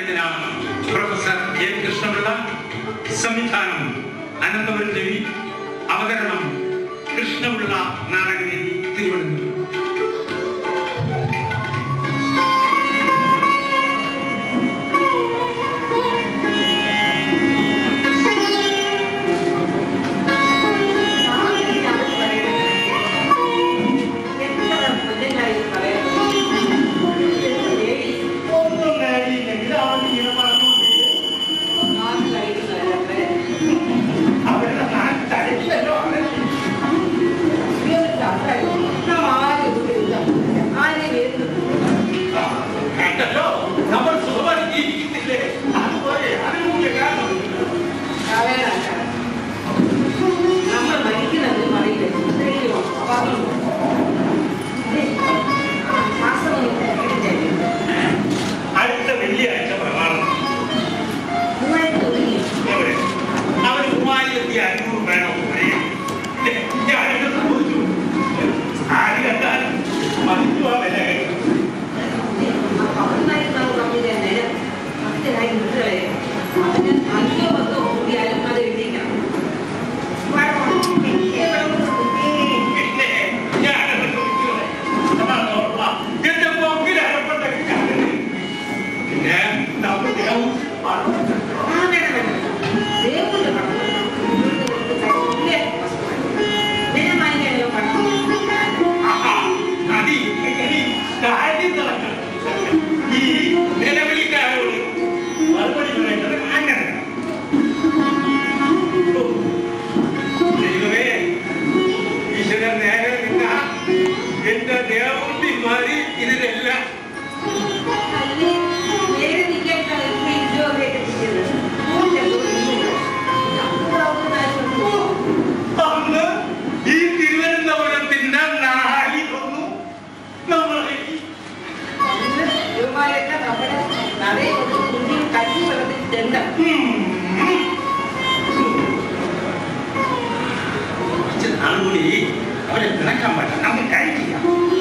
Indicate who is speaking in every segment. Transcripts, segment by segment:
Speaker 1: പണ്ഡിതനാണ് professor A Krishnapillai സംവിധാനം അനന്തപുരം രവി അവതരണം കൃഷ്ണപിള്ള നാടകവേദി തിരുവനന്തപുരം
Speaker 2: ഒന്നും നേടിയില്ലെങ്കിൽ അവൻ ഇങ്ങനെ പറഞ്ഞുകൊണ്ടേ അവരുടെ നാട്ടിൽ തലയിലല്ലോ അവൻ കണ്ടല്ലോ നമ്മൾ സുഖമായി ജീവിക്കുന്നില്ലേ അതുപോലെ അതിനുള്ള കാരണം
Speaker 3: നമ്മൾ മരിക്കുന്നത് പറയില്ലേ ശ്വാസം
Speaker 2: അടുത്ത വെള്ളിയാഴ്ച പ്രമാണം എവിടെ അവന് മൂവായിരത്തി അഞ്ഞൂറ് വേണം ഞാനൊക്കെ ചോദിച്ചു ആര് കണ്ടാലും മതിച്ചു ആ വില കേട്ടു പിന്നെ ഞാനത് ചോദിക്കുന്നത് അതാണ് ഓർമ്മ. എന്റെ പോക്കിൽ അകപ്പെട്ട കാര്യം. പിന്നെ നമ്മുടെ ദേഹം പറഞ്ഞു ആഹാ, നദി, നദി, കാര്യം നടക്കണം. ഈ നിലവിളിക്കാരോട് മറുപടി പറയേണ്ടത് അങ്ങനെ. ഓ, ദൈവമേ, ഈശ്വരൻ നേരെ നിന്ന എന്റെ ദേവമുണ്ടി മാറി ഇതിനെല്ലാം അന്ന് ഈ തിരുവനന്തപുരത്തിന്റെ നാലിലൊന്നും നമ്മളെ കുറച്ച് നാളുകൂടി അവരെ പിണക്കാൻ പറ്റും നമുക്ക് കഴിക്കില്ല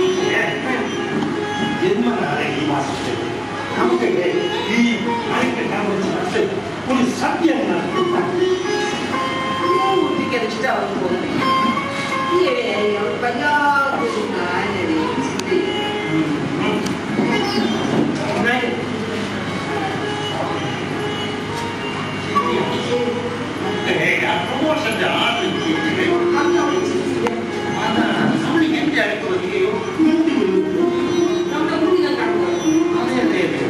Speaker 2: ജന്മനാളെ ഈ മാസത്തിൽ നമുക്ക് ഈ മഴക്കെട്ടാൻ വെച്ച് ഒരു സത്യം നടത്താം
Speaker 3: ഇഷ്ടമാവും പോകുന്നത് ഈ ഇടയായി വല്ലാത്തൊരു കാര്യം ചിന്തയും എന്നാലും
Speaker 2: പ്രമോഷന്റെ ആറ് നമ്മൾ എന്റെ അടുത്ത് വരികയോ എന്ത് വിളിക്കുകയോ
Speaker 3: നമ്മുടെ കുഞ്ഞിനെ കണ്ടു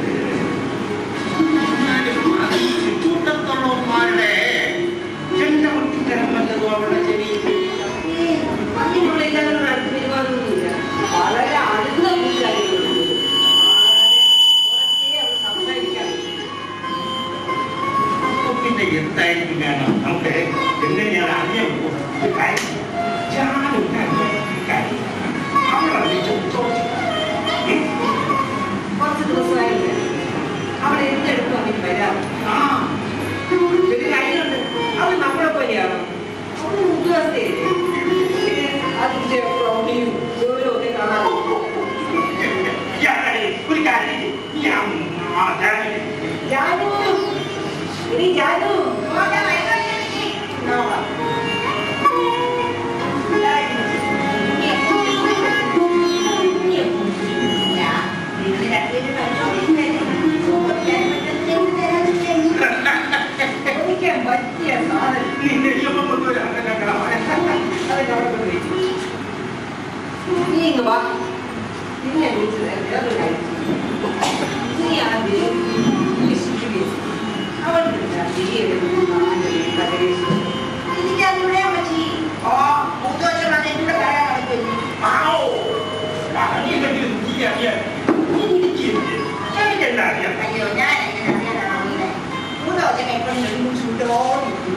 Speaker 2: കൂട്ടത്തുള്ളവന്മാരുടെ ചെണ്ട പൊട്ടിത്തരം വല്ലതും അവിടെ ശരിയില്ല
Speaker 3: അങ്ങനെയുള്ള എല്ലാവരും അടുത്ത് പെരുമാറുന്നില്ല വളരെ അടുത്ത കൂട്ടുകാരികളുണ്ട് കുറച്ചേ അവർ സംസാരിക്കാറുണ്ട്
Speaker 2: അപ്പൊ പിന്നെ എന്തായിരിക്കും വേണം നമുക്ക് എങ്ങനെയാണ് അറിയാൻ പോകുന്നത് കാര്യം ഞാനൊരു കാര്യം അവളെ ചോദിച്ചു
Speaker 3: കുറച്ച് ദിവസമായില്ല അവിടെ എന്തെടുക്കും അങ്ങനെ വരാം
Speaker 2: ആ
Speaker 3: ഒരു കാര്യമുണ്ട് അവൾ നമ്മളെ പോലെയാണോ അവൾ ഉദ്യോഗസ്ഥയല്ലേ പിന്നെ അതിന്റെ പ്രൗഢിയും ഗൗരവവും ഒക്കെ കാണാൻ
Speaker 2: ഞാനേ ഒരു കാര്യം ചെയ്യ്. ഞാൻ മാറ്റാൻ
Speaker 3: ജാനു ഇനി ജാനു ചോദിക്കാൻ പറ്റിയ സാധനം
Speaker 2: നിന്നെ ഇപ്പം കൊണ്ടുവരാൻ
Speaker 3: അതൊക്കെ അവിടെ കൊണ്ടുപോയി നീ ഇങ്ങ് വാ നിന്നെ വിളിച്ചത് വേറൊരു കാര്യം നീ ആദ്യം ഈ ശിശുവിനെ അവൻ വിളിച്ചാൽ
Speaker 2: ആവോ അറിയില്ലെങ്കിൽ നീ അറിയാൻ എനിക്കില്ലേ എനിക്കെല്ലാം അറിയാം
Speaker 4: അയ്യോ ഞാൻ എങ്ങനെ അറിയാനാണ് മൂന്ന് ദിവസം എപ്പോഴും ഒരുമിച്ച് വിട്ടോണ്ടിരിക്കും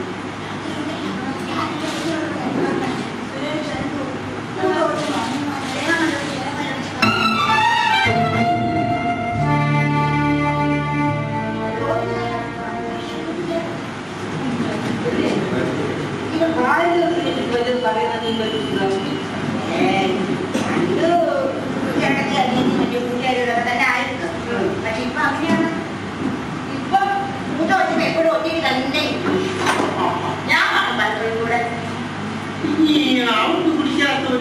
Speaker 3: ഇവൻ പ്രായത്തിൽ വല്ലതും പറയുന്നത് നീ പറ്റുന്നുണ്ടോ
Speaker 4: ചേട്ടത്തി അനിയത്തി മറ്റേ കൂട്ടുകാരികളൊക്കെ തന്നെ ആയിരുന്നു പക്ഷെ ഇപ്പൊ അങ്ങനെയാണ്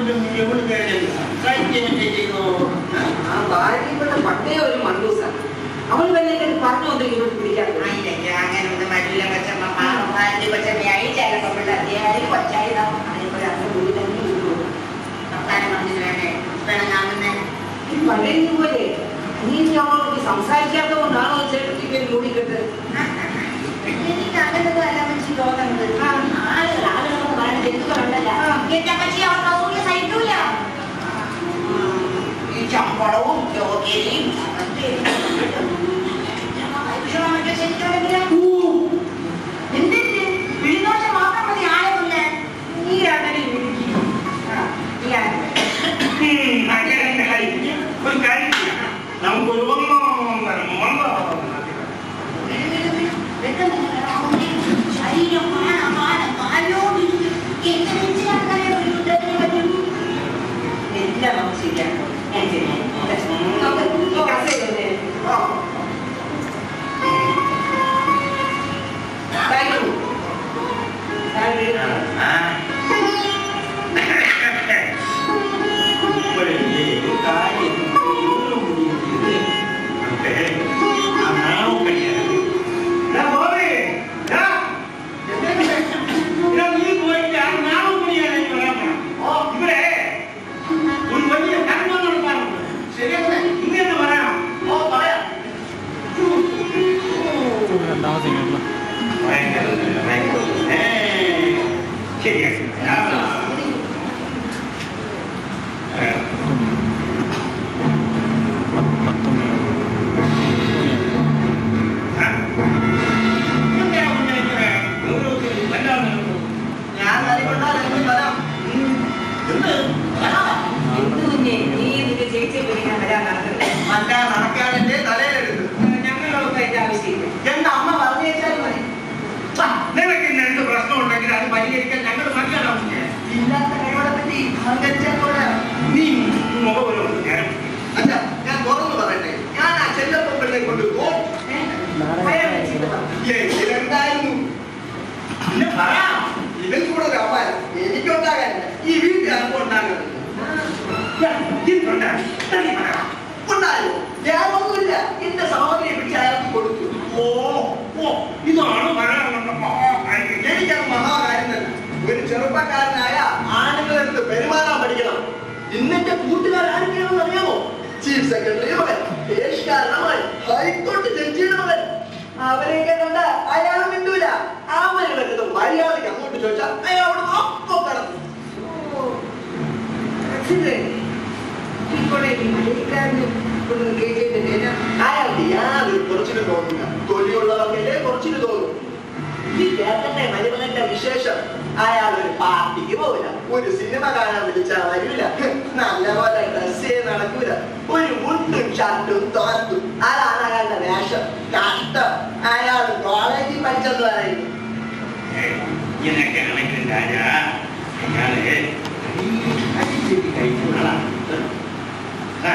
Speaker 2: കൊണ്ട് നീ എവിടെ കയറി സംസാരിക്കുകയല്ലേ ചെയ്തോ
Speaker 3: ആ ഭാര്യ ഇവിടെ പണ്ടേ ഒരു മണ്ടൂസാണ് അവൾ വല്ല പറഞ്ഞു വന്നെങ്കിൽ ഇവിടെ പിടിക്കാൻ
Speaker 4: ആയില്ലെങ്കിൽ അങ്ങനെ ഒന്നും വരില്ല കൊച്ചമ്മ പാവം ഭാര്യ കൊച്ചമ്മയായി ചിലപ്പോൾ പിള്ളേർത്തിയായി കൊച്ചായി അതേപോലെ അന്ന് കൂടി തന്നെ ഇരിക്കും വർത്താനം പറഞ്ഞിട്ട് വേണ്ടേ പിണങ്ങാമെന്ന്
Speaker 3: ഈ പഴയ പോലെ നീ ഞങ്ങളോട് സംസാരിക്കാത്ത കൊണ്ടാണോ ചേട്ടത്തി പേര് മൂടിക്കെട്ട്
Speaker 4: എനിക്ക് അങ്ങനൊന്നും അല്ല മനുഷ്യ തോന്നുന്നത് ആളുകൾ ആളുകളൊക്കെ പറയാൻ ജനിച്ചുകൊണ്ടല്ല എന്റെ പക്ഷി അവർ സൗകര്യം സഹിക്കൂല ഈ ചമ്പളവും ജോലിയും എന്തിന് വിളിദോഷം മാത്രം മതി ആളുമില്ല
Speaker 3: നീ അങ്ങനെ ഇരിക്കും.
Speaker 4: ഈ ആളുകൾ
Speaker 2: ഉം, അങ്ങനെ തന്നെ കഴിക്കും. ഒരു കാര്യം ചെയ്യാം. നമുക്കൊരു ഒന്നോ ഒന്നര ഒന്നോ
Speaker 4: ശരീരം കാണാൻ കാണാൻ കാലോട് എന്റെ നെഞ്ചിലാക്കാൻ ഒരു യുദ്ധത്തിന് പറ്റും
Speaker 3: എല്ലാം നമുക്ക് ശരിയാക്കാം ഞാൻ ചെയ്യാം. നമുക്ക് ഈ കസേരയില്ലേ? ഓ. Thank you. Thank you.
Speaker 2: ആ. ഇപ്പോഴല്ലേ ഒരു കാര്യം ഒരു മുടിയില്ലേ? നമുക്ക് ആ നാവും കഴിയാതെ. ഡാ ബോബി, ഡാ. ഇതാ നീ പോയിട്ട് ആ നാവും മുടിയാണ് എനിക്ക് വരാൻ പോണം. ഓ, ഇവിടെ ഒരു വലിയ കർമ്മം നടത്താനുണ്ട്. ശരിയല്ലേ? ഇന്ന് തന്നെ വരാം. ഓ, പറയാം.
Speaker 5: രണ്ടാമത്തെ സിംഗിളിൽ
Speaker 2: ഭയങ്കര ഭയങ്കര ഏ, ശരിയാക്കി തരാം. ഏ,
Speaker 5: പത്ത് മണി
Speaker 2: ആ. എന്തിനാ കുഞ്ഞെ ഇങ്ങനെ ഗൗരവത്തിൽ വല്ലാതെ നിൽക്കുന്നത്?
Speaker 6: ഞാൻ നലികൊണ്ടാൽ എന്ത് വരാം എന്ത് വരാം
Speaker 3: എന്ത് കുഞ്ഞേ, നീ നിന്റെ ചേച്ചിയെ വിളിക്കാൻ വരാൻ നടക്കുന്നത്
Speaker 6: അല്ല നടക്കാനെന്റെ തലയിലെടുത്ത്
Speaker 3: ഞങ്ങളൊക്കെ അതിന്റെ ആവശ്യമില്ല
Speaker 6: എന്റെ അമ്മ പറഞ്ഞേച്ചാൽ മതി ഛ,
Speaker 2: നിനക്ക് ഇന്ന് എന്ത് പ്രശ്നമുണ്ടെങ്കിൽ അത് പരിഹരിക്കാൻ ഞങ്ങൾ മനസ്സിലാവും
Speaker 6: ഇല്ലാത്ത കഴിവുകളെ പറ്റി അഹങ്കരിച്ചാൽ പോരാ
Speaker 2: നീ മുഖം ഒരു നേരം
Speaker 6: അല്ല ഞാൻ തുറന്നു പറയട്ടെ ഞാൻ ആ ചെല്ലപ്പൊപ്പിള്ളെ കൊണ്ട് പോകും
Speaker 3: അയാൾ വിളിച്ചിട്ട് വാ.
Speaker 6: എന്തായിരുന്നു പിന്നെ പറയാം ഇവൻ കൂടെ ഒരു അമ്മാൻ എനിക്കുണ്ടാകാനില്ല ഈ വീട്ടിൽ അല്പം ഉണ്ടാകുന്നത് ഉണ്ടായോ ഞാനൊന്നുമില്ല എന്റെ സഹോദരിയെ പിടിച്ച് അയാൾക്ക് കൊടുത്തു
Speaker 2: ഓ ഓ ഇതാണ് പറയാനുള്ള മഹാകാര്യം.
Speaker 6: എനിക്കത് മഹാകാര്യം തന്നെ ഒരു ചെറുപ്പക്കാരനായ ആണുങ്ങളെടുത്ത് പെരുമാറാൻ പഠിക്കണം ഇന്നെന്റെ കൂട്ടുകാർ ആരൊക്കെയാണെന്ന് അറിയാമോ ചീഫ് സെക്രട്ടറി മകൻ ദേശകാരന്റെ മകൻ ഹൈക്കോടതി ജഡ്ജിയുടെ മകൻ അവരെയൊക്കെ കണ്ട അയാൾ മിണ്ടൂല അവര് വരുന്നത് മര്യാദയ്ക്ക് അങ്ങോട്ട് ചോദിച്ചാൽ അയാളോട് ഒപ്പം കടന്നു
Speaker 3: അച്ഛനെ, ഇവിടെ ഈ മലയാളിക്കാരന് ഒന്ന് കേട്ടിട്ടില്ല.
Speaker 6: അയാൾക്ക് യാതൊരു കുറച്ചിന് തോന്നില്ല തൊലിയുള്ളവർക്കല്ലേ കുറച്ചിന് തോന്നും ഈ കേട്ടന്റെ മരുമകന്റെ വിശേഷം അയാൾ ഒരു പാർട്ടിക്ക് പോവില്ല ഒരു സിനിമ കാണാൻ വിളിച്ചാൽ വരില്ല നല്ലപോലെ ഡ്രസ് ചെയ്ത് നടക്കൂല ഒരു മുണ്ടും ഷർട്ടും തോർത്തും അതാണ് അയാളുടെ വേഷം കഷ്ടം അയാൾ കോളേജിൽ പഠിച്ചെന്ന് പറയുന്നു
Speaker 2: ഏയ്, ഇങ്ങനെയൊക്കെ ആണെങ്കിൽ രാജാ അയാളെ അടിച്ചേറ്റി കഴിക്കുന്ന ആളാണ് ആ,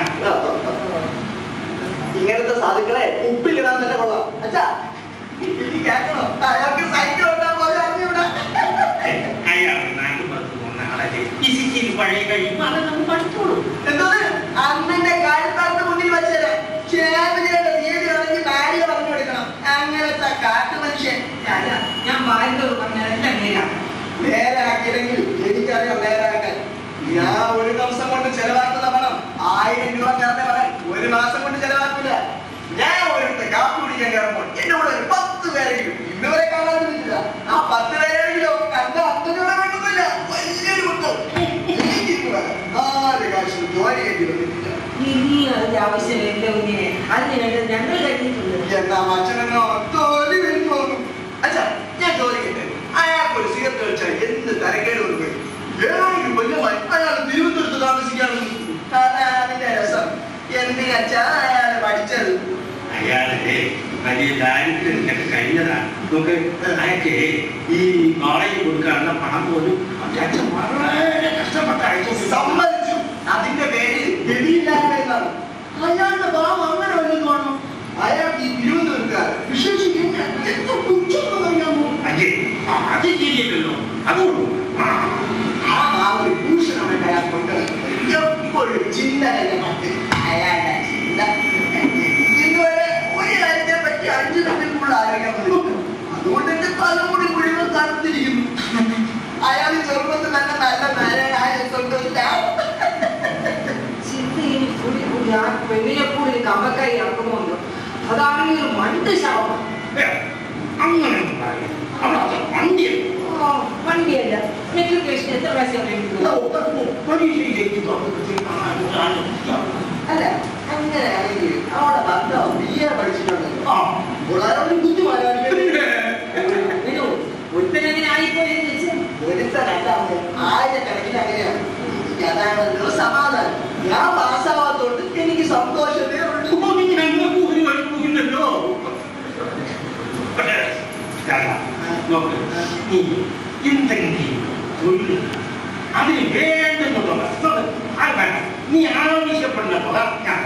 Speaker 6: ഇങ്ങനത്തെ സാധുക്കളെ ഉപ്പിലിടാൻ തന്നെ കൊള്ളാം അച്ഛാ ഇനി കേൾക്കണോ അയാൾക്ക് സൈക്കിൾ ഉണ്ടാ പോലെ അറിഞ്ഞൂടാ
Speaker 2: ഏയ്, അയാൾ നാട്ടുപുറത്ത് പോകുന്ന ആളല്ലേ ഈ സിറ്റിയിൽ പഴയ കഴിയുമ്പോൾ അത് നമ്മൾ പഠിച്ചോളൂ
Speaker 6: എന്തോന്ന് അമ്മന്റെ കാര്യക്കാർക്ക് മുന്നിൽ വെച്ചത് ക്ഷേമജയുടെ തീയതി ആണെങ്കിൽ ഭാര്യ പറഞ്ഞു കൊടുക്കണം അങ്ങനത്തെ കാട്ടു മനുഷ്യൻ
Speaker 3: രാജാ, ഞാൻ ഭാര്യയോട് പറഞ്ഞതെല്ലാം നേരാണ്
Speaker 6: നേരാക്കിയില്ലെങ്കിൽ എനിക്കറിയാം നേരാക്കാൻ ഞാൻ ഒരു ദിവസം കൊണ്ട് ചെലവാക്കുന്ന പണം ആയിരം രൂപ ചേർന്ന പണം ഒരു മാസം കൊണ്ട് ചെലവാക്കില്ല ഞാൻ ഒരിടത്ത് കാപ്പി കുടിക്കാൻ കയറുമ്പോൾ എന്റെ കൂടെ ഒരു പത്ത് പേരെങ്കിലും ഇന്നുവരെ കാണാൻ പറ്റില്ല ആ പത്ത് പേരെങ്കിലും കണ്ട അത്ര രൂപ വേണ്ടുന്നില്ല വലിയൊരു കുറ്റം എനിക്കിന്ന് നാല് കാശ് ജോലി ചെയ്തി വന്നിട്ടില്ല
Speaker 3: ഇനി അതിന്റെ ആവശ്യമില്ല കുഞ്ഞിനെ അതിന് വേണ്ടത് ഞങ്ങൾ കഴിഞ്ഞിട്ടുണ്ട്
Speaker 6: എന്നാ അച്ഛനെന്നോ തോലി വരും തോന്നും അച്ഛാ ഞാൻ ചോദിക്കട്ടെ അയാൾക്ക് ഒരു സിഗരറ്റ് വെച്ചാൽ എന്ത് തരക്കേട് ഒരു പോയി ഏഴ് കൊല്ലമായി അയാൾ തിരുവനന്തപുരത്ത് താമസിക്കാണ് അതാണ് രസം എന്തിനച്ഛാ അയാൾ പഠിച്ചത്
Speaker 2: അയാളെ വലിയ ദാരിദ്ര്യത്തിലൊക്കെ കഴിഞ്ഞതാണ് നമുക്ക് അയാൾക്ക് ഈ കോളേജിൽ കൊടുക്കാനുള്ള പണം പോലും അവന്റെ അച്ഛൻ വളരെ കഷ്ടപ്പെട്ട അയച്ചു
Speaker 6: സമ്മതിച്ചു അതിന്റെ പേര് ഗതിയില്ലായ്മ എന്നാണ് അയാളുടെ ഭാവം അങ്ങനെ വല്ലതും കാണും അയാൾക്ക് ഈ തിരുവനന്തപുരത്തുകാർ വിശേഷിക്കുന്ന എത്ര പുച്ഛമെന്ന് അറിയാമോ
Speaker 2: അജയ് അത് ശരിയല്ലല്ലോ അതുകൊള്ളൂ ആ
Speaker 6: ആ ഭാവം ഒരു ഭൂഷണമായിട്ട് അയാൾക്കുണ്ട്
Speaker 3: ഒരു മണ്ട് ശവമാണ്
Speaker 2: ഏ, അങ്ങനെ ഒന്നും പറയരുത്. അവിടുത്തെ വണ്ടിയല്ല.
Speaker 3: ഓ, വണ്ടിയല്ല മെട്രിക്കുലേഷൻ എത്ര പ്രാവശ്യം
Speaker 2: ഓ, ഓ, പരീക്ഷയിലേക്ക് തുറന്നിട്ട് ആ, ആ, ആ.
Speaker 6: അല്ല അങ്ങനെയാണെങ്കിൽ അവിടെ ഭർത്താവ് ബി എ പഠിച്ചിട്ടുണ്ടല്ലോ
Speaker 2: ആ.
Speaker 6: പിള്ളേരോട് കുഞ്ഞു മലയാളികളെ
Speaker 3: ഒരുത്തനെങ്ങനെ ആയിപ്പോയെന്ന് വെച്ചാൽ
Speaker 6: ഒരുത്തനല്ല അവൻ. ആയിരക്കണക്കിന് അങ്ങനെയാണ് അതാണല്ലോ സമാധാനം ഞാൻ പാസ്സാവാത്തോണ്ട് എനിക്ക് സന്തോഷമേ ഉള്ളൂ
Speaker 2: അപ്പൊ നീ ഞങ്ങൾക്ക് ഒരു കുഴപ്പമില്ലല്ലോ. പക്ഷേ, രാധാ, നോക്ക്, നീ എന്തെങ്കിലും തൊഴിൽ അതിന് വേണ്ടുന്നുള്ള വസ്തുത അത് വേണ്ട. നീ ആവശ്യപ്പെടുന്ന തുക ഞാൻ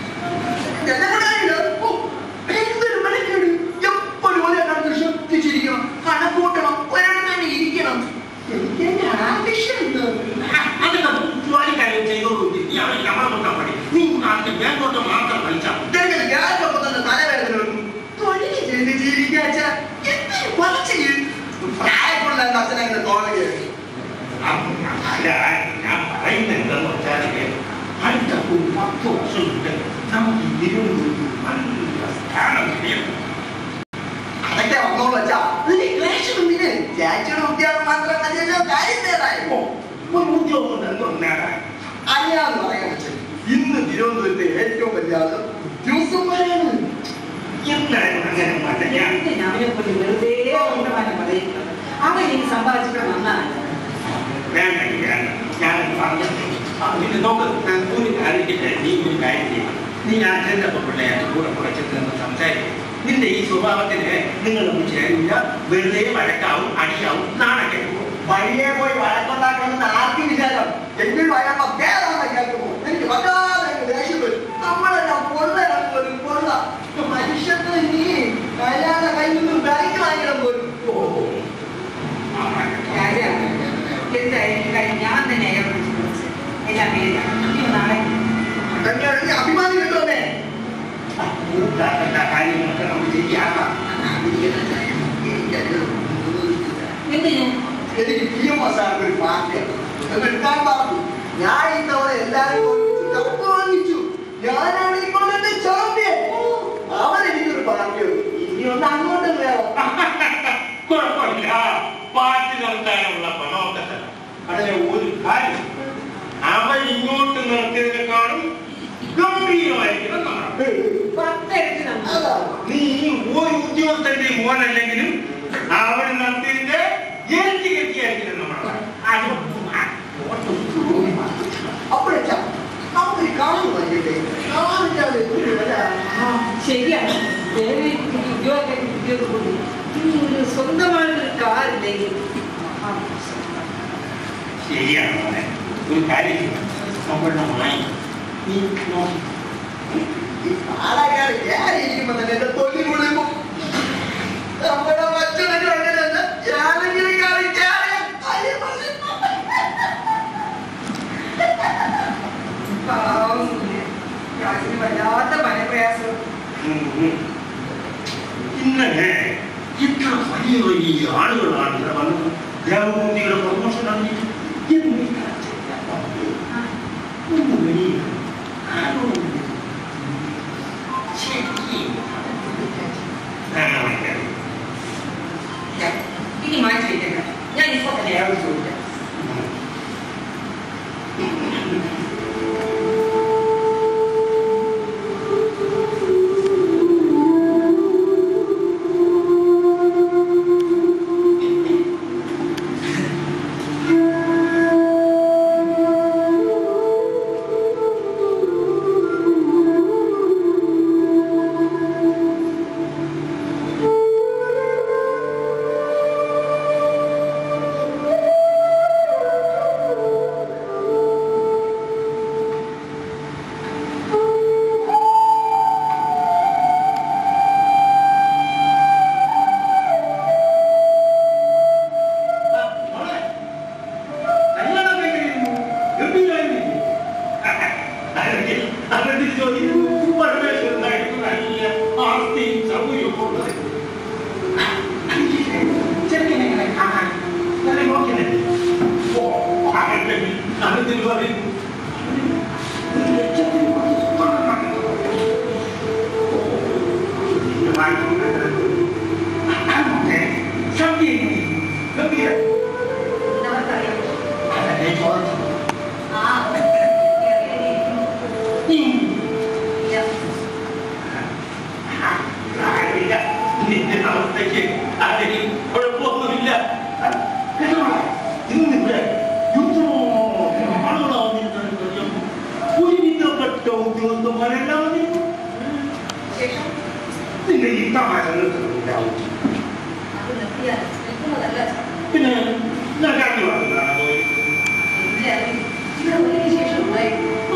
Speaker 6: എന്തൊരു മെനക്കേട് എപ്പോഴും ഒരേ കണക്ക് ശ്രദ്ധിച്ചിരിക്കണം കണക്കൂട്ടണം ഒരിടത്ത് ഇരിക്കണം എനിക്ക് എന്റെ ആവശ്യം എന്താ?
Speaker 2: അതൊക്കെ ജോലിക്കാരെ ചെയ്തോളൂ നീ അവൻ നമ്മളെ നോക്കാൻ പാടി നീ അതിന്റെ മേലോട്ട് മാത്രം കളിച്ചാൽ
Speaker 6: ഇതൊക്കെ ഞാനൊപ്പം തന്നെ തലവേദന എടുക്കും. തൊഴില് ചെയ്ത് ജീവിക്കാച്ച എന്തൊരു പറച്ചില്. പ്രായമുള്ള അച്ഛനങ്ങനെ തോന്നുകയാണ്
Speaker 2: അല്ല ഞാൻ പറയുന്നത് എന്താന്ന് വെച്ചാല് അടുത്ത ഒരു പത്ത് വർഷം കൊണ്ട് നമുക്ക് ഈ തിരുവനന്തപുരത്ത് നല്ല സ്ഥാനം കിട്ടിയത്
Speaker 6: അതൊക്കെ വന്നോളൂ അച്ഛാ ഇതിന് ക്ലേശമൊന്നിന് ചേച്ചിയുടെ ഉദ്യോഗം മാത്രം മതിയല്ലോ കാര്യം നേടായോ
Speaker 2: ഒരു ഉദ്യോഗം കൊണ്ട് എന്തോ നേടാൻ
Speaker 6: അറിയാന്ന് പറയാൻ അച്ഛൻ ഇന്ന് തിരുവനന്തപുരത്തെ ഏറ്റവും വലിയ ആള് ഉദ്യോഗസ്ഥന്മാരാണ്
Speaker 2: എന്തായാലും അങ്ങനെ മതി ഞാൻ
Speaker 3: എന്തിനാ അവനെ കൊണ്ട് വെറുതെ ഉണ്ടമാനം പറയുന്നത് അവൻ എനിക്ക് സമ്പാദിച്ചിട്ട് നന്നാണ്
Speaker 2: വേണ്ട വേണ്ട ഞാൻ പറഞ്ഞു പിന്നെ നോക്ക് ഒരു കാര്യത്തില്ല നീ ഒരു കാര്യം ചെയ്യണം നീ ഞാൻ ചെന്നപ്പോ പിള്ളേരെ കൂടെ കുറച്ചിട്ട് നിന്ന് സംസാരിക്കും നിന്റെ ഈ സ്വഭാവത്തിന് നിങ്ങൾ ചേരില്ല വെറുതെ വഴക്കാവും അടിയാവും നാണക്കേട്ട് പോകും
Speaker 6: വഴിയെ പോയി വഴക്കുണ്ടാക്കണമെന്ന് ആർക്കും വിചാരം എങ്കിൽ വഴക്ക ഭേദമാണ് കേൾക്കുമോ എനിക്ക് വല്ലാതെ അങ്ങ് ദേഷ്യം വരും നമ്മളെല്ലാം പൊള്ളയാണ് പോലും പൊള്ള മനുഷ്യത്തിന് നീ അയാളുടെ കയ്യിൽ നിന്നും ബാങ്ക് വാങ്ങിക്കണം പോലും
Speaker 3: രാജാവ് എന്തായാലും കാര്യം ഞാൻ തന്നെ അയാളെ വിളിച്ച് വിളിച്ച് എല്ലാം പേരാണ് ഇനി നാളെ
Speaker 6: തന്നെയാണ് നീ അഭിമാനി കിട്ടുമേ
Speaker 2: കാര്യങ്ങളൊക്കെ നമുക്ക് ചെയ്യാം
Speaker 3: എന്തിന്
Speaker 6: എനിക്ക് പി എം സാറിന് ഒരു പാർട്ടിയാണ് എടുക്കാൻ പറഞ്ഞു ഞാൻ ഇത്തവണ എല്ലാവരും ഒന്നിച്ച് കപ്പ് വാങ്ങിച്ചു ഞാനാണ് ഈ കൊല്ലത്തെ ചാമ്പ്യൻ അവൻ എനിക്കൊരു പാർട്ടിയുണ്ട് ഇനി ഒന്ന് അങ്ങോട്ടും വേണം
Speaker 2: കുഴപ്പമില്ല പാർട്ടി നടത്താനുള്ള പണമൊക്കെ തരാം പക്ഷേ ഒരു കാര്യം അവൻ ഇങ്ങോട്ട് നിർത്തിയതിനേക്കാളും ഗംഭീരമായിരിക്കണം നമ്മുടെ
Speaker 3: പത്തെടുത്ത് നമ്മൾ
Speaker 6: അതാണ്
Speaker 2: നീ ഒരു ഉദ്യോഗസ്ഥന്റെ മോനല്ലെങ്കിലും അവൻ നടത്തിയതിന്റെ ഇരട്ടി കെട്ടിയായിരിക്കണം നമ്മുടെ അത്
Speaker 6: അപ്പോഴേ നമുക്കൊരു കാണുന്നു വൈകിട്ടേ കാണിക്കാതെ ഒരു വില
Speaker 3: ശരിയാണ് വേറെ ഉദ്യോഗം ഉദ്യോഗം കൂടി ഇനി ഒരു സ്വന്തമായിട്ടൊരു കാറില്ലെങ്കിൽ
Speaker 2: ശരിയാണ് മോനെ ഒരു കാര്യം ചെയ്യ്. നമ്മളുടെ മായി നീ നോക്കി
Speaker 6: ഈ പാലക്കാട് കയറിയിരിക്കുമ്പോ തന്നെ എന്റെ തൊലി കുളിക്കും നമ്മുടെ മറ്റൊരു അങ്ങനെയല്ല ഞാനെങ്കിലും കയറി കയറിയാൽ കാര്യം പറഞ്ഞു.
Speaker 3: പാവം കുഞ്ഞ്. രാജിന് വല്ലാത്ത മനപ്രയാസം
Speaker 2: ഉം, ഉം. ഇന്നലെ ഇത്ര വലിയ വലിയ ആളുകളാണ് ഇവിടെ വന്നത് ദേവഭൂമിയുടെ പ്രൊമോഷൻ അറിഞ്ഞിട്ട് എന്ന് ഈ കാഴ്ച ഒന്ന് വെളിയിൽ ആരോടും ശരി. ആ, മനസ്സിലായി.
Speaker 3: ഇനി മാറ്റി വയ്ക്കണ്ട ഞാൻ ഇപ്പൊ തന്നെ അയാളോട് ചോദിക്കാം
Speaker 2: ആ, മോളെ, കല്യാണം കഴിഞ്ഞിരുന്നു. ഗംഭീരമായിരുന്നു. അല്ലെങ്കിൽ അതെന്തിന് ചോദിക്കുന്നു? പരമേശ്വരനായിട്ട് നല്ല ആസ്തിയും സൗകര്യവും ഉള്ളത്. ചെറുക്കനെങ്ങനെ കാണാൻ? നല്ല നോക്കിയല്ലേ? ഓ, അതല്ലെങ്കിൽ അതെന്തിന് പറയുന്നു? ഒരു ലക്ഷത്തിന് പത്ത് സ്വർണ്ണം. ഓ, നിന്റെ അവസ്ഥയ്ക്ക് ആരെയും കുഴപ്പമൊന്നുമില്ല കേട്ടോ ഇന്നിവിടെ യുദ്ധം ആളുകളാവുന്ന ഒരുവിധപ്പെട്ട ഉദ്യോഗസ്ഥന്മാരെല്ലാം വന്നിരുന്നു.
Speaker 3: ശേഷം
Speaker 2: നിന്റെ ഈ തമാശ നിർത്തുന്നുണ്ടാവും
Speaker 3: അത് നിർത്തിയാൽ നിൽക്കുന്നതല്ല
Speaker 2: പിന്നെ ഞാൻ കണ്ടു വന്നതാണ്
Speaker 3: എന്റെ അറിവിൽ ഇവിടെ ഒരു വിശേഷം ഉണ്ടായി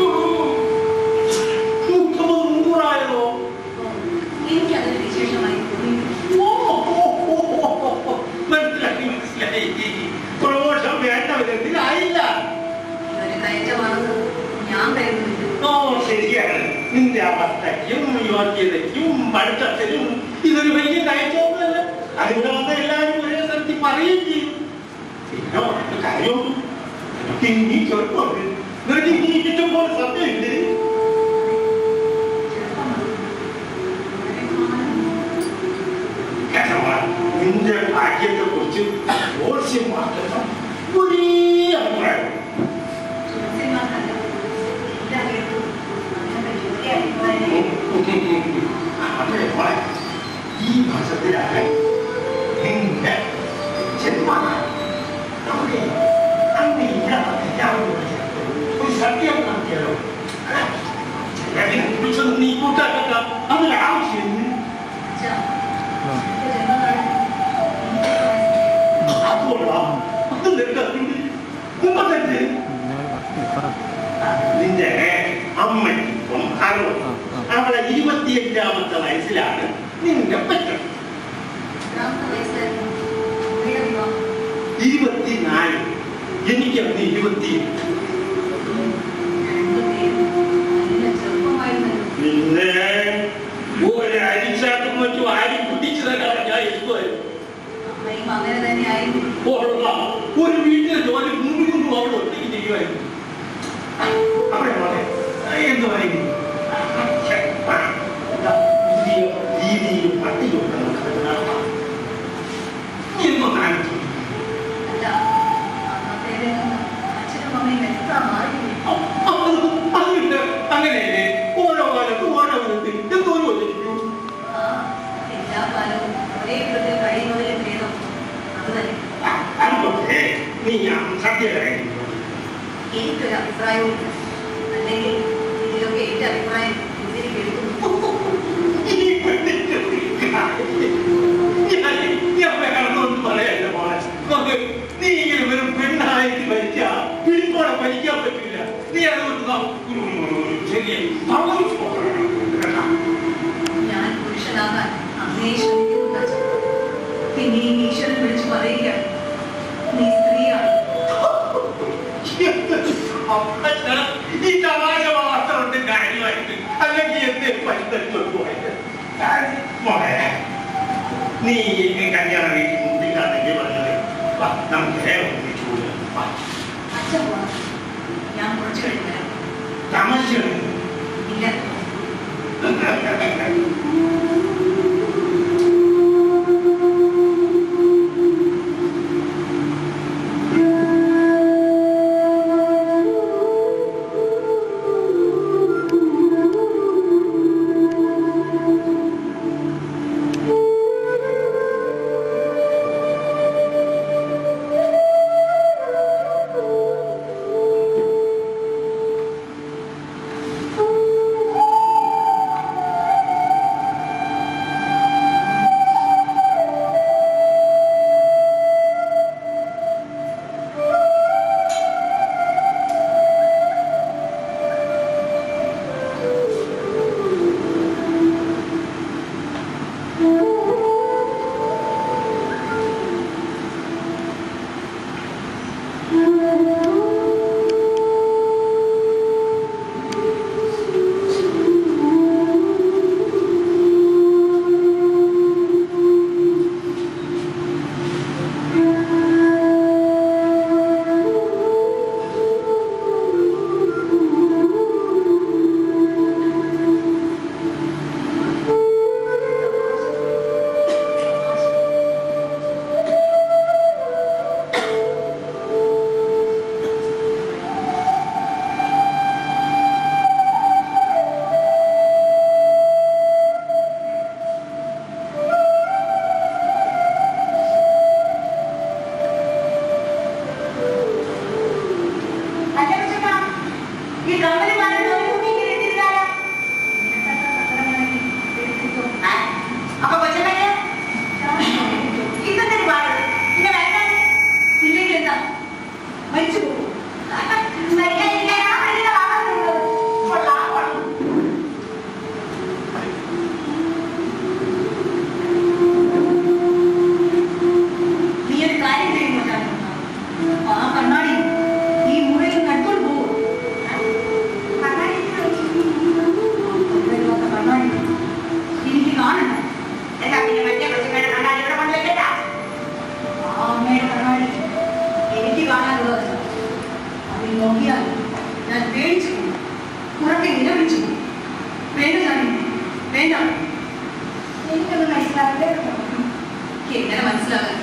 Speaker 2: മുപ്പത് മുന്നൂറായതോ
Speaker 3: എനിക്ക് അതിന് വിശേഷമായി തോന്നി
Speaker 2: ഓ, ഓ, ഓ, ഓ, ഓ, മനസ്സിലായി മനസ്സിലായി പ്രമോഷൻ വേണ്ട വിധത്തിലായില്ല
Speaker 3: ഇതൊരു കയറ്റമാണെന്ന് ഞാൻ കരുതുന്നില്ല
Speaker 2: ഓ ശരിയാണ് നിന്റെ അവസ്ഥയ്ക്കും യോഗ്യതയ്ക്കും പഠിത്തത്തിനും ഇതൊരു വലിയ കയറ്റമൊന്നുമല്ല അതിവിടെ വന്ന എല്ലാവരും ഒരേ സ്ഥലത്ത് പറയുകയും ചെയ്യും പിന്നെ ഒരു കാര്യമുണ്ട് നിനക്ക് ഇനി ചെറുപ്പമുണ്ട് നിനക്ക് ഇനി ഇഷ്ടം പോലെ സമയമില്ലേ കേട്ടോളാ, നിന്റെ ഭാഗ്യത്തെ കുറിച്ച് ജോത്സ്യം മാത്രം ഒരേ അഭിപ്രായം അതെ മോളെ ഈ മാസത്തിലാണ് നിന്റെ ജന്മനാൾ നമുക്ക് അന്ന് ഇവിടെ എല്ലാവരും ചേർത്ത് ഒരു സത്യം നടത്തിയാലോ ചിലതിനെ കുറിച്ചൊന്നും നീ കൂട്ടാക്കണ്ട അതിന് ആവശ്യം അതുകൊള്ളാം അത് നിനക്ക് മുപ്പത്തഞ്ച് നിന്റെ അമ്മയ്ക്കും അറുപത് അവളെ ഇരുപത്തിയഞ്ചാമത്തെ വയസ്സിലാണ് നിന്റെ പറ്റം ഇരുപത്തിനാല് എനിക്ക് അന്ന് ഇരുപത്തി പിന്നെ ഒരു അരിച്ചാട്ടും മറ്റും ആരി കുട്ടിച്ചതാണ് ഞാൻ ഇഷ്ടമായിരുന്നു
Speaker 3: അങ്ങനെ തന്നെയായിരുന്നു
Speaker 2: കൊള്ളാം. ഒരു വീട്ടിലെ ജോലി മുഴുവനും അവൾ ഒറ്റയ്ക്ക് ചെയ്യുമായിരുന്നു അവിടെ മോളെ എന്ത് പറയുന്നു രീതിയിലും പട്ടിയുണ്ട് എന്നൊന്ന് ആലോചിച്ചു
Speaker 3: അല്ല അന്നത്തേതിൽ നിന്ന് അച്ഛനും അമ്മയും എത്ര മാറി
Speaker 2: അതുകൊണ്ട് അങ്ങനെയല്ലേ ഓരോ കാലത്ത് ഓരോ വിധത്തിൽ എന്തോരം ഒന്നിരിക്കൂ
Speaker 3: ആ എല്ലാ കാലവും ഒരേ വിധത്തിൽ കഴിയുന്നതിലും ഭേദം അത് തന്നെ
Speaker 2: അതുകൊണ്ട് നീ ഞാൻ സത്യമായിരുന്നു
Speaker 3: എനിക്കൊരു അഭിപ്രായവുമില്ല അല്ലെങ്കിൽ ഇതിലൊക്കെ എന്റെ അഭിപ്രായം ഇതിലേക്ക് എടുക്കുന്നു
Speaker 2: ഈ പെണ്ണിന്റെ ഒരു കാര്യം. ഞാൻ ഞാൻ വേണമെന്നൊന്നും പറയല്ല മോളെ നോക്ക്, നീ ഇങ്ങനെ വെറും പെണ്ണായിട്ട് ഭരിച്ചാ പിടിപ്പോടെ ഭരിക്കാൻ പറ്റില്ല നീ അതുകൊണ്ട് നാം ഒരു- ഒരു- ഒരു ചെറിയ സമ്മതിച്ചു പോകണം. കേട്ടോ?
Speaker 3: ഞാൻ പുരുഷനാകാൻ അങ്ങേ ശ്രമിക്കുന്നുണ്ട് അച്ഛൻ. പിന്നെയും ഈശ്വരൻ വിളിച്ചു പറയുക നീ സ്ത്രീയാണ്
Speaker 2: അച്ഛാ, ഈ തമാശ മാത്രമുണ്ട് കാര്യമായിട്ട് അല്ലെങ്കിൽ എന്തേ പരിതരിച്ചു മോളെ നീ ഈ കല്യാണ വീട്ടിൽ മുമ്പില്ലാന്നെങ്കിൽ പറഞ്ഞത് വാ, നമുക്ക് വേറെ ഒന്നിച്ചു കൂടാം. വാ.
Speaker 3: അച്ഛൻ പോണം ഞാൻ കുറച്ചു കഴിഞ്ഞാൽ
Speaker 2: തമാശയാണ്
Speaker 3: ഇല്ല
Speaker 2: ആ
Speaker 3: മനസ്സിലാവണ്ടേ
Speaker 7: എങ്ങനെ മനസ്സിലാകാൻ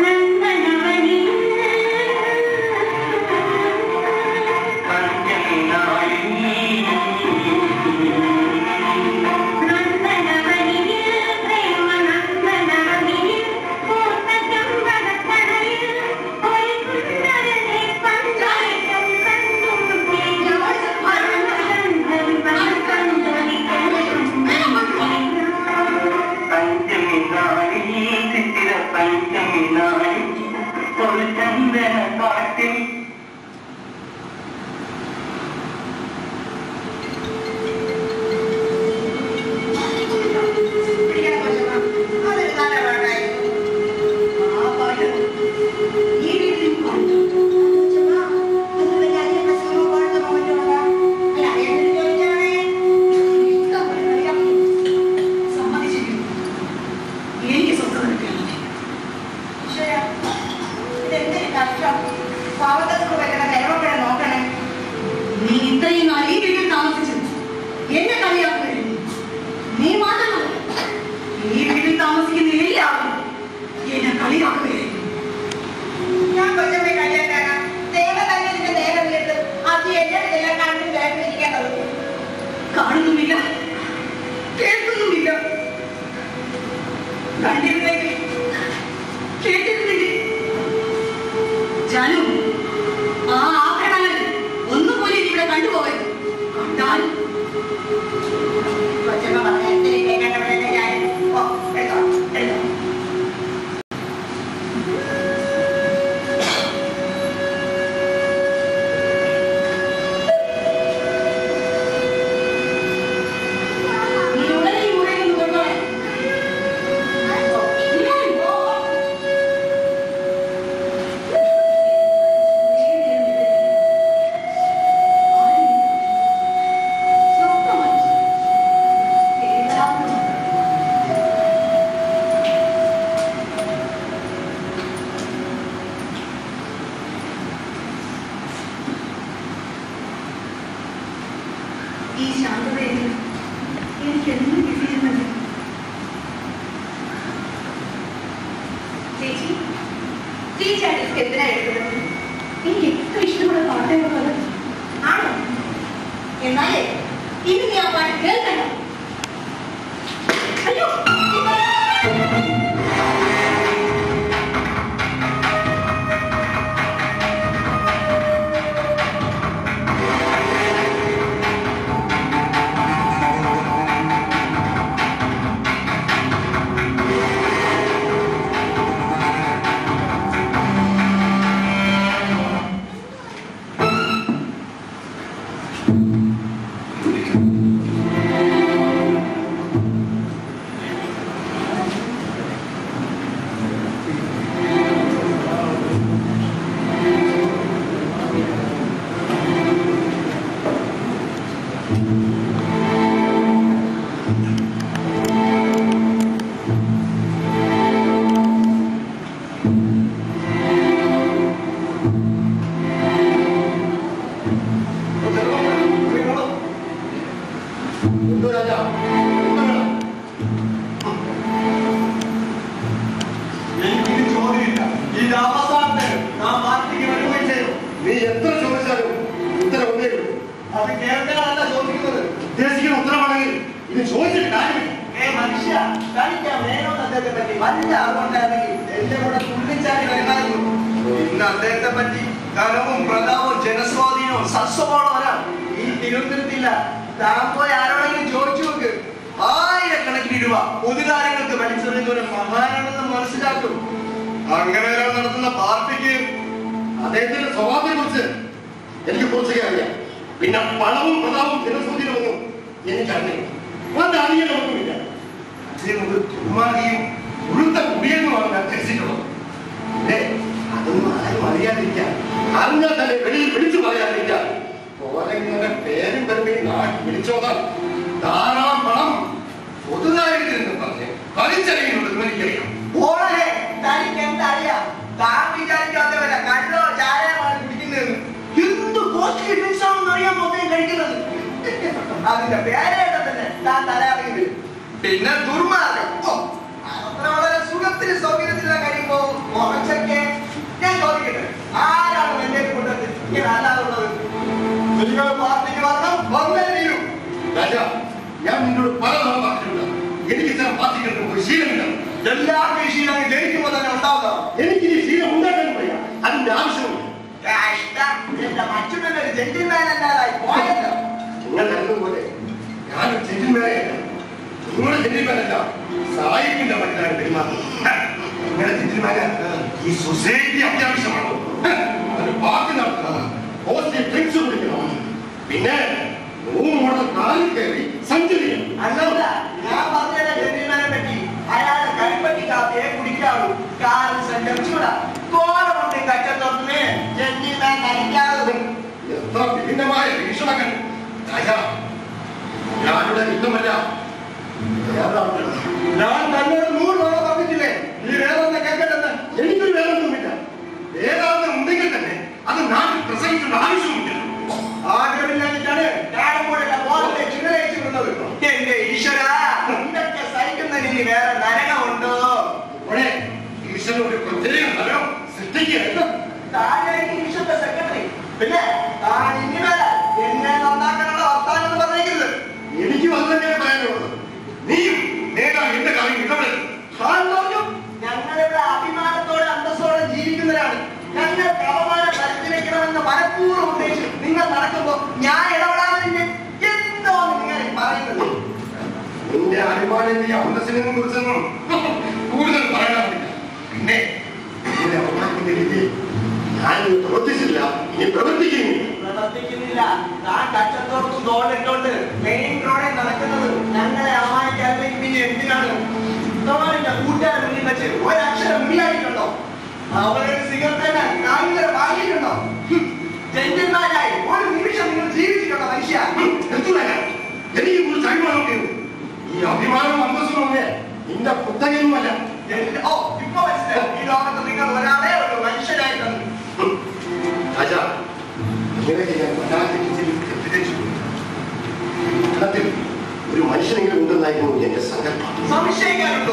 Speaker 4: പിടിക്കണം കൊച്ചമ്മ. അതൊരു നല്ല പാട്ടായിരുന്നു. ആ പാട്ട് ഈ വീട്ടിൽ പാട്ട്. കൊച്ചമ്മ, അത് വലിയ അധികം രസമോ പാടുന്ന മറ്റുള്ളതാ? അല്ല, എന്തിനു ചോദിച്ചാണേ? ഇഷ്ടം പോലെ കളിക്കാം.
Speaker 3: സമ്മതിച്ചിരിക്കുന്നു എനിക്ക് സ്വന്തം എടുക്കണം
Speaker 4: ഈശ്വരാ, ഇതെന്തൊരു കഷ്ടം. പാവങ്ങൾക്ക് പറ്റുന്ന കരുവപ്പഴ നോക്കണേ
Speaker 3: നീ ഇത്രയും നാൾ ഈ വീട്ടിൽ താമസിച്ചു എന്നെ കളിയാക്കുകയായിരുന്നു നീ മാത്രമല്ല ഈ വീട്ടിൽ താമസിക്കുന്ന എല്ലാവരും എന്നെ കളിയാക്കുകയായിരുന്നു
Speaker 4: ഞാൻ കൊച്ചമ്മയെ കളിയാക്കാനാ ദൈവം തന്നെ ഇതിന്റെ നേരെ വീട്ട് അത് എന്നെ ഇതെല്ലാം കണ്ടും കേട്ടിരിക്കേണ്ടത്
Speaker 3: കാണുന്നുമില്ല കേൾക്കുന്നുമില്ല കണ്ടിരുന്നെങ്കിൽ കേട്ടിരുന്നെങ്കിൽ ജാനു ആ ആഭരണങ്ങൾ ഒന്നുപോലെ ഇനി ഇവിടെ കണ്ടുപോകരുത് കണ്ടാൽ
Speaker 4: കൊച്ചമ്മ പറഞ്ഞ എന്തിനും കേൾക്കേണ്ടവരല്ലേ ഞാൻ ഓ എടുത്തോ എടുത്തോ
Speaker 3: നീ ഉടനെ ഈ മുറിയിൽ നിന്ന് കൊണ്ടുപോകണം ഈ ശാന്തതയിൽ എനിക്ക് എന്നും കിട്ടിയിരുന്നത്
Speaker 4: ചേച്ചി ചേച്ചി ആ ഡിസ്ക് എന്തിനാ എടുക്കുന്നത്
Speaker 3: എനിക്ക് ഏറ്റവും ഇഷ്ടമുള്ള പാട്ടുകളുള്ളത്
Speaker 4: ആണോ എന്നാലേ ഇനി നീ ആ പാട്ട് കേൾക്കണം
Speaker 3: അയ്യോ
Speaker 6: എന്തോ രാജാ എന്താ വേണം?
Speaker 8: എനിക്കിത് ചോദ്യമില്ല ഈ അവസാനത്തെ നാം പാർട്ടിക്ക് വരുകയും ചെയ്യും
Speaker 6: നീ എത്ര ചോദിച്ചാലും ഉത്തരം ഒന്നേ ഉള്ളൂ.
Speaker 8: അത് കേൾക്കാനല്ല ചോദിക്കുന്നത്
Speaker 6: ഉദ്ദേശിക്കുന്ന ഉത്തരമാണെങ്കിൽ ഇത് ചോദിച്ചിട്ട് കാര്യമില്ല
Speaker 8: ഏ മനുഷ്യ തനിക്ക് വേണമെന്ന് അദ്ദേഹത്തെ പറ്റി വല്ല അറിവുണ്ടായിരുന്നെങ്കിൽ എന്റെ കൂടെ തുള്ളിച്ചാടി വരുമായിരുന്നു ഇന്ന് അദ്ദേഹത്തെ പറ്റി ധനവും പ്രതാപവും ജനസ്വാധീനവും സസ്വഭാവം ഈ തിരുവനന്തപുരത്തില്ല താൻ പോയി ആരോടെങ്കിലും ചോദിച്ചു നോക്ക് ആയിരക്കണക്കിന് രൂപ പൊതുകാര്യങ്ങൾക്ക് വലിച്ചെറിയുന്ന ഒരു മഹാനാണെന്ന് മനസ്സിലാക്കും
Speaker 6: അങ്ങനെ ഒരാൾ നടത്തുന്ന പാർട്ടിക്ക് അദ്ദേഹത്തിന്റെ സ്വഭാവത്തെ കുറിച്ച് എനിക്ക് കുറച്ചൊക്കെ അറിയാം പിന്നെ പണവും പ്രതാപവും ജനസൂചനമൊന്നും എനിക്കറിയില്ല അതറിയണമൊന്നുമില്ല അദ്ദേഹം ഒരു ദുർമാർഗിയും ഉഴുത്ത കുടിയെന്നുമാണ് ഞാൻ ധരിച്ചിട്ടുള്ളത് ഏ അതൊന്നും ആരും അറിയാതിരിക്കാൻ അറിഞ്ഞാൽ തന്നെ വെളിയിൽ വിളിച്ചു പറയാതിരിക്കാൻ ഓരങ്ങനെ പേരും പെരുമയും നാട്ടി വിളിച്ചോതാൽ ധാരാളം പണം പൊതുകാര്യത്തിൽ നിന്ന് പറഞ്ഞ് വലിച്ചെറിയുന്നുണ്ടെന്ന് എനിക്കറിയാം
Speaker 8: ഓളെ തനിക്ക് എന്തറിയാം താൻ വിചാരിക്കാത്തവര കല്ലോ ചാരമാണ് കുടിക്കുന്നത് എന്ത് കോസ്റ്റ്ലി ഡ്രിങ്ക്സ് ആണെന്ന് അറിയാൻ മൊത്തം കഴിക്കുന്നത് അതിന്റെ പേരേട്ട തന്നെ താൻ തലയാറി വരും പിന്നെ ദുർമാർഗം ഓ, ചോദിക്കട്ടെ ആരാണ് എന്നെ കൊണ്ടത് ഇങ്ങനെ അല്ലാതുള്ളത് നിങ്ങൾ പാർട്ടിക്ക് വരണം വന്നേ തീരൂ
Speaker 9: രാജാ ഞാൻ നിന്നോട് പലതവണ പറഞ്ഞിട്ടുണ്ട് എനിക്ക് ഇത്തരം പാർട്ടികൾക്ക് ഒരു ശീലമില്ല
Speaker 8: എല്ലാ കൃഷിയും അങ്ങ് ജനിക്കുമ്പോൾ തന്നെ ഉണ്ടാവുന്നതാണ്
Speaker 9: എനിക്ക് ഈ ശീലം ഉണ്ടാക്കാൻ വയ്യ അതിന്റെ ആവശ്യമില്ല
Speaker 8: കഷ്ടം. എന്റെ മച്ചുടനെ ഒരു ജെന്റിൽമാൻ അല്ലാതായി പോയല്ലോ
Speaker 9: നിങ്ങൾ കരുതുന്ന പോലെ ഞാനൊരു ജെന്റിൽമാനല്ല നിങ്ങളുടെ ജെന്റിൽമാനല്ല സായിപ്പിന്റെ മറ്റാണ് പെരുമാറുന്നത് നിങ്ങളുടെ ജെന്റിൽമാന് ഈ സൊസൈറ്റി അത്യാവശ്യമാണോ ഒരു പാർട്ടി നടത്തണം പോസ്റ്റ് ഡ്രിങ്ക്സ് കുടിക്കണം പിന്നെ മൂന്ന് മോഡൽ കാലിൽ കയറി സഞ്ചരിക്കണം
Speaker 8: അല്ലല്ല ഞാൻ പറഞ്ഞ ജെന്റിൽമാനെ പറ്റി അയാളെ കൈപ്പറ്റി കാപ്പിയെ കുടിക്കാവൂ കാറിൽ സഞ്ചരിച്ചൂടാ കോലമുണ്ട് കച്ചത്തോട്ടത്തിന് ജെന്റിൽമാൻ കഴിക്കാതെ
Speaker 9: എത്ര വിഭിന്നമായ വീക്ഷണങ്ങൾ രാജാ ഞാനിവിടെ യുദ്ധമല്ല ഏതാണ്
Speaker 8: ഞാൻ തന്നോട് നൂറ് തവണ പറഞ്ഞിട്ടില്ലേ നീ വേറെ ഒന്ന് കേൾക്കട്ടെന്ന്
Speaker 9: എനിക്കൊരു വേറൊന്നുമില്ല വേദാന്തം ഉണ്ടെങ്കിൽ തന്നെ അത് നാട്ടിൽ പ്രസംഗിക്കേണ്ട ആവശ്യമില്ല
Speaker 8: ആഗ്രഹമില്ലാഞ്ഞിട്ടാണ് ഞാനിപ്പോഴല്ല ബോധത്തെ ചിന്നലയിച്ചു വിടുന്നത് എന്റെ ഈശ്വര ഇതൊക്കെ സഹിക്കുന്നതിന് ഇനി വേറെ നരകമുണ്ടോ
Speaker 9: ഇവിടെ ഈശ്വരൻ ഒരു പ്രത്യേക ഫലം സൃഷ്ടിക്കുക
Speaker 8: താനായിരിക്കും ഈശ്വരന്റെ സെക്രട്ടറി പിന്നെ താൻ ഇനി മേലെ എന്നെ നന്നാക്കാനുള്ള വർത്താനം എന്ന് പറഞ്ഞേക്കരുത്
Speaker 9: എനിക്ക് വന്നതന്നെ പറയാനുള്ളത് നീയും നേതാവ് എന്റെ കാര്യം ഇടപെടരുത്
Speaker 8: താൻ പറഞ്ഞു ഞങ്ങളിവിടെ അഭിമാനത്തോടെ അന്തസ്സോടെ ജീവിക്കുന്നവരാണ് ഞങ്ങൾക്ക് അപമാനം വരുത്തി വെക്കണമെന്ന് മനഃപൂർവ്വം ഉദ്ദേശിച്ചു നിങ്ങൾ നടക്കുമ്പോ ഞാൻ ഇടപെടാതെ എന്തോ നിങ്ങൾ ഈ പറയുന്നത്
Speaker 9: നിന്റെ അനുമാനത്തെ അന്തസ്സിനെ കുറിച്ചൊന്നും കൂടുതൽ പറയാനാവില്ല പിന്നെ നിന്റെ അഭിമാനത്തിന്റെ രീതി ഞാൻ ഇനി പ്രവർത്തിച്ചില്ല ഇനി പ്രവർത്തിക്കുന്നില്ല
Speaker 8: പ്രവർത്തിക്കുന്നില്ല താൻ കച്ചത്തോടത്തും തോളിട്ടോണ്ട് മെയിൻ റോഡിൽ നടക്കുന്നത് ഞങ്ങളെ അമ്മാനിക്കാതെ പിന്നെ എന്തിനാണ് തോന്നിന്റെ കൂട്ടുകാരെ മുന്നിൽ വെച്ച് ഒരക്ഷരം മുന്നിലായിട്ടുണ്ടോ അവരൊരു സിഗരറ്റ് കാലിങ്ങനെ വാങ്ങിയിട്ടുണ്ടോ ഹും. ജന്യന്മാരായി ഒരു നിമിഷം നിങ്ങൾ ജീവിച്ചിട്ടുണ്ടോ മനുഷ്യ
Speaker 9: എന്തുതന്നെ എനിക്ക് കുറിച്ച് അഭിമാനമുണ്ട് ഈ അഭിമാനം അന്തസ്സും ഒക്കെ നിന്റെ പുത്തകയൊന്നുമല്ല
Speaker 8: എന്ത്- ഓ ഇപ്പൊ മനസ്സിലായി ഈ ലോകത്ത് നിങ്ങൾ ഒരാളേ ഉള്ളൂ മനുഷ്യരായിട്ടുണ്ട്
Speaker 9: രാജാ ഇങ്ങനെയൊക്കെ ഞാൻ വല്ലാതെ രീതിയിൽ തെറ്റിദ്ധരിച്ചു കേരളത്തിൽ ഒരു മനുഷ്യനെങ്കിലും ഉണ്ടെന്നായിരുന്നു എന്റെ സങ്കല്പം
Speaker 8: സംശയിക്കാനുണ്ടോ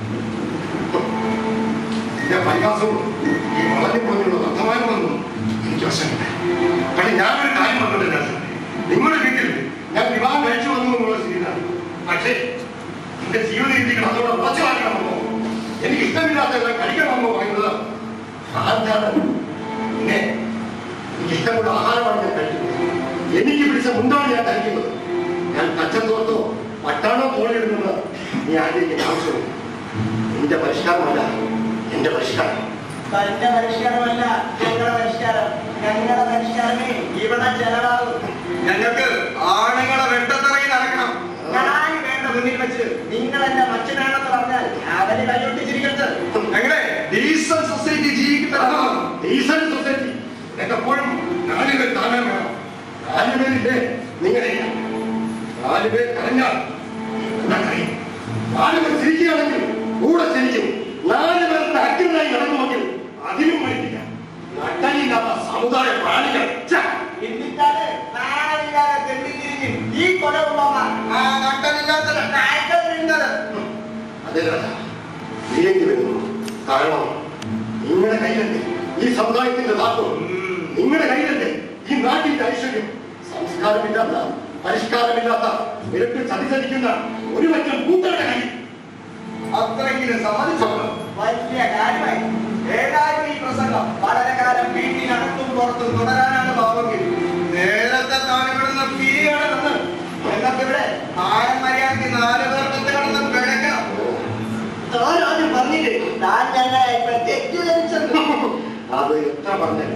Speaker 9: എന്റെ പരിഹാസവും ഈ വളരെ പോലുള്ള വർത്തമാനമൊന്നും എനിക്ക് വശമില്ല പക്ഷെ ഞാനൊരു കാര്യം പറഞ്ഞിട്ടില്ല നിങ്ങളുടെ വീട്ടിൽ ഞാൻ വിവാഹം കഴിച്ചു വന്നു എന്നുള്ള സ്ഥിതിയിലാണ് പക്ഷേ എന്റെ ജീവിത രീതികൾ അതോടെ ഉറച്ചു മാറ്റണമെന്നോ എനിക്ക് ഇഷ്ടമില്ലാത്തതെല്ലാം കഴിക്കണമെന്നോ പറയുന്നത് ആർക്കാണ് പിന്നെ എനിക്ക് ഇഷ്ടമുള്ള ആഹാരമാണ് ഞാൻ കഴിക്കുന്നത് എനിക്ക് പിടിച്ച മുണ്ടാണ് ഞാൻ കഴിക്കുന്നത് ഞാൻ കച്ചം തോർത്തോ പട്ടാണോ തോളിടുന്നത് നീ ആഗ്രഹിക്കുന്ന ആവശ്യമില്ല എന്റെ പരിഷ്കാരമല്ല എന്റെ പരിഷ്കാരം
Speaker 8: തന്റെ പരിഷ്കാരമല്ല ഞങ്ങളുടെ പരിഷ്കാരം ഞങ്ങളുടെ പരിഷ്കാരമേ ഇവിടെ ചെലവാകും
Speaker 6: ഞങ്ങൾക്ക് ആണുങ്ങളെ വെട്ടത്തിറങ്ങി നടക്കണം
Speaker 8: ഞാൻ വേണ്ട മുന്നിൽ വെച്ച് നിങ്ങൾ എന്റെ മച്ചനാണെന്ന് പറഞ്ഞാൽ അവര് കൈയൊട്ടിച്ചിരിക്കരുത്
Speaker 6: എങ്ങനെ ഡീസൽ സൊസൈറ്റി ജീവിക്കുന്നവരാണോ
Speaker 9: ഡീസന്റ് സൊസൈറ്റി എപ്പോഴും നാലുപേർ താങ്ങാൻ വേണം നാലുപേരില്ലേ നിങ്ങളെ നാലുപേർ കരഞ്ഞാൽ എന്നാ കരയും നാലുപേർ ചിരിക്കുകയാണെങ്കിൽ കൂടെ ചിരിക്കും നാലുപേർ അക്രനായി നടന്നുവെങ്കിൽ അതിനും മടിക്കില്ല നട്ടലില്ലാത്ത സമുദായ പ്രാണികൾ ഛെ!
Speaker 8: എന്നിട്ടാണ് നാളില്ലാതെ തെണ്ടിത്തിരിഞ്ഞ് ഈ കൊലവുള്ളവ ആ നട്ടമില്ലാത്ത നായ്ക്കൾ വീഴുന്നത്
Speaker 9: അതെ രാജാ വീഴേണ്ടി വരുന്നു കാരണം നിങ്ങളുടെ കയ്യിലല്ലേ ഈ സമുദായത്തിന്റെ താക്കോൽ നിങ്ങളുടെ കയ്യിലല്ലേ ഈ നാട്ടിന്റെ ഐശ്വര്യം സംസ്കാരമില്ലാത്ത പരിഷ്കാരമില്ലാത്ത നിരക്ക് ചതിചലിക്കുന്ന ഒരു പറ്റം കൂട്ടരുടെ കയ്യിൽ
Speaker 6: അത്രയെങ്കിലും സമ്മതിച്ചോളൂ
Speaker 8: വലിയ കാര്യമായി ഏതായാലും ഈ പ്രസംഗം വളരെ കാലം വീട്ടിനകത്തും പുറത്തും തുടരാനാണ് ഭാവമെങ്കിൽ
Speaker 6: നേരത്തെ താൻ ഇവിടുന്ന് പിരിയണമെന്ന്
Speaker 8: എന്നൊക്കെ ആയം മര്യാദയ്ക്ക് നാല് പേർക്കത്ത് കിടന്ന് പിഴക്കണം താനാദ്യം പറഞ്ഞില്ലേ താൻ ഞങ്ങളെ ഇപ്പൊ തെറ്റിദ്ധരിച്ചത്
Speaker 9: അത് എത്ര പറഞ്ഞാലും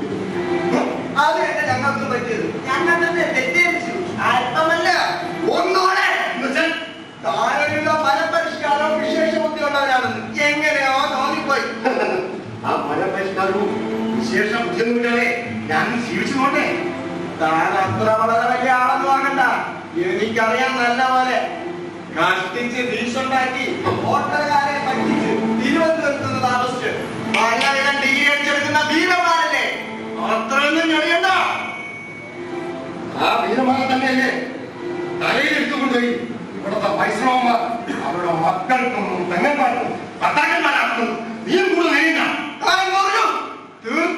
Speaker 8: അത് തന്നെ ഞങ്ങൾക്ക് പറ്റിയത് ഞങ്ങൾ തന്നെ തെറ്റിദ്ധരിച്ചു അല്പമല്ല ഒന്നോടെ
Speaker 9: എന്നുവെച്ചാൽ
Speaker 8: താനുള്ള ഫലപരിഷ്കാരവും വിശേഷബുദ്ധിയുള്ളവരാണെന്ന് എങ്ങനെയോ തോന്നിപ്പോയി
Speaker 9: ആ ഫലപരിഷ്കാരവും വിശേഷ ബുദ്ധിയൊന്നുമില്ലാതെ ഞാൻ ജീവിച്ചു നോട്ടെ
Speaker 8: താൻ അത്ര വളരെ വലിയ ആളെന്ന് വാങ്ങണ്ട എനിക്കറിയാം നല്ല പോലെ കഷ്ടിച്ച് വീശുണ്ടാക്കി ഹോട്ടലുകാരെ പറ്റിച്ച് തിരുവനന്തപുരത്ത് നിന്ന് താമസിച്ച് പലവിധം ഡിഗ്രി അടിച്ചെടുക്കുന്ന വീരന്മാരല്ലേ അത്രയൊന്നും ഞെളിയണ്ട
Speaker 9: ആ വീരന്മാരെ തന്നെയല്ലേ തലയിൽ എടുത്തുകൊണ്ടുപോയി ഇവിടുത്തെ വൈഷ്ണവന്മാർ അവരുടെ മക്കൾക്കും പെങ്ങന്മാർക്കും ഭർത്താക്കന്മാരാക്കുന്നത് നീയും കൂടുതൽ നേരിടാം
Speaker 8: താൻ പറഞ്ഞു തീർത്തും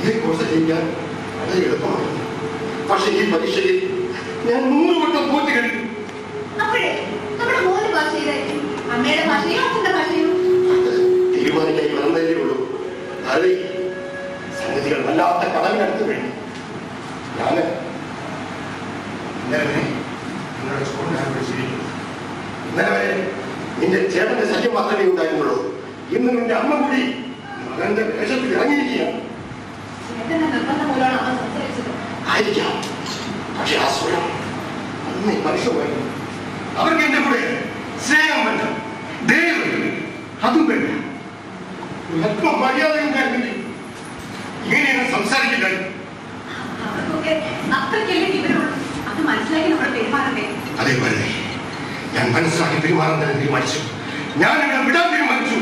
Speaker 9: ഈ കോഴ്സ് ജയിക്കാൻ വളരെ എളുപ്പമായിരുന്നു പക്ഷെ ഈ പരീക്ഷയിൽ ഞാൻ നൂറ് വട്ടം തോറ്റ് കഴിഞ്ഞു
Speaker 4: അപ്പോഴേ നമ്മുടെ മോന്റെ ഭാഷ ഏതായിരിക്കും അമ്മയുടെ ഭാഷയോ അച്ഛന്റെ ഭാഷയോ
Speaker 9: അത് തീരുമാനിക്കാൻ വരുന്നതേ ഉള്ളൂ അത് സംഗതികൾ വല്ലാത്ത കടലിനടുത്ത് കഴിഞ്ഞു ഞാൻ ഇന്നലെ വരെ നിങ്ങളുടെ സ്കൂളിലാണ് വിളിച്ചിരിക്കുന്നത് ഇന്നലെ വരെ നിന്റെ ചേട്ടന്റെ ശല്യം മാത്രമേ ഉണ്ടായിരുന്നുള്ളൂ ഇന്ന് നിന്റെ അമ്മ കൂടി മകന്റെ വേഷത്തിൽ ഇറങ്ങിയിരിക്കുകയാണ്
Speaker 4: ചേട്ടന്റെ നിർബന്ധം മൂലമാണ് അമ്മ സംസാരിച്ചത്
Speaker 9: ആയിരിക്കാം പക്ഷെ ആ സ്വരം അന്ന് മനുഷ്യമായിരുന്നു അവർക്ക് എന്റെ കൂടെ സ്നേഹം വേണ്ട ദൈവം വേണ്ട. അതും വേണ്ട അല്പം മര്യാദ ഉണ്ടായിരുന്നെങ്കിൽ ഇങ്ങനെയാണ് സംസാരിക്കില്ല
Speaker 4: അവർക്കൊക്കെ അത്രയ്ക്കല്ലേ വിവരമുള്ളൂ അത് മനസ്സിലാക്കി നമ്മൾ പെരുമാറണ്ടേ
Speaker 9: അതേ പോലെ ഞാൻ മനസ്സിലാക്കി പെരുമാറാൻ തന്നെ തീരുമാനിച്ചു ഞാൻ ഇവിടെ വിടാൻ തീരുമാനിച്ചു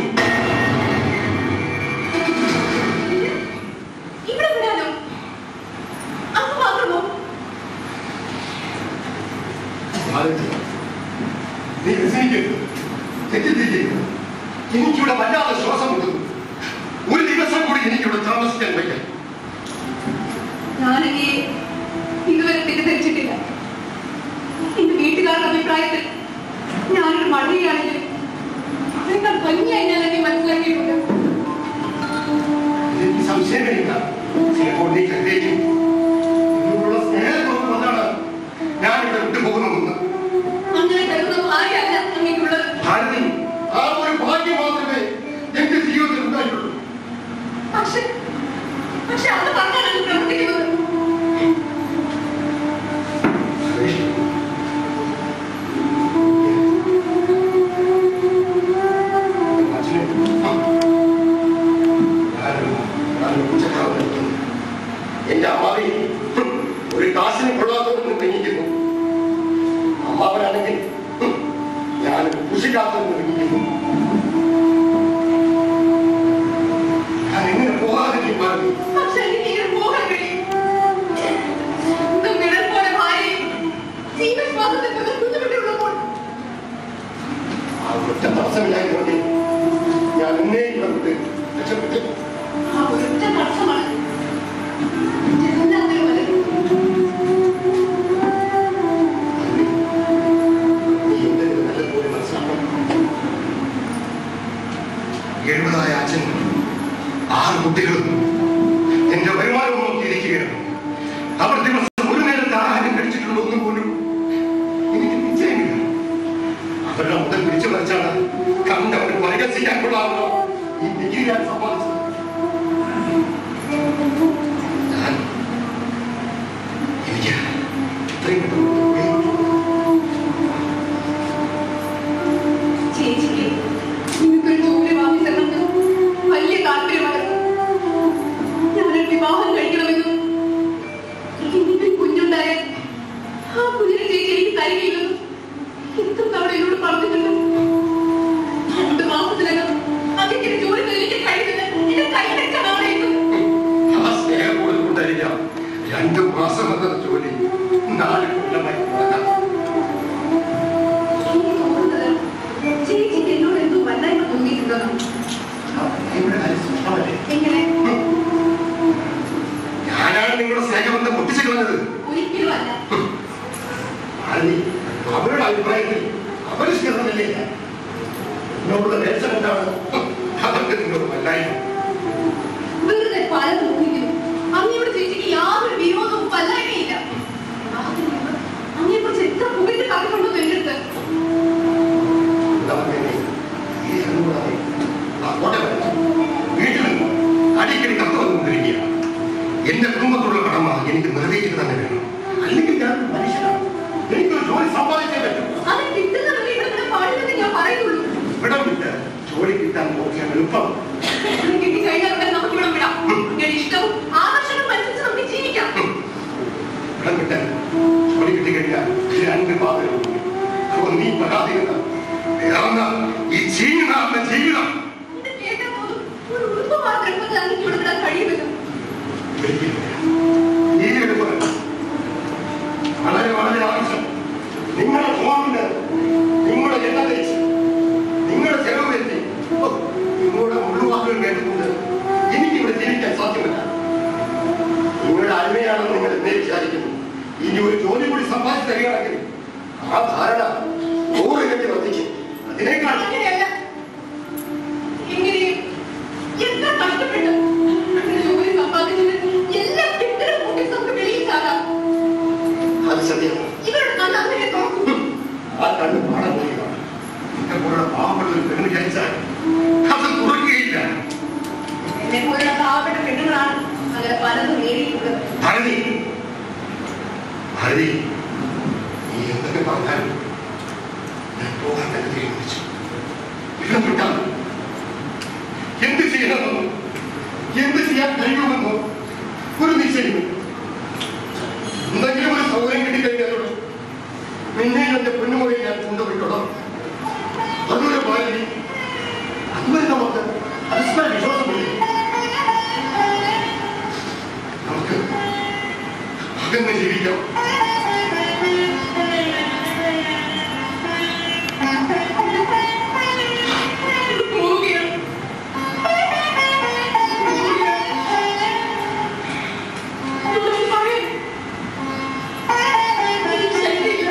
Speaker 4: ഇവിടെ വിടാനോ അത് മാത്രമോ
Speaker 9: ഭാരതി, നീ വ്യസനിക്കരുത് തെറ്റിദ്ധരിക്കരുത് എനിക്കിവിടെ വല്ലാതെ ശ്വാസം മുട്ടുന്നു ഒരു ദിവസം കൂടി എനിക്കിവിടെ താമസിക്കാൻ വയ്ക്കാം
Speaker 4: ഞാനെനിയെ ഇതുവരെ തെറ്റിദ്ധരിച്ചിട്ടില്ല എന്റെ വീട്ടുകാരുടെ അഭിപ്രായത്തിൽ ഞാനൊരു മഴയാണെങ്കിലും അതിനേക്കാൾ ഭംഗിയായി ഞാൻ എന്നെ മനസ്സിലാക്കിയിട്ടുണ്ട്
Speaker 9: എനിക്ക് സംശയമില്ല ചിലപ്പോൾ നീ കരുതേക്കും നിന്നോടുള്ള സ്നേഹത്തോട് കൊണ്ടാണ് ഞാൻ ഇവിടെ വിട്ടുപോകുന്നതെന്ന്
Speaker 4: അങ്ങനെ കരുതുന്ന ഭാര്യയല്ല അങ്ങേക്കുള്ളത്
Speaker 9: ഭാരതി ആ ഒരു ഭാഗ്യം മാത്രമേ എന്റെ ജീവിതത്തിൽ ഉണ്ടായിട്ടുള്ളൂ
Speaker 4: പക്ഷെ പക്ഷെ അത് പറഞ്ഞാണ് പ്രവർത്തിക്കുന്നത്
Speaker 9: സുരേഷ്, അച്ഛനെ, ആ, ഞാനൊരു- ഞാനൊരു ഉച്ചക്കാലം നിൽക്കുന്നു. എന്റെ അമ്മാവി ഹും, ഒരു കാശിന് കൊള്ളാത്തവരെന്ന് പെങ്ങിക്കുന്നു അമ്മാവനാണെങ്കിൽ ഹും, ഞാൻ കൃഷിക്കാത്തവരെന്ന് പെങ്ങിക്കുന്നു ഞാൻ എങ്ങനെ പോകാതിരിക്കും ഭാരതി
Speaker 4: പക്ഷെ എനിക്ക് ഇങ്ങനെ പോകാൻ കഴിയും സ്വന്തം നിഴൽ പോലെ ഭാര്യയും ജീവശ്വാസത്തിൽ നിന്ന് കുഞ്ഞുകുട്ടിയുള്ളപ്പോൾ
Speaker 9: ആ ഒറ്റ തടസ്സമില്ലായിരുന്നെങ്കിൽ ഞാൻ എന്നെ ഇവിടെ വിട്ട് രക്ഷപ്പെട്ടു
Speaker 4: ആ ഒരൊറ്റ തടസ്സമാണ് എല്ലാത്തിനും വലുത്
Speaker 9: നീ എന്റെ നല്ലതുപോലെ മനസ്സിലാക്കണം എഴുപതായ അച്ഛൻ ആറ് കുട്ടികളും എന്റെ വരുമാനവും നോക്കിയിരിക്കുകയാണ് അവർ ദിവസം ഒരു നേരത്തെ ആഹാരം കഴിച്ചിട്ടുണ്ടോ എന്ന് പോലും എനിക്ക് നിശ്ചയമില്ല അവരുടെ മുതൽ പിടിച്ചു വരച്ചാണ് കണ്ടവർ പരിഹസിക്കാൻ കൊള്ളാമല്ലോ ഈ ഡിഗ്രി ഞാൻ സമ്പാദിച്ചത് ഞാൻ എനിക്ക് ഇത്രയും പെട്ടെന്ന്
Speaker 4: ചേച്ചിക്ക് നിങ്ങൾക്കൊരു ജോലി വാങ്ങി തരണമെന്ന് വലിയ താല്പര്യമായിരുന്നു ഞാനൊരു വിവാഹം കഴിക്കണമെന്നും എനിക്കൊരു കുഞ്ഞുണ്ടായാൽ ആ കുഞ്ഞിനെ ചേച്ചി എനിക്ക് തരികയില്ലെന്നും എത്ര തവണ എന്നോട് പറഞ്ഞിട്ടുണ്ട് രണ്ട് മാസത്തിനകം അതിന്റെ ജോലി എനിക്ക് കഴിക്കുന്നത് എന്റെ കൈ വെച്ചതാണെന്ന്
Speaker 9: ആ സ്നേഹം കൂടുതൽ കൊണ്ടായിരിക്കാം രണ്ടു മാസം എന്ന ജോലി നാല് കൊല്ലമായി നടക്കാം
Speaker 4: എനിക്ക് തോന്നുന്നത് ചേച്ചിക്ക് എന്നോട് എന്തോ വല്ലായ്മ തോന്നിയിട്ടുണ്ടെന്നാണ്
Speaker 9: ഇവിടെ കാര്യം സൂക്ഷ്മമല്ലേ?
Speaker 4: എങ്ങനെ
Speaker 9: ഞാനാണ് നിങ്ങളുടെ സ്നേഹബന്ധം പൊട്ടിച്ചു കളഞ്ഞത്
Speaker 4: ഒരിക്കലും അല്ല
Speaker 9: ഭാരതി അവരുടെ അഭിപ്രായത്തിൽ അപരിഷ്കരണമില്ലേ എന്നോടുള്ള ദേശം എന്താണ് അവർക്ക് നിന്നോട് വല്ലായ്മ
Speaker 4: വെറുതെ പലതും ഊഹിക്കുന്നു അങ്ങയുടെ ചേച്ചിക്ക് യാതൊരു വിരോധവും വല്ലായ്മയില്ല അതിന് മുമ്പ് അങ്ങയെക്കുറിച്ച് എത്ര പുകഴ്ത്തി പറഞ്ഞിട്ടുണ്ടോ എന്റെ അടുത്ത്
Speaker 9: എന്താ പറയുന്നേ? ഈ അനുകൂലമായി ആ കോട്ട വരച്ചു വീട്ടിൽ നിന്ന് അടിക്കടി കത്ത് വന്നുകൊണ്ടിരിക്കുകയാണ് എന്റെ കുടുംബത്തോടുള്ള കടമ എനിക്ക് നിറവേറ്റുക തന്നെ വേണം അല്ലെങ്കിൽ ഞാൻ ഒരു മനുഷ്യനാണ് എനിക്കൊരു ജോലി സമ്പാദിച്ചേ പറ്റൂ
Speaker 4: അത് കിട്ടുന്നവരെ ഇവിടെ ഇവിടെ പാടില്ലെന്ന് ഞാൻ പറയുള്ളൂ
Speaker 9: ഇവിടം വിട്ട് ജോലി കിട്ടാൻ നോക്കിയാൽ എളുപ്പം
Speaker 4: അങ്ങനെ കിട്ടിക്കഴിഞ്ഞാൽ ഉടനെ നമുക്ക് ഇവിടെ വിടാം അങ്ങയുടെ ഇഷ്ടവും ആകർഷണവും അനുസരിച്ച് നമുക്ക് ജീവിക്കാം
Speaker 9: ഇവിടം വിട്ട് ജോലി കിട്ടിക്കഴിഞ്ഞാൽ രണ്ട് പാതകളുണ്ട് നീ പരാതിയുണ്ട് വേറൊന്ന് ഈ ചീഞ്ഞ ജീവിതം
Speaker 4: ഇത് കേട്ടാൽ പോലും ഒരു ഉടുപ്പ് മാത്രം ഇപ്പൊ നമുക്ക് ഇവിടെ വിടാൻ കഴിയുമല്ലോ
Speaker 9: ഈ എടുപ്പ് വളരെ വളരെ ആവശ്യം നിങ്ങളുടെ ഫോണിന് നിങ്ങളുടെ എണ്ണ തേച്ച് നിങ്ങളുടെ ചെലവ് വരുത്തി ഓ, നിങ്ങളുടെ മുഴുവാക്കുകൾ കേട്ടുകൊണ്ട് എനിക്കിവിടെ ജീവിക്കാൻ സാധ്യമല്ല എന്നെ വിചാരിക്കുന്നു ഇനി ഒരു ജോലി കൂടി സമ്പാദിച്ചു തരികയാണെങ്കിൽ ആ ധാരണ നൂറിരട്ടി വർദ്ധിക്കും അതിനേക്കാൾ
Speaker 3: അങ്ങനെയല്ല എങ്ങനെയും എത്ര കഷ്ടപ്പെട്ട് അങ്ങനെ ജോലി സമ്പാദിച്ചത് എല്ലാം കെട്ടിടം കൂട്ടി നമുക്ക് വെളിയിൽ ചാടാം
Speaker 9: അത് സത്യം
Speaker 3: ഇവരുടെ കണ്ണ് അങ്ങനെ നോക്കും
Speaker 9: ആ കണ്ണ് പാടാൻ പോവുകയാണ് എന്റെ പോലുള്ള പാവപ്പെട്ട ഒരു പെണ്ണ് വിചാരിച്ചാൽ അത് തുറക്കുകയില്ല
Speaker 3: എന്നെ പോലുള്ള പാവപ്പെട്ട പെണ്ണുങ്ങളാണ് അങ്ങനെ പലതും നേടിയിട്ടുള്ളത്
Speaker 9: ഭാരതി ഭാരതി നീ എന്തൊക്കെ പറഞ്ഞാലും ഞാൻ പോകാൻ തന്നെ തീരുമാനിച്ചു ഇവിടെ വിട്ടാൽ എന്ത് ചെയ്യണമെന്നോ എന്ത് ചെയ്യാൻ കഴിയുമെന്നോ ഒരു നിശ്ചയം എന്തെങ്കിലും ഒരു സൗകര്യം കിട്ടിക്കഴിഞ്ഞാലോ നിന്നെയും എന്റെ പൊന്നുമോയെ ഞാൻ കൊണ്ടുപോയിക്കോളാം അതുവരെ ഭാരതി അതുവരെ നമുക്ക് പരസ്പര വിശ്വാസമില്ല നമുക്ക് അകന്ന് ജീവിക്കാം
Speaker 3: പോവുകയാണ് ഇവരോട് പറയും. എനിക്ക് ശക്തിയില്ല.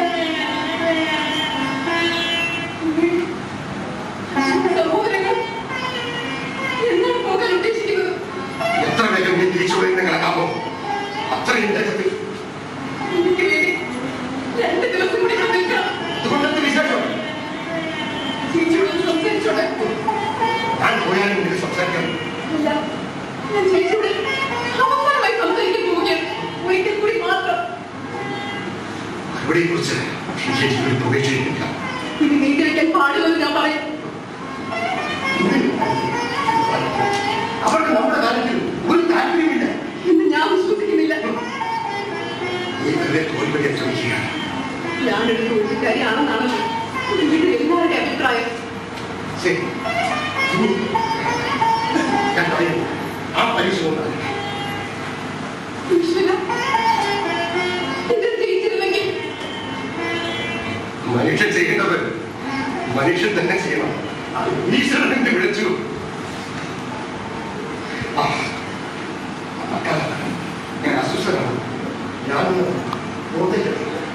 Speaker 3: സഹോദരങ്ങൾ എന്നാണ് പോകാൻ ഉദ്ദേശിക്കുന്നത്
Speaker 9: എത്ര വേഗം നീ തിരിച്ചു വരുന്ന കണക്കാമോ അത്രയും വേഗത്തിൽ
Speaker 3: എനിക്ക് വേണ്ടി രണ്ട് ദിവസം കൂടി ഇവിടെ നിൽക്കണം
Speaker 9: അതുകൊണ്ടത്തെ വിശേഷം
Speaker 3: ചേച്ചിയോട് സംസാരിച്ചോട്ടെ
Speaker 9: ഞാൻ പോയാലും നിനക്ക് സംസാരിക്കാം
Speaker 3: ഇല്ല ഞാൻ ചേച്ചിയോട് അവസാനമായി സംസാരിക്കാൻ പോവുകയാണ് ഒരിക്കൽ കൂടി മാത്രം
Speaker 9: മറുപടിയെ കുറിച്ച് എനിക്ക് ഒരു പ്രതീക്ഷയില്ല
Speaker 3: ഇത് നീട്ടി വെക്കാൻ പാടില്ലെന്ന് ഞാൻ പറയും
Speaker 9: അവർക്ക് നമ്മുടെ കാര്യത്തിൽ ഒരു താല്പര്യമില്ല
Speaker 3: എന്ന് ഞാൻ വിശ്വസിക്കുന്നില്ല
Speaker 9: നീ വെറുതെ തോൽപ്പിക്കാൻ ശ്രമിക്കുകയാണ്
Speaker 3: ഞാനൊരു ജോലിക്കാരിയാണെന്നാണ് വീട്ടിൽ എല്ലാവരുടെ അഭിപ്രായം
Speaker 9: ശരി ഇനി ഞാൻ പറയുന്നു ആ പരീക്ഷ കൊണ്ടാണ്
Speaker 3: ഈശ്വര ഇത് ജയിച്ചിരുന്നെങ്കിൽ
Speaker 9: മനുഷ്യൻ ചെയ്യേണ്ടത് മനുഷ്യൻ തന്നെ ചെയ്യണം അത് ഈശ്വരൻ എന്ന് വിളിച്ചു ആ, മക്കളെ, ഞാൻ അസ്വസ്ഥനാണ് ഞാനൊന്ന് പുറത്തേക്ക്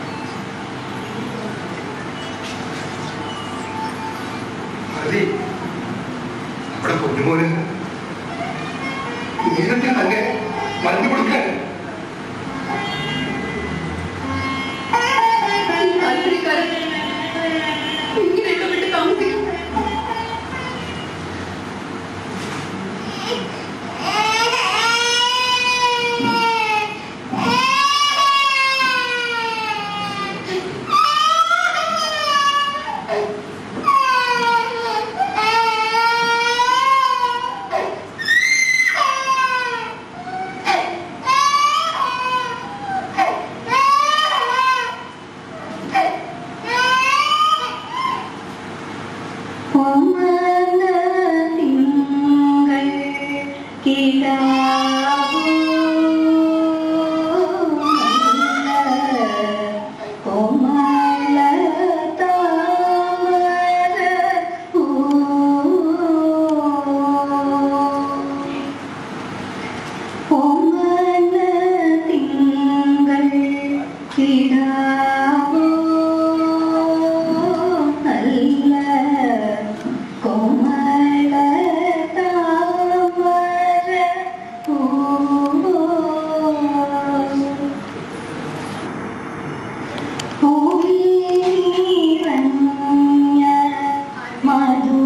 Speaker 9: മതി അവിടെ പൊന്നുമോന് നേരത്തെ തന്നെ മരുന്ന് കൊടുക്കാൻ
Speaker 3: ഈ താല്പര്യക്കാരൻ ഇങ്ങനെയൊക്കെ വിട്ട് താമസിക്കും
Speaker 4: തിങ്കൾ കിടാവോ കോമള താമര കോമള തിങ്കൾ കിടാവോ നല്ല കോമള താമര പൂവോ പൂവിറഞ്ഞ മധു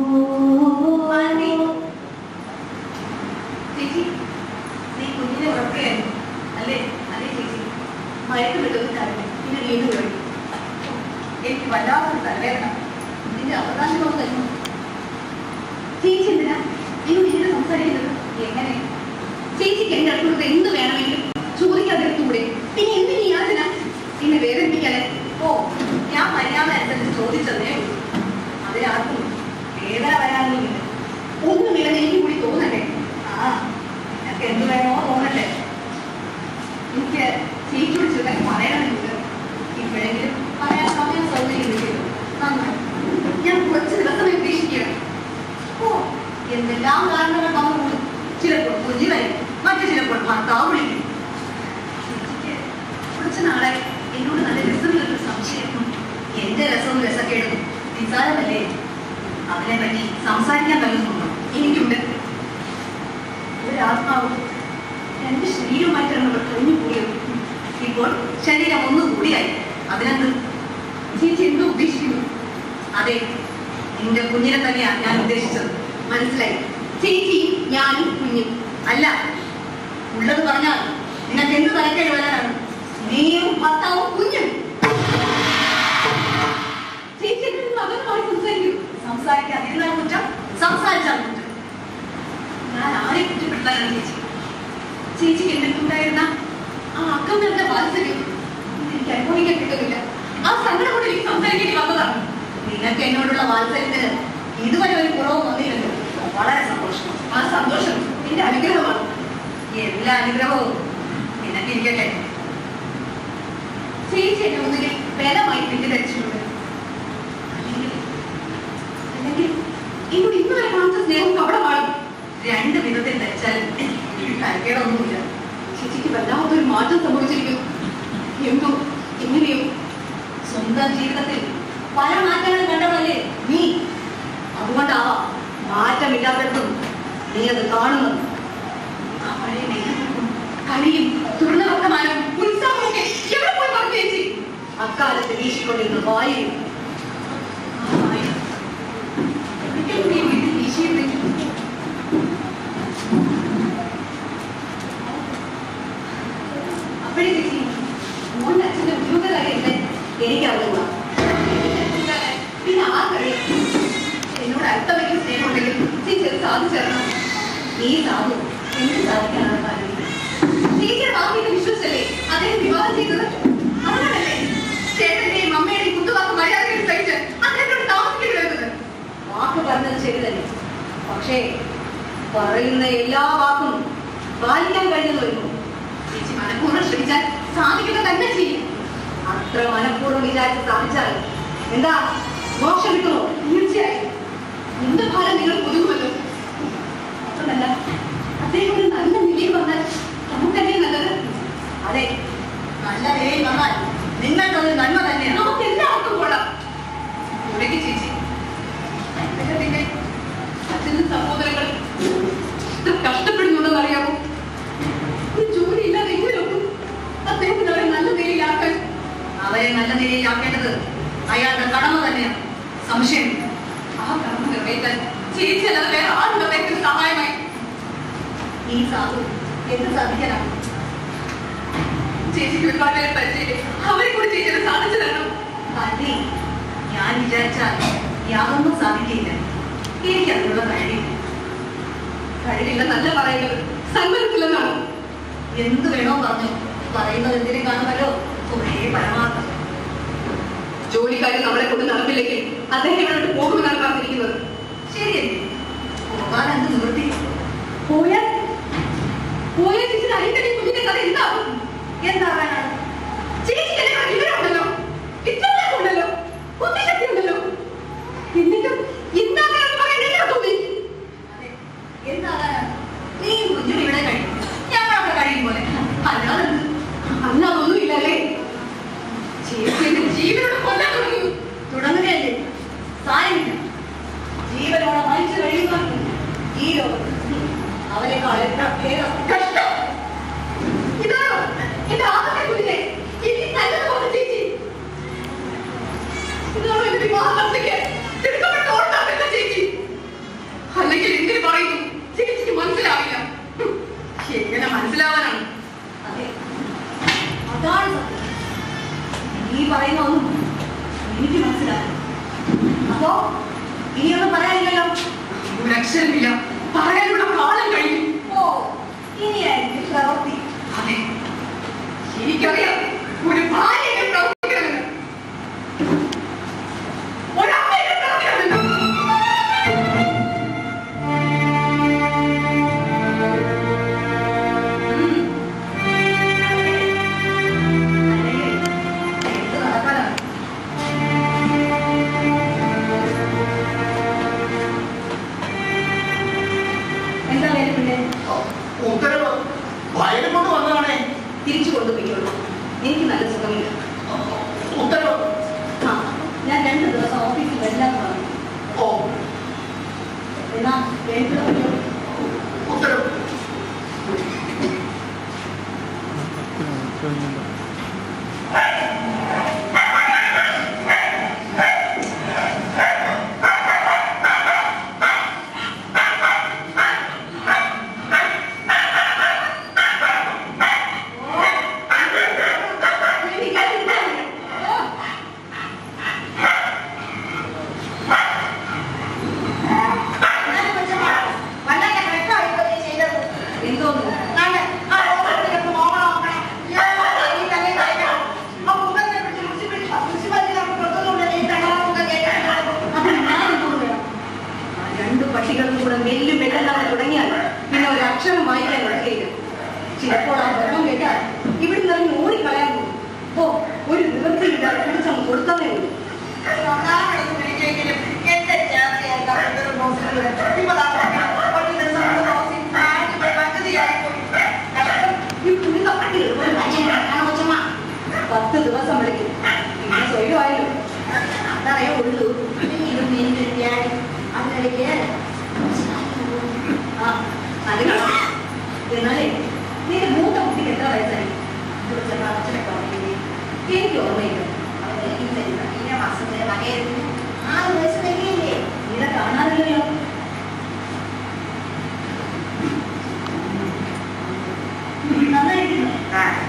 Speaker 3: ചേച്ചി നീ കുഞ്ഞിനെ ഉറക്കുകയായിരുന്നു അല്ലേ അതെ ചേച്ചി മയക്ക് വിട്ടൊന്നും കാര്യം പിന്നെ വീണ്ടും ഉറങ്ങി എനിക്ക് വല്ലാത്തൊരു തലവേദന ഇതിന്റെ അവകാശമൊന്നും തരുന്നു ചേച്ചി എന്തിനാ എന്നോട് ഇങ്ങനെ സംസാരിക്കുന്നത് എങ്ങനെ ചേച്ചിക്ക് എന്റെ അടുത്തുള്ളത് എന്ത് വേണമെങ്കിലും ചോദിക്കാതിരുത്തൂടെ പിന്നെ എന്തിനീ യാതന എന്നെ വേദനിപ്പിക്കാതെ ഓ ഞാൻ മര്യാദ അനുസരിച്ച് ചോദിച്ചതേ ഉള്ളൂ അതിനാർക്കും വേദന വരാനൊന്നുമില്ല ഒന്നുമില്ലെന്ന് എനിക്ക് കൂടി തോന്നണ്ടേ ആ നിനക്ക് എന്ത് വേണോ തോന്നട്ടെ എനിക്ക് ചേച്ചിയോട് ചെറുതായി പറയണമെന്നുണ്ട് ഇപ്പോഴെങ്കിലും പറയാൻ സമയം സൗകര്യം കിട്ടിയല്ലോ നന്നായി ഞാൻ കുറച്ച് ദിവസമായി ഉദ്ദേശിക്കുകയാണ് ഓ എന്തെല്ലാം കാരണങ്ങൾ വന്നു ചിലപ്പോൾ കുഞ്ഞു വരും മറ്റു ചിലപ്പോൾ ഭർത്താവ് വിളിക്കും വികാരമല്ലേ അതിനെ പറ്റി സംസാരിക്കാൻ പറ്റുന്നുണ്ടോ എനിക്കുണ്ട് ഒരു ആത്മാവും രണ്ട് ശരീരവുമായിട്ടാണ് അവർ കഴിഞ്ഞു പോയത് ഇപ്പോൾ ശരീരം ഒന്നുകൂടിയായി അതിനെന്ത് ചേച്ചി എന്തോ ഉദ്ദേശിക്കുന്നു അതെ നിന്റെ കുഞ്ഞിനെ തന്നെയാണ് ഞാൻ ഉദ്ദേശിച്ചത് മനസ്സിലായി ചേച്ചിയും ഞാനും കുഞ്ഞും അല്ല ഉള്ളത് പറഞ്ഞാൽ നിനക്ക് എന്ത് തലക്കേട് വരാനാണ് നീയും ഭർത്താവും കുഞ്ഞും ചേച്ചി എന്നോട് മകനുമായി സംസാരിക്കൂ സംസാരിക്കാതിരുന്നാൽ കുറ്റം സംസാരിച്ചാൽ കുറ്റം ഞാൻ ആരെ കുറ്റപ്പെടുത്താനാണ് ചേച്ചി ചേച്ചിക്ക് എന്തെങ്കിലുണ്ടായിരുന്ന ആ അക്കങ്ങളുടെ വാത്സല്യം എനിക്ക് അനുഭവിക്കാൻ കിട്ടുന്നില്ല ആ സങ്കടം കൊണ്ട് എനിക്ക് സംസാരിക്കേണ്ടി വന്നതാണ് നിനക്ക് എന്നോടുള്ള വാത്സല്യത്തിന് ഇതുവരെ ഒരു കുറവും വന്നില്ലല്ലോ വളരെ സന്തോഷം ആ സന്തോഷം എന്റെ അനുഗ്രഹമാണ് എല്ലാ അനുഗ്രഹവും നിനക്കിരിക്കട്ടെ ചേച്ചി എന്നെ ഒന്നുകിൽ ബലമായി തെറ്റിദ്ധരിച്ചിട്ടുണ്ട് അല്ലെങ്കിൽ അല്ലെങ്കിൽ എന്നോട് ഇന്ന് വരെ കാണിച്ച സ്നേഹം കവടമാണ് രണ്ട് വിധത്തിൽ ധരിച്ചാലും എനിക്ക് തരക്കേടൊന്നുമില്ല ചേച്ചിക്ക് വല്ലാത്തൊരു മാറ്റം സംഭവിച്ചിരിക്കുന്നു എന്തോ എങ്ങനെയോ സ്വന്തം ജീവിതത്തിൽ പല മാറ്റങ്ങളും കണ്ടവളല്ലേ നീ അതുകൊണ്ടാവാം മാറ്റമില്ലാത്തടത്തും നീ അത് കാണുന്നത് ആ പഴയ നെയ്യും കളിയും തുറന്ന വർത്തമാനവും ഉത്സവവും ഒക്കെ എവിടെ പോയി പറഞ്ഞു ചേച്ചി അക്കാലത്ത് വീശിക്കൊണ്ടിരുന്ന വായു ആ വായു ഒരിക്കലും നീ വീട്ടിൽ വീശിയിരുന്നെങ്കിൽ അപ്പോഴേ ചേച്ചി മോന്റെ അച്ഛന്റെ ഉദ്യോഗകാര്യല്ലേ എനിക്കറിയുക പിന്നെ ആ കഴിയും എന്നോട് അല്പമെങ്കിലും സ്നേഹമുണ്ടെങ്കിൽ ചേച്ചി അത് സാധിച്ചേരണം നീ സാധു എന്ത് സാധിക്കാനാണ് കാര്യം ചേച്ചിയുടെ വാക്കിനെ വിശ്വസിച്ചല്ലേ അദ്ദേഹം വിവാഹം ചെയ്തത് അതുകൊണ്ടല്ലേ ചേട്ടന്റെയും അമ്മയുടെയും കുത്തുവാക്ക് മര്യാദകൾ സഹിച്ച് അദ്ദേഹത്തോട് താമസിക്കേണ്ടി വരുന്നത് വാക്ക് പറഞ്ഞത് ശരി തന്നെ പക്ഷേ പറയുന്ന എല്ലാ വാക്കും പാലിക്കാൻ കഴിഞ്ഞെന്ന് വരുന്നു ചേച്ചി മനഃപൂർവ്വം ശ്രമിച്ചാൽ സാധിക്കുക തന്നെ ചെയ്യും അത്ര മനഃപൂർവ്വം വിചാരിച്ച് സാധിച്ചാൽ എന്താ മോക്ഷം കിട്ടുമോ തീർച്ചയായും എന്റെ ഭാരം നിങ്ങൾ ഒതുങ്ങുമല്ലോ മാത്രമല്ല അദ്ദേഹം ഒരു നല്ല നിലയിൽ വന്നാൽ നമുക്കല്ലേ നല്ലത് അതെ നല്ല നിലയിൽ വന്നാൽ നിങ്ങൾക്കത് നന്മ തന്നെയാണ് നമുക്ക് എല്ലാവർക്കും കൊള്ളാം ഒരേക്ക് ചേച്ചി അദ്ദേഹത്തിന്റെ അച്ഛനും സഹോദരങ്ങളും ഇത്ര കഷ്ടപ്പെടുന്നുണ്ടെന്ന് അറിയാമോ ഒരു ജോലി ഇല്ലാതെ എങ്ങനെയൊക്കും അദ്ദേഹത്തിന് അവരെ നല്ല നിലയിലാക്കാൻ അവരെ നല്ല നിലയിലാക്കേണ്ടത് അയാളുടെ കടമ തന്നെയാണ് സംശയമില്ല ആ കടമ നിറവേറ്റാൻ ചേച്ചി അല്ലാതെ വേറെ ആരും അദ്ദേഹത്തിന് സഹായമായി ഈ സാധു എന്ത് സാധിക്കാനാണ് ചേച്ചിക്ക് ഒരുപാട് പേരെ പരിചയം അവരെ കൂടി ചേച്ചിയെ സാധിച്ചു തരണം അതെ ഞാൻ വിചാരിച്ചാൽ യാതൊന്നും സാധിക്കില്ല എനിക്ക് അതിനുള്ള കഴിവില്ല കഴിവില്ലെന്നല്ല പറയുന്നത് സന്മനത്തില്ലെന്നാണ് എന്ത് വേണോ പറഞ്ഞു പറയുന്നത് എന്തിനെ കാണുമല്ലോ കുറേ പരമാർത്ഥം ജോലിക്കാരൻ നമ്മളെ കൊണ്ട് നടന്നില്ലെങ്കിൽ അദ്ദേഹം ഇവിടെ വിട്ട് പോകുമെന്നാണ് പറഞ്ഞിരിക്കുന്നത് ശരിയല്ലേ പോകാൻ എന്ത് നിവൃത്തി പോയാൽ പോയാൽ ചേച്ചി അരിക്കടി കുഞ്ഞിന്റെ കഥ എന്താകും എന്താകാനാണ് ചേച്ചിക്ക് എന്നെ വിവരമുണ്ടല്ലോ വിദ്യാഭ്യാസം ഉണ്ടല്ലോ ബുദ്ധിശക്തി ഉണ്ടല്ലോ എന്നിട്ടും എന്താകാനെന്ന് പറയാൻ എങ്ങനെ തോന്നി അതെ എന്താകാനാണ് നീ കുഞ്ഞും ഇവിടെ കഴിയും ഞങ്ങളവിടെ കഴിയും പോലെ അല്ലാതെ എന്ത്? അല്ലാതൊന്നും ഇല്ലല്ലേ ചേച്ചി എന്റെ ജീവനോട് കൊല്ലാൻ തുടങ്ങി തുടങ്ങുകയല്ലേ സാരമില്ല ജീവനോടെ മരിച്ചു കഴിയുക ഈ ലോകത്ത് അവരെക്കാൾ എത്ര ഭേദം കഷ്ടം ഇതാണോ എന്റെ ആദ്യത്തെ കുഞ്ഞിനെ എനിക്ക് നല്ലതുപോലെ ചേച്ചി ഇതാണോ എന്റെ വിവാഹത്തിലേക്ക് തിടുക്കപ്പെട്ട ഓർത്താക്കുന്ന ചേച്ചി അല്ലെങ്കിൽ എന്തിനു പറയുന്നു ചേച്ചിക്ക് മനസ്സിലാവില്ല ഹും, എങ്ങനെ മനസ്സിലാവാനാണ് അതെ അതാണ് സത്യം നീ പറയുന്ന ഒന്നും എനിക്ക് മനസ്സിലായി അപ്പോ ഇനിയൊന്നും പറയാനില്ലല്ലോ ഒരു അക്ഷരമില്ല പറയാനുള്ള കാലം കഴിഞ്ഞു ഓ ഇനിയായിരിക്കും പ്രവൃത്തി അതെ എനിക്കറിയാം ഒരു ഭാര്യ എങ്ങനെ പ്രവർത്തിക്കണമെന്ന് ഒരമ്മ എങ്ങനെ പ്രവർത്തിക്കണമെന്ന് ഉം. അല്ലെങ്കിൽ എന്ത് നടക്കാനാണ് എന്താ വേറെ പിന്നെ
Speaker 8: ഉത്തരവ് വയലും കൊണ്ട് വന്നതാണേ
Speaker 3: തിരിച്ചു കൊണ്ടുപോയിക്കോളൂ എനിക്ക് നല്ല സുഖമില്ല
Speaker 8: ഉത്തരവ്
Speaker 3: ആ ഞാൻ രണ്ട് ദിവസം ഓഫീസിൽ വരില്ല എന്ന് പറഞ്ഞു
Speaker 8: ഉത്തരവ്
Speaker 3: എന്തോന്നു അത് ഞാൻ എന്തോന്ന് വേണം ആ രണ്ട് പട്ടികളും കൂടെ നെല്ലും വെള്ളം തുടങ്ങിയാൽ പിന്നെ ഒരു അക്ഷരം വായിക്കാൻ നടക്കുകയില്ല ചിലപ്പോൾ ആ വെള്ളം കേട്ടാൽ ഇവിടെ നിന്ന് ഓടിക്കളയാൻ പോകും ഓ ഒരു നിവൃത്തിയില്ലാതെ പിടിച്ചങ്ങ് കൊടുത്തതേ ഉള്ളൂ ഈ കുഞ്ഞിന്റെ പട്ടികൾ ഒരു മനുഷ്യനാണ് കൊച്ചമ്മ. പത്ത് ദിവസം വിളിക്കും പിന്നെ സ്വയമായല്ലോ അതറിയാൻ ഉള്ളൂ ആ അത് കാണാം എന്നാലേ നിന്റെ മൂത്ത കുട്ടിക്ക് എത്ര വയസ്സായി കൊച്ചമ്മ അച്ഛനൊക്കെ പറഞ്ഞില്ലേ എനിക്ക് ഓർമ്മയില്ല നിന്നെ കാണാറില്ലല്ലോ നന്നായിരിക്കുന്നു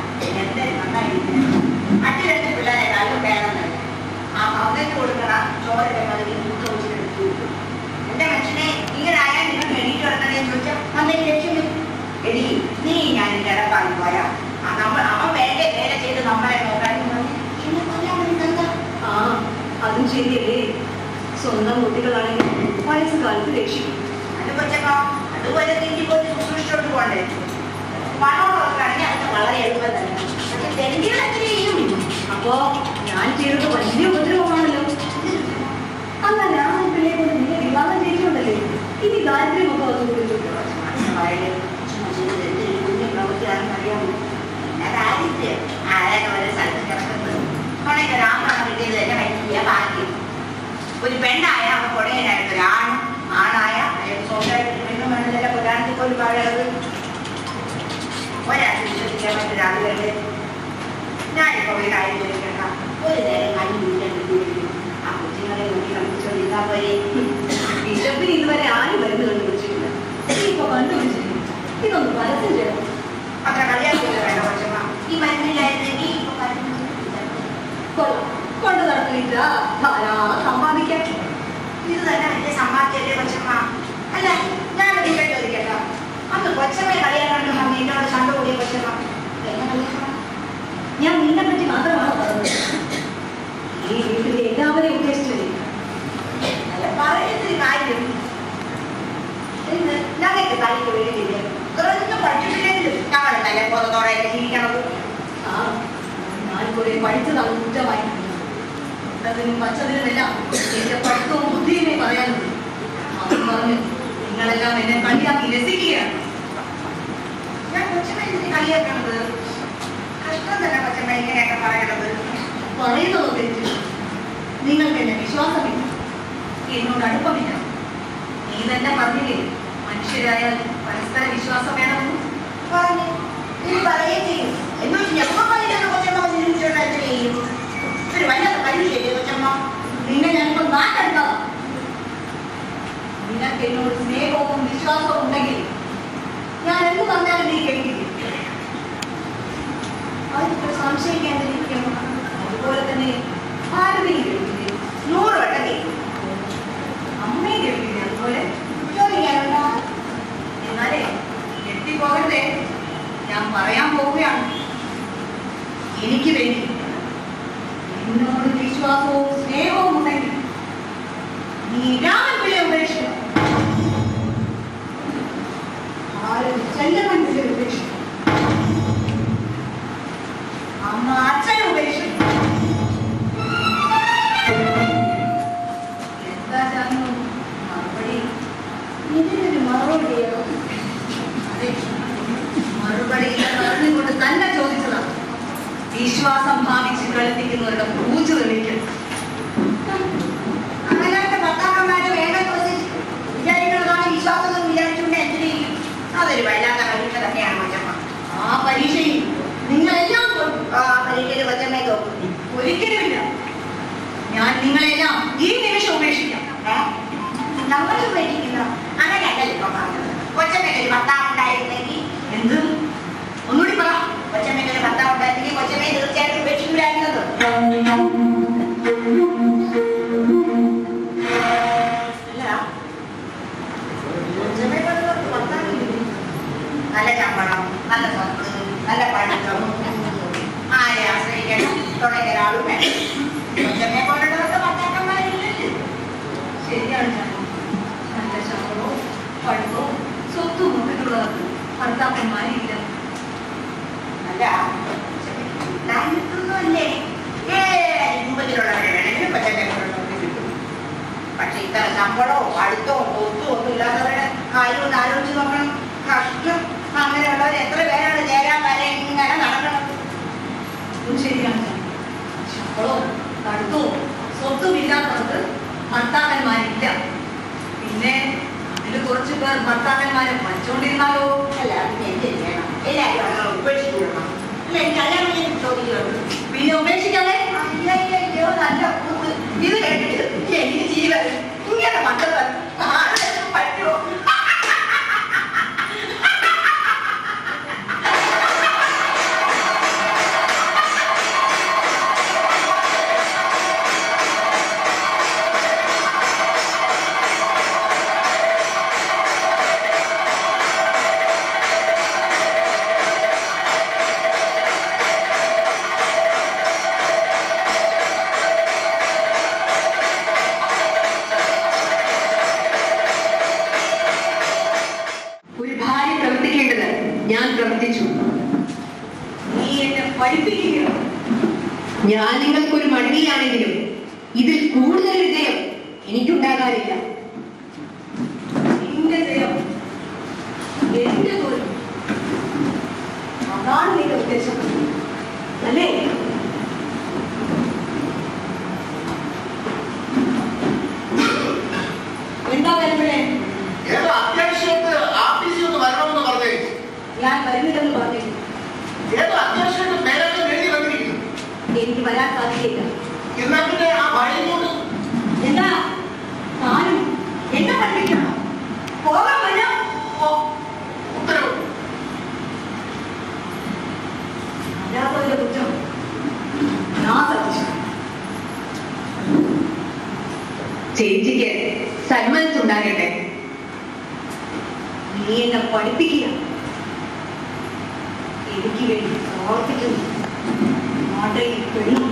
Speaker 4: എന്റെ മനുഷ്യനെ ഇങ്ങനെ ആയാൽ നിങ്ങൾ എണീറ്റ് കിടക്കണേ ചോദിച്ചാൽ അന്നേ ലക്ഷ്യം എടി നീ ഞാൻ കിടപ്പാൻ പോയാ ആ നമ്മൾ അവൻ വേണ്ട വേല ചെയ്ത് നമ്മളെ നോക്കാൻ എന്നെ കൊല്ലാൻ എന്താ
Speaker 3: ആ അതും ശരിയല്ലേ സ്വന്തം കുട്ടികളാണെങ്കിൽ വയസ്സുകാലത്ത് രക്ഷിക്കും
Speaker 4: അത് കൊച്ചമ്മ അതുപോലെ നീന്തി പോയി ശുശ്രൂഷിച്ചോണ്ട് പോകണ്ടേ പണമുള്ളവർക്കാണെങ്കിൽ അത് വളരെ എളുപ്പം തന്നെ പക്ഷെ തെണ്ടികൾ എത്ര ചെയ്യും
Speaker 3: അപ്പോ ഞാൻ ചെയ്തത് വലിയ ഉപദ്രവമാണല്ലോ അല്ല ഞാൻ പിള്ളേ കൊണ്ട് നിന്നെ വിവാഹം ചെയ്തിട്ടുണ്ടല്ലേ ഇനി ദാരിദ്ര്യമൊക്കെ വന്നു കൊടുത്തു
Speaker 4: കുഞ്ഞു പ്രവൃത്തിയാണെന്ന് അറിയാമോ അതാദ്യത്തെ ആരാണ് ഓരോ സ്ഥലത്ത് കിടക്കുന്നത് അവനൊക്കെ രാമണം കിട്ടിയത് തന്നെ വലിയ ഭാഗ്യം ഒരു പെണ്ണായ അവൻ കൊടയനായിട്ട് ഒരു ആണ് ആണായ അയാൾക്ക് സ്വന്തമായിട്ട് പെണ്ണും വേണമെന്നല്ല പുരാണത്തിൽ പോലും പറയുന്നത് ഒരാൾക്ക് വിശ്വസിക്കാൻ മറ്റൊരാൾ വേണ്ടേ ഞാനിപ്പോ ഒരു കാര്യം ചോദിക്കണ്ട ഒരു നേരം കഞ്ഞി വീട്ടിൽ ആ കൊച്ചുങ്ങളെ നോക്കി കളിച്ചോണ്ടിരുന്നാ പോലെ
Speaker 3: ബിഷപ്പിന് ഇതുവരെ ആരും മരുന്ന് കണ്ടുപിടിച്ചിട്ടില്ല ഇപ്പൊ കണ്ടുപിടിച്ചിട്ടില്ല ഇതൊന്ന് പരസ്യം ചെയ്യണം
Speaker 4: അത്ര കളിയാക്കില്ല വേണ്ട കൊച്ചമ്മ ഈ മരുന്നില്ലായിരുന്നെങ്കിൽ ഇപ്പൊ മരുന്ന്
Speaker 3: കൊള്ളാം കൊണ്ടു നടത്തില്ല ധാരാളം സമ്പാദിക്കാം
Speaker 4: ഇത് തന്നെ വലിയ സമ്പാദ്യല്ലേ കൊച്ചമ്മ അല്ല ഞാൻ നിങ്ങൾ ചോദിക്കട്ടോ അന്ന് കൊച്ചമ്മയെ കളിയാക്കണ്ട അന്ന് എന്നോട് കണ്ടു കൂടിയ കൊച്ചമ്മ എന്നെ കളിയാക്കണം
Speaker 3: ഞാൻ നിന്നെ പറ്റി മാത്രമാണ് പറഞ്ഞത് ഈ വീട്ടിലെ എല്ലാവരെയും ഉദ്ദേശിച്ചില്ലേ
Speaker 4: അല്ല പറയുന്നൊരു കാര്യം ഇന്ന് ഞങ്ങൾക്ക് കളിക്ക് വീടില്ല ഇത്രയൊന്നും പഠിച്ചിട്ടില്ലെങ്കിലും ഞങ്ങളുടെ തല ബോധത്തോടെ ജീവിക്കണത്
Speaker 3: ആ ഞാൻ കുറെ പഠിച്ചതാണ് കുറ്റമായി അതിനും പച്ചതിനുമെല്ലാം എന്റെ പഠിത്തവും ബുദ്ധിയുമേ പറയാനുള്ളൂ അവൻ പറഞ്ഞു നിങ്ങളെല്ലാം എന്നെ കളിയാക്കി രസിക്കുകയാണ്
Speaker 4: ഞാൻ കൊച്ചമ്മ എന്തിന് കളിയാക്കണത് കഷ്ടം തന്നെ കൊച്ചമ്മ ഇങ്ങനെയൊക്കെ പറയണത്
Speaker 3: പറയുന്നത് തെറ്റ് നിങ്ങൾക്ക് എന്നെ വിശ്വാസമില്ല എന്നോട് അടുപ്പമില്ല നീ തന്നെ പറഞ്ഞില്ലേ മനുഷ്യരായാൽ പരസ്പര വിശ്വാസം വേണമെന്ന്
Speaker 4: പറഞ്ഞു നീ പറയുകയും ചെയ്യും എന്നോട് എപ്പോ പറയുന്നത് കൊച്ചമ്മ നിരൂപിച്ചിട്ട് ചെയ്യും ഒരു വല്ലാത്ത പരീക്ഷയല്ലേ കൊച്ചമ്മ
Speaker 3: നിന്നെ ഞാനിപ്പോ നാട്ടെടുത്തതാ നിനക്ക് എന്നോട് സ്നേഹവും വിശ്വാസവും ഉണ്ടെങ്കിൽ ഞാൻ എന്ത് പറഞ്ഞാലും നീ കേൾക്കില്ല അതിപ്പോ സംശയിക്കാതിരിക്കണം അതുപോലെ തന്നെ ഭാരതിയും കേൾക്കില്ലേ
Speaker 4: നൂറ് വട്ടം കേൾക്കും
Speaker 3: അമ്മയും കേൾക്കില്ലേ അതുപോലെ
Speaker 4: ചോദിക്കാനുണ്ടോ
Speaker 3: എന്നാലേ എത്തിപ്പോകരുതേ ഞാൻ പറയാൻ പോവുകയാണ് എനിക്ക് വേണ്ടി എന്നോട് വിശ്വാസവും സ്നേഹവും ഉണ്ടെങ്കിൽ നീ രാമൻപിള്ളെ ഉപേക്ഷിക്കണം ആരും ചെല്ലപ്പൻ പിള്ളെ ഉപേക്ഷിക്കണം അമ്മ അച്ഛനെ ഉപേക്ഷിക്കണം എന്താ ജാനു മറുപടി ഇതിനൊരു മറുപടി ചെയ്യണം അതെ മറുപടി പറഞ്ഞുകൊണ്ട് തന്നെ ചോദിച്ചതാണ് വിശ്വാസം ഭാവിച്ച് കളിപ്പിക്കുന്നവരുടെ പൂജ തെളിയിക്കണം
Speaker 4: അങ്ങനെയൊക്കെ ഭർത്താക്കന്മാരെ വേണ്ട വിചാരിക്കുന്നതാണ് വിശ്വാസം തുടങ്ങിയ ഒരാളും വേണം കൊച്ചമ്മയെ പോലുള്ളവർക്ക് ഭർത്താക്കന്മാരില്ലല്ലോ
Speaker 3: ശരിയാണ് ചാണ്ടി. നല്ല ശമ്പളവും പഠിപ്പവും സ്വത്തും ഒക്കെ ഭർത്താക്കന്മാരില്ല
Speaker 4: അല്ല ഉണ്ടായിട്ടൊന്നുമല്ലേ ഏ രൂപത്തിലുള്ളവരെ വേണമെങ്കിലും കൊച്ചമ്മയെ പോലുള്ളവർക്ക് കിട്ടും പക്ഷെ ഇത്ര ശമ്പളവും പഠിത്തവും സ്വത്തും ഒന്നും ഇല്ലാത്തവരുടെ കാര്യം ഒന്ന് ആലോചിച്ച് നോക്കണം കഷ്ടം അങ്ങനെയുള്ളവർ എത്ര പേരാണ് ചേരാൻ വരെ ഇങ്ങനെ നടക്കണം
Speaker 3: അതും ശരിയാണ് ചാണ്ടി. ശമ്പളവും പഠിത്തവും സ്വത്തും ഇല്ലാത്തവർക്ക് ഭർത്താക്കന്മാരില്ല പിന്നെ അതിൽ കുറച്ച് പേർ ഭർത്താക്കന്മാരെ പഠിച്ചുകൊണ്ടിരുന്നാലോ
Speaker 4: അല്ല പിന്നെ എന്ത് ചെയ്യണം എല്ലാവരും അങ്ങനെ ഉപേക്ഷിച്ചു വിടണം അല്ല എനിക്ക് കല്യാണം ചെയ്യാൻ ചോദിക്കുള്ളൂ
Speaker 3: പിന്നെ ഉപേക്ഷിക്കാതെ
Speaker 4: അയ്യോ നല്ല കൂട് ഇത് കേട്ടിട്ട് എനിക്ക് ജീവൻ ഇങ്ങനെ മക്കൾ പറ്റുമോ
Speaker 10: ഒരു ഭാര്യ പ്രവർത്തിക്കേണ്ടത് ഞാൻ പ്രവർത്തിച്ചു
Speaker 3: നീ എന്നെ പഠിപ്പിക്കുക
Speaker 10: ഞാൻ നിങ്ങൾക്കൊരു മടങ്ങിയാണെങ്കിലും ഇതിൽ കൂടുതൽ വിജയം എനിക്കുണ്ടാകാനില്ല
Speaker 3: നിന്റെ ജയം എന്റെ തോൽവി അതാണ് നിന്റെ ഉദ്ദേശം അല്ലേ എന്താ വരുമ്പോഴേ
Speaker 9: ഏതോ അത്യാവശ്യമായിട്ട് ആഫീസിൽ ഒന്ന് വരണമെന്ന് പറഞ്ഞേ
Speaker 3: ഞാൻ വരുന്നില്ലെന്ന് പറഞ്ഞിരുന്നു
Speaker 9: ഏതോ അത്യാവശ്യമായിട്ട് പേരൊക്കെ എഴുതി വന്നിരിക്കുന്നു
Speaker 3: എനിക്ക് വരാൻ സാധിക്കില്ല
Speaker 9: എന്നാ പിന്നെ ആ വഴിയിലോട്ട്
Speaker 3: എന്താ താനും എന്നെ പഠിപ്പിക്കണം പോകാൻ വരാം
Speaker 9: ഉത്തരവ്
Speaker 3: അല്ലാത്തവരുടെ കുറ്റം ഞാൻ സഹിച്ചു
Speaker 10: ചേച്ചിക്ക് സന്മനസ് ഉണ്ടാകട്ടെ
Speaker 3: നീ എന്നെ പഠിപ്പിക്കുക എനിക്ക് വേണ്ടി പ്രവർത്തിക്കുന്നു നാട്ടിൽ പെണ്ണു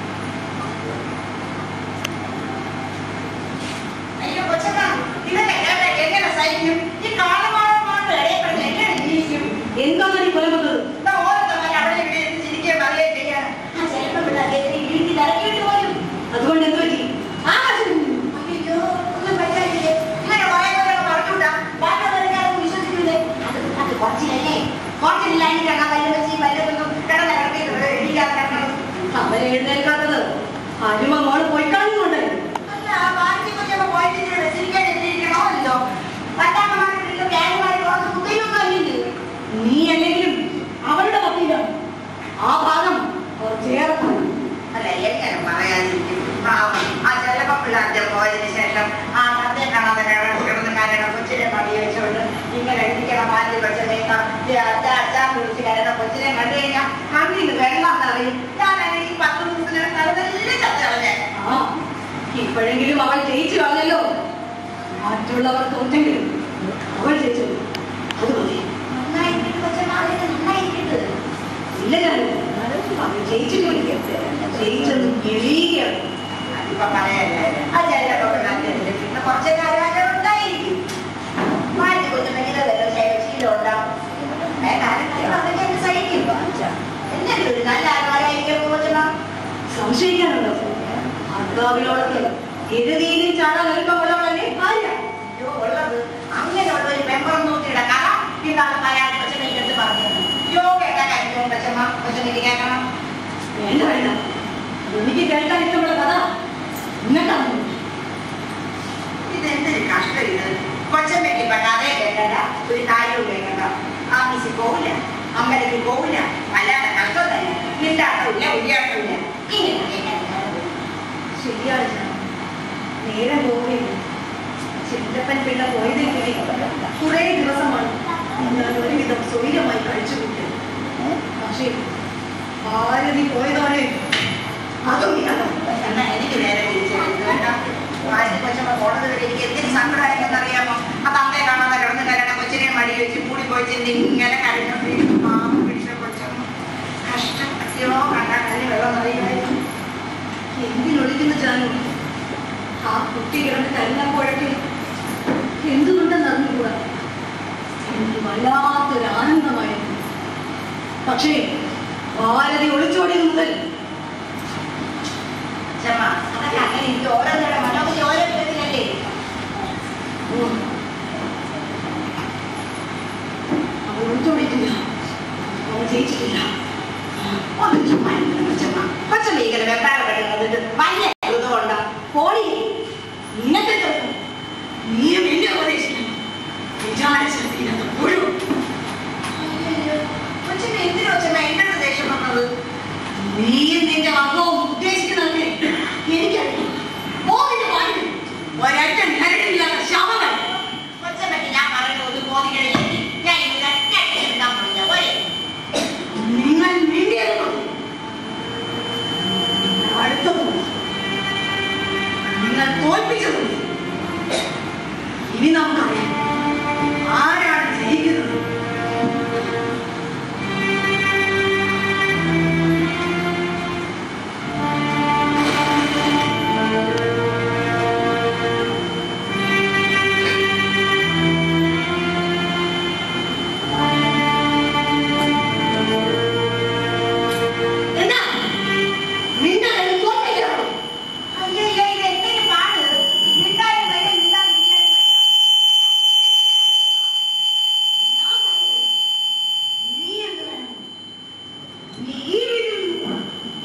Speaker 4: അയ്യോ കൊച്ചമ്മ ഇതൊക്കെ കേട്ടാ എങ്ങനെ സഹിക്കും ഈ കാലമാണോ ഇടയപ്പെടുന്ന എങ്ങനെ ജീവിക്കും
Speaker 3: എന്താണ് നീ കൊലപ്പെട്ടത്
Speaker 4: ഇതാ ഓരോരുത്തന്മാർ അവിടെ ഇവിടെ ഇരുന്ന് ചിരിക്കുകയും പറയുകയും ചെയ്യാണ് ആ ചിലപ്പോൾ പിള്ളേരെ വീട്ടിൽ ഇറക്കിയിട്ട് പോലും
Speaker 3: അതുകൊണ്ട് എന്ത് പറ്റി
Speaker 4: ആകാശം അയ്യോ ഒന്നും പറ്റാനില്ലേ ഇങ്ങനെ കുറെ പേരെ പറഞ്ഞുകൂടാ ബാക്കിയുള്ളവരെക്കാരും വിശ്വസിക്കില്ലേ അത് അത് കുറച്ചിലല്ലേ കുറച്ചില്ലായിരിക്കണം വല്ല വെച്ച് വല്ലതൊന്നും കിടന്ന് കിടത്തി ഇടിക്കാതെ കിടക്കണം
Speaker 3: അവരെ എഴുന്നേൽക്കാത്തത് അരുമ മോള് പോയി കാണുന്നുണ്ട്
Speaker 4: അല്ല ബാക്കി കൊച്ചമ്മ പോയിട്ട് വെച്ചിരിക്കാൻ എത്തിയിരിക്കണമല്ലോ പട്ടാക്കന്മാരുടെ വ്യാഴമാരി കുറച്ച് കുത്തിയൊന്നും അല്ലേ
Speaker 3: നീ അല്ലെങ്കിലും അവരുടെ വക്കീലാണ് ആ ഭാഗം കുറച്ചേറെ കാണും.
Speaker 4: അല്ല എങ്ങനെ പറയാതിരിക്കും പാവം. ആ ചെലപ്പോ പിള്ളേരുടെ പോയതിനു ശേഷം ആ തന്റെ കാണാതെ കിടന്ന് കിടന്ന് കരയണ കൊച്ചിനെ മടി വെച്ചോണ്ട് ഇങ്ങനെ ഇരിക്കണ മാറ്റി കൊച്ചിനെ അച്ഛാൻ വിളിച്ച് കരയണ കൊച്ചിനെ കണ്ടു കഴിഞ്ഞാൽ കണ്ണിന് വെള്ളം നിറയും ഞാനാണ് ഈ പത്ത് ദിവസത്തിന് നടന്നെല്ലാം ചത്തളഞ്ഞേ
Speaker 3: ആ ഇപ്പോഴെങ്കിലും അവൾ ജയിച്ചു കളഞ്ഞല്ലോ മറ്റുള്ളവർ തോറ്റെങ്കിലും അവൾ ജയിച്ചു അത് മതി
Speaker 4: നന്നായിരിക്കും കൊച്ചനാളെ നന്നായിരിക്കട്ടെ
Speaker 3: ഇല്ല ഞാൻ അവൾ ജയിച്ചു ജയിച്ചത് എളിയുകയാണ്
Speaker 4: അതിപ്പോ പറയല്ലേ ആ ചെലപ്പോ നല്ലതല്ലേ പിന്നെ കുറച്ച് കാര്യം ഉണ്ടായിരിക്കും മാറ്റി കൊച്ചുമെങ്കിലും വല്ല ശൈലശീലം ഉണ്ടാവും ഏ, കാലങ്ങളെ അതൊക്കെ അങ്ങ് സഹിക്കും എന്നാലും ഒരു നല്ല ആൾക്കാരായിരിക്കും കൊച്ചുമ്മ
Speaker 3: സംശയിക്കാനുണ്ടോ അർദ്ധാവിലോടൊക്കെ എഴുതിയിലും ചാടാൻ എളുപ്പമുള്ളവളല്ലേ ഭാര്യ
Speaker 4: അയ്യോ, ഉള്ളത് അങ്ങനെയുള്ള ഒരു മെമ്പർ നോക്കിയുടെ കഥ ഇതാണ് മലയാളി കൊച്ചുമ്മയ്ക്ക് എടുത്ത് പറഞ്ഞത് യോ കേട്ടാ കാര്യം കൊച്ചമ്മ കൊച്ചുമ്മയ്ക്ക് കേൾക്കണം
Speaker 3: വേണ്ട വേണ്ട എനിക്ക് കേൾക്കാൻ ഇഷ്ടമുള്ള കഥ ഇന്നട്ടാണ്
Speaker 4: ഇതെന്തൊരു കഷ്ടം ഇത് കൊച്ചമ്മയ്ക്ക് ഇപ്പൊ കഥയെ കേട്ടല്ല ഒരു കാര്യവും കേൾക്കണ്ട ആഫീസിൽ പോവില്ല അമ്പലത്തിൽ പോവില്ല അല്ലാതെ കഷ്ടം തന്നെ നില്ലാട്ടമില്ല ഉയ്യാട്ടമില്ല ഇങ്ങനെ കേൾക്കാൻ
Speaker 3: ശരിയാണ് ഞാൻ. നേരം പോവുകയില്ല ചിറ്റപ്പൻ പിള്ള പോയതെങ്കിലേ കുറേ ദിവസമാണ് ഞാൻ ഒരുവിധം സ്വൈര്യമായി കഴിച്ചുകൂട്ടി പക്ഷേ ഭാരതി പോയതോടെ അതും ഇല്ല
Speaker 4: എന്നാ എനിക്ക് നേരെ തിരിച്ചെടുത്തു കേട്ടോ ആദ്യം കൊച്ചമ്മ പോണത് വരെ എനിക്ക് എന്തിന് സങ്കടമായെന്ന് അറിയാമോ അത് അമ്മയെ കാണാതെ കിടന്ന് കരയണ കൊച്ചിനെ മടി വെച്ച് കൂടി പോയി ഇങ്ങനെ കരഞ്ഞോണ്ടിരിക്കും പാവം പിടിച്ച കൊച്ചമ്മ കഷ്ടം അയ്യോ കണ്ടാൽ കണ്ണി വെള്ളം
Speaker 3: അറിയായിരുന്നു എന്തിനൊളിക്കുന്ന ജാനു ആ കുട്ടി കിടന്ന് കരുന്നപ്പോഴൊക്കെ എന്തുകൊണ്ടെന്ന് അറിഞ്ഞുകൂടാ എനിക്ക് വല്ലാത്തൊരു ആനന്ദമായിരുന്നു പക്ഷേ ഭാരതി ഒളിച്ചോടിയത് മുതൽ
Speaker 4: ചമ്മ അതൊക്കെ അങ്ങനെ എനിക്ക് ഓരോരുത്തരുടെ മനോഗതി ഓരോ വിധത്തിലല്ലേ
Speaker 3: അവൾ ഒളിച്ചോടിയിട്ടില്ല അവൾ ജയിച്ചിട്ടില്ല
Speaker 4: ഒന്ന് ചുമ്മാ ഇരുന്ന് ചമ്മ കൊച്ചമ്മ ഇങ്ങനെ വെപ്രാളപ്പെട്ട് വന്നിട്ട് വല്ല ഇതുകൊണ്ടോ പോടി ഇന്നത്തെ ചെറുപ്പം
Speaker 3: നീയും എന്നെ ഉപദേശിക്കണം വിചാരിച്ചതിനകത്ത് മുഴുവൻ
Speaker 4: കൊച്ചമ്മ എന്തിനോ ചമ്മ എന്റെ അടുത്ത് ദേഷ്യം വന്നത്
Speaker 3: നീയും നിന്റെ വർഗവും ഉദ്ദേശിക്കുന്നതൊക്കെ എനിക്കറിയാം മോഹിന്റെ പാടില്ല ഒരൊറ്റ നരകമില്ലാത്ത ശവങ്ങൾ
Speaker 4: കൊച്ചമ്മയ്ക്ക് ഞാൻ പറയുന്നത് ഒന്ന് ബോധിക്കണില്ലെങ്കിൽ ഞാൻ ഇത് കറക്റ്റായിട്ട് എടുക്കാൻ പോണില്ല പോരെ
Speaker 3: നിങ്ങൾ മിണ്ടിയത് അടുത്തത് നിങ്ങൾ തോൽപ്പിച്ചത് ഇനി നമുക്കറിയാം ആരാണ് ജയിക്കുന്നത് എന്നാ നിങ്ങൾ എന്നെ തോൽപ്പിക്കണം
Speaker 4: അയ്യോ ഇത് എന്തിനു പാട് മിണ്ടാനും വയ്യ മിണ്ടാതിരിക്കാനും വയ്യ
Speaker 3: നീ എന്ത് വേണം? നീ ഈ വീട്ടിൽ നിന്ന് പോ.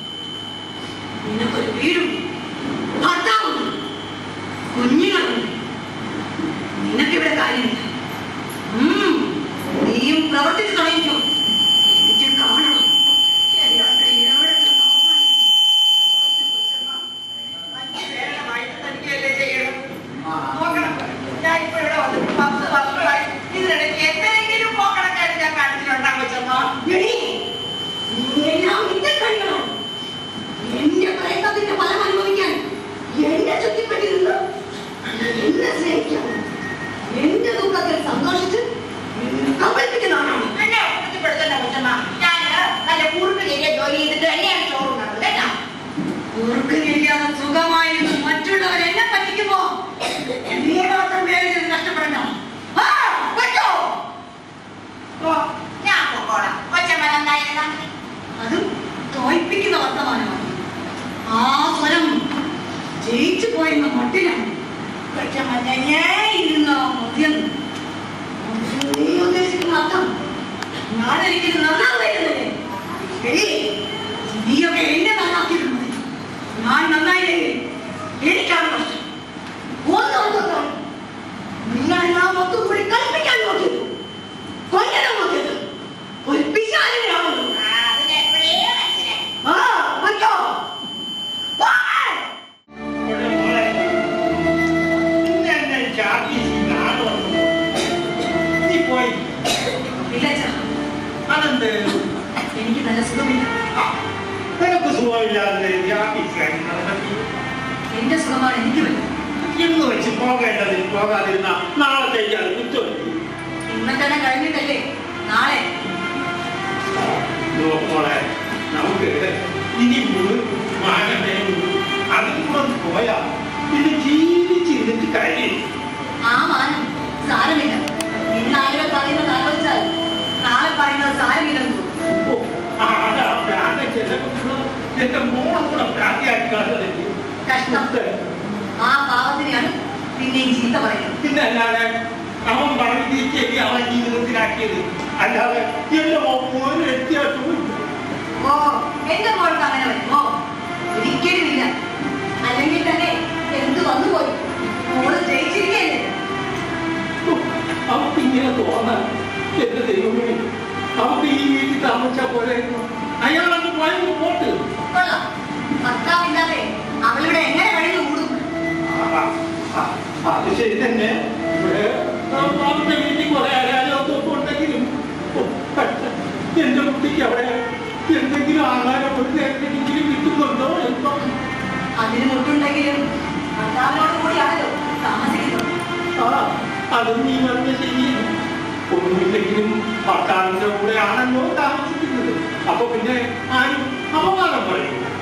Speaker 3: നിനക്കൊരു വീടും ഭർത്താവും കുഞ്ഞുങ്ങളുണ്ട് നിനക്കിവിടെ കാര്യമില്ല ഉം, നീയും പ്രവർത്തിച്ചു തുടങ്ങിക്കോ എനിക്ക് കാണണം
Speaker 4: ശരിയാട്ടെ, എവിടുത്തെ അവസാനിക്കും? കൊച്ചമ്മ, അഞ്ച് പേരുടെ വയറ്റ് തനിക്കല്ലേ ചെയ്യണം? നോക്കണം. ഞാൻ ഇപ്പൊ ഇവിടെ വന്നിട്ട് പത്ത് വർഷമായി. ഇതിനിടയ്ക്ക് എന്തെങ്കിലും പോക്കണക്കാര് ഞാൻ കാണിച്ചിട്ടുണ്ടോ കൊച്ചമ്മ?
Speaker 3: എടീ, നീ എല്ലാം നിന്റെ കഴിയണം എന്റെ പ്രയത്നത്തിന്റെ ഫലം അനുഭവിക്കാൻ എന്നെ ചുറ്റിപ്പറ്റി നിന്ന് എന്നെ സ്നേഹിക്കണം എന്റെ ദുഃഖത്തിൽ സന്തോഷിച്ച് എന്നെ കബളിപ്പിക്കുന്നവനാണ്
Speaker 4: എന്നെ കുറ്റപ്പെടുത്തണ്ട കൊച്ചമ്മ. ഞാന് നല്ല കുറുക്ക് ചെറിയ ജോലി ചെയ്തിട്ട് തന്നെയാണ് ചോറുണ്ടാക്കുന്നത് കേട്ടോ
Speaker 3: ഓർക്കുന്നില്ലാതെ സുഖമായിരുന്നു മറ്റുള്ളവർ എന്നെ പറ്റിക്കുമ്പോ നീ മാത്രം വേറെ നഷ്ടപ്പെടണ്ട ആ, പറ്റോ?
Speaker 4: ഓ, ഞാൻ പൊക്കോളാം കൊച്ചമ്മ നന്നായിരുന്നാ
Speaker 3: അതും തോൽപ്പിക്കുന്ന വർത്തമാനമാണ് ആ സ്വരം ജയിച്ചു പോയെന്ന മട്ടിലാണ് കൊച്ചമ്മ തന്നെ ഇരുന്ന മദ്യം നീ ഉദ്ദേശിക്കുന്ന അർത്ഥം ഞാനൊരിക്കലും നന്നാവുകയല്ലേ ശരി നീയൊക്കെ എന്നെ നന്നാക്കിയിരുന്നത് ഞാൻ നന്നായില്ലെങ്കിൽ എനിക്കാണ് നഷ്ടം ഒന്നൊന്നും നിങ്ങളെല്ലാം ഒത്തുകൂടി കളിപ്പിക്കാൻ നോക്കിയത് കൊല്ലണം നോക്കിയത് ഒരു പിശാചിനെയാണല്ലോ
Speaker 4: ആ, അതിന് എപ്പോഴേ മനസ്സിലായി
Speaker 3: ആ പറ്റോ വാ!
Speaker 2: ഇവിടെ മോളെ, ഇന്ന് എന്നെ ജാതി ചെയ്ത ആള് വന്നു. നീ പോയി
Speaker 3: ഇല്ല അച്ഛാ,
Speaker 2: അതെന്ത്
Speaker 3: എനിക്ക് നല്ല സുഖമില്ല
Speaker 2: ആ, നിനക്ക് സുഖമില്ലാതെ ജാതിക്കാരി നടത്തി
Speaker 3: എന്റെ സുഖമാണ് എനിക്ക് വേണ്ടത്
Speaker 2: ഇന്ന് വെച്ച് പോകേണ്ടതിൽ പോകാതിരുന്ന നാളത്തേക്ക് അത് കുറ്റമല്ലേ
Speaker 3: ഇന്ന് തന്നെ കഴിഞ്ഞിട്ടല്ലേ നാളെ
Speaker 2: നോക്കോളെ നമുക്ക് ഇനി മുഴു മാനമേ ഉള്ളൂ അതും കൂടെ ഒന്ന് പോയാ പിന്നെ ജീവിച്ചിരുന്നിട്ട് കാര്യം
Speaker 3: ആ മാനം സാരമില്ല ഇന്ന് ആളുകൾ പറയുന്നത് ആലോചിച്ചാൽ നാളെ പറയുന്നത് സാരമില്ലെന്ന് തോന്നും.
Speaker 2: ഓ, ആടാ പ്രാണ ചെലവുള്ള എന്റെ മോളെ കൂടെ പ്രാന്തിയാക്കി കാണുന്നില്ലേ
Speaker 3: കഷ്ടം ആ പാവത്തിനെയാണ് പിന്നെയും ചീത്ത പറയുന്നത്
Speaker 2: പിന്നെ അല്ലാതെ അവൻ പറഞ്ഞു ശരി അവൻ ജീവിതത്തിലാക്കിയത് അല്ലാതെ എന്റെ മോക്ക് ഒരു വ്യത്യാസവും ഇല്ല.
Speaker 3: ഓ എന്റെ മോൾക്ക് അങ്ങനെ വരുമോ ഒരിക്കലുമില്ല അല്ലെങ്കിൽ തന്നെ എന്ത് വന്നു പോയി മോള് ജയിച്ചിരിക്കല്ലേ
Speaker 2: ഓ, അവർക്ക് ഇങ്ങനെ തോന്നാൻ എന്റെ ദൈവമേ അവർക്ക് ഈ വീട്ടിൽ താമസിച്ചാ പോരായിരുന്നു അയാളങ്ങ് പോയെങ്കിൽ പോട്ട്
Speaker 3: കൊള്ളാം ഭർത്താവില്ലാതെ അവളിവിടെ എങ്ങനെ കഴിഞ്ഞു കൂടും
Speaker 2: ആ, ആ, അത് ശരി തന്നെ ഇവിടെ അവരുടെ വീട്ടിൽ കുറെ അരാജകത്വം ഉണ്ടെങ്കിലും ഓ, എന്റെ കുട്ടിക്ക് അവിടെ എന്തെങ്കിലും ആഹാരം ഒരു നേരത്തെങ്കിലും കിട്ടുന്നുണ്ടോ എന്തോ
Speaker 3: അതിന് മുട്ടുണ്ടെങ്കിലും ഭർത്താവിനോട് കൂടിയാണല്ലോ താമസിക്കുന്നത്
Speaker 2: ആ അതും നീ പറഞ്ഞ ശരിയാണ് ഒന്നുമില്ലെങ്കിലും ഭർത്താവിന്റെ കൂടെ ആണല്ലോ താമസിക്കുന്നത് അപ്പൊ പിന്നെ ആരും അപവാദം പറയില്ല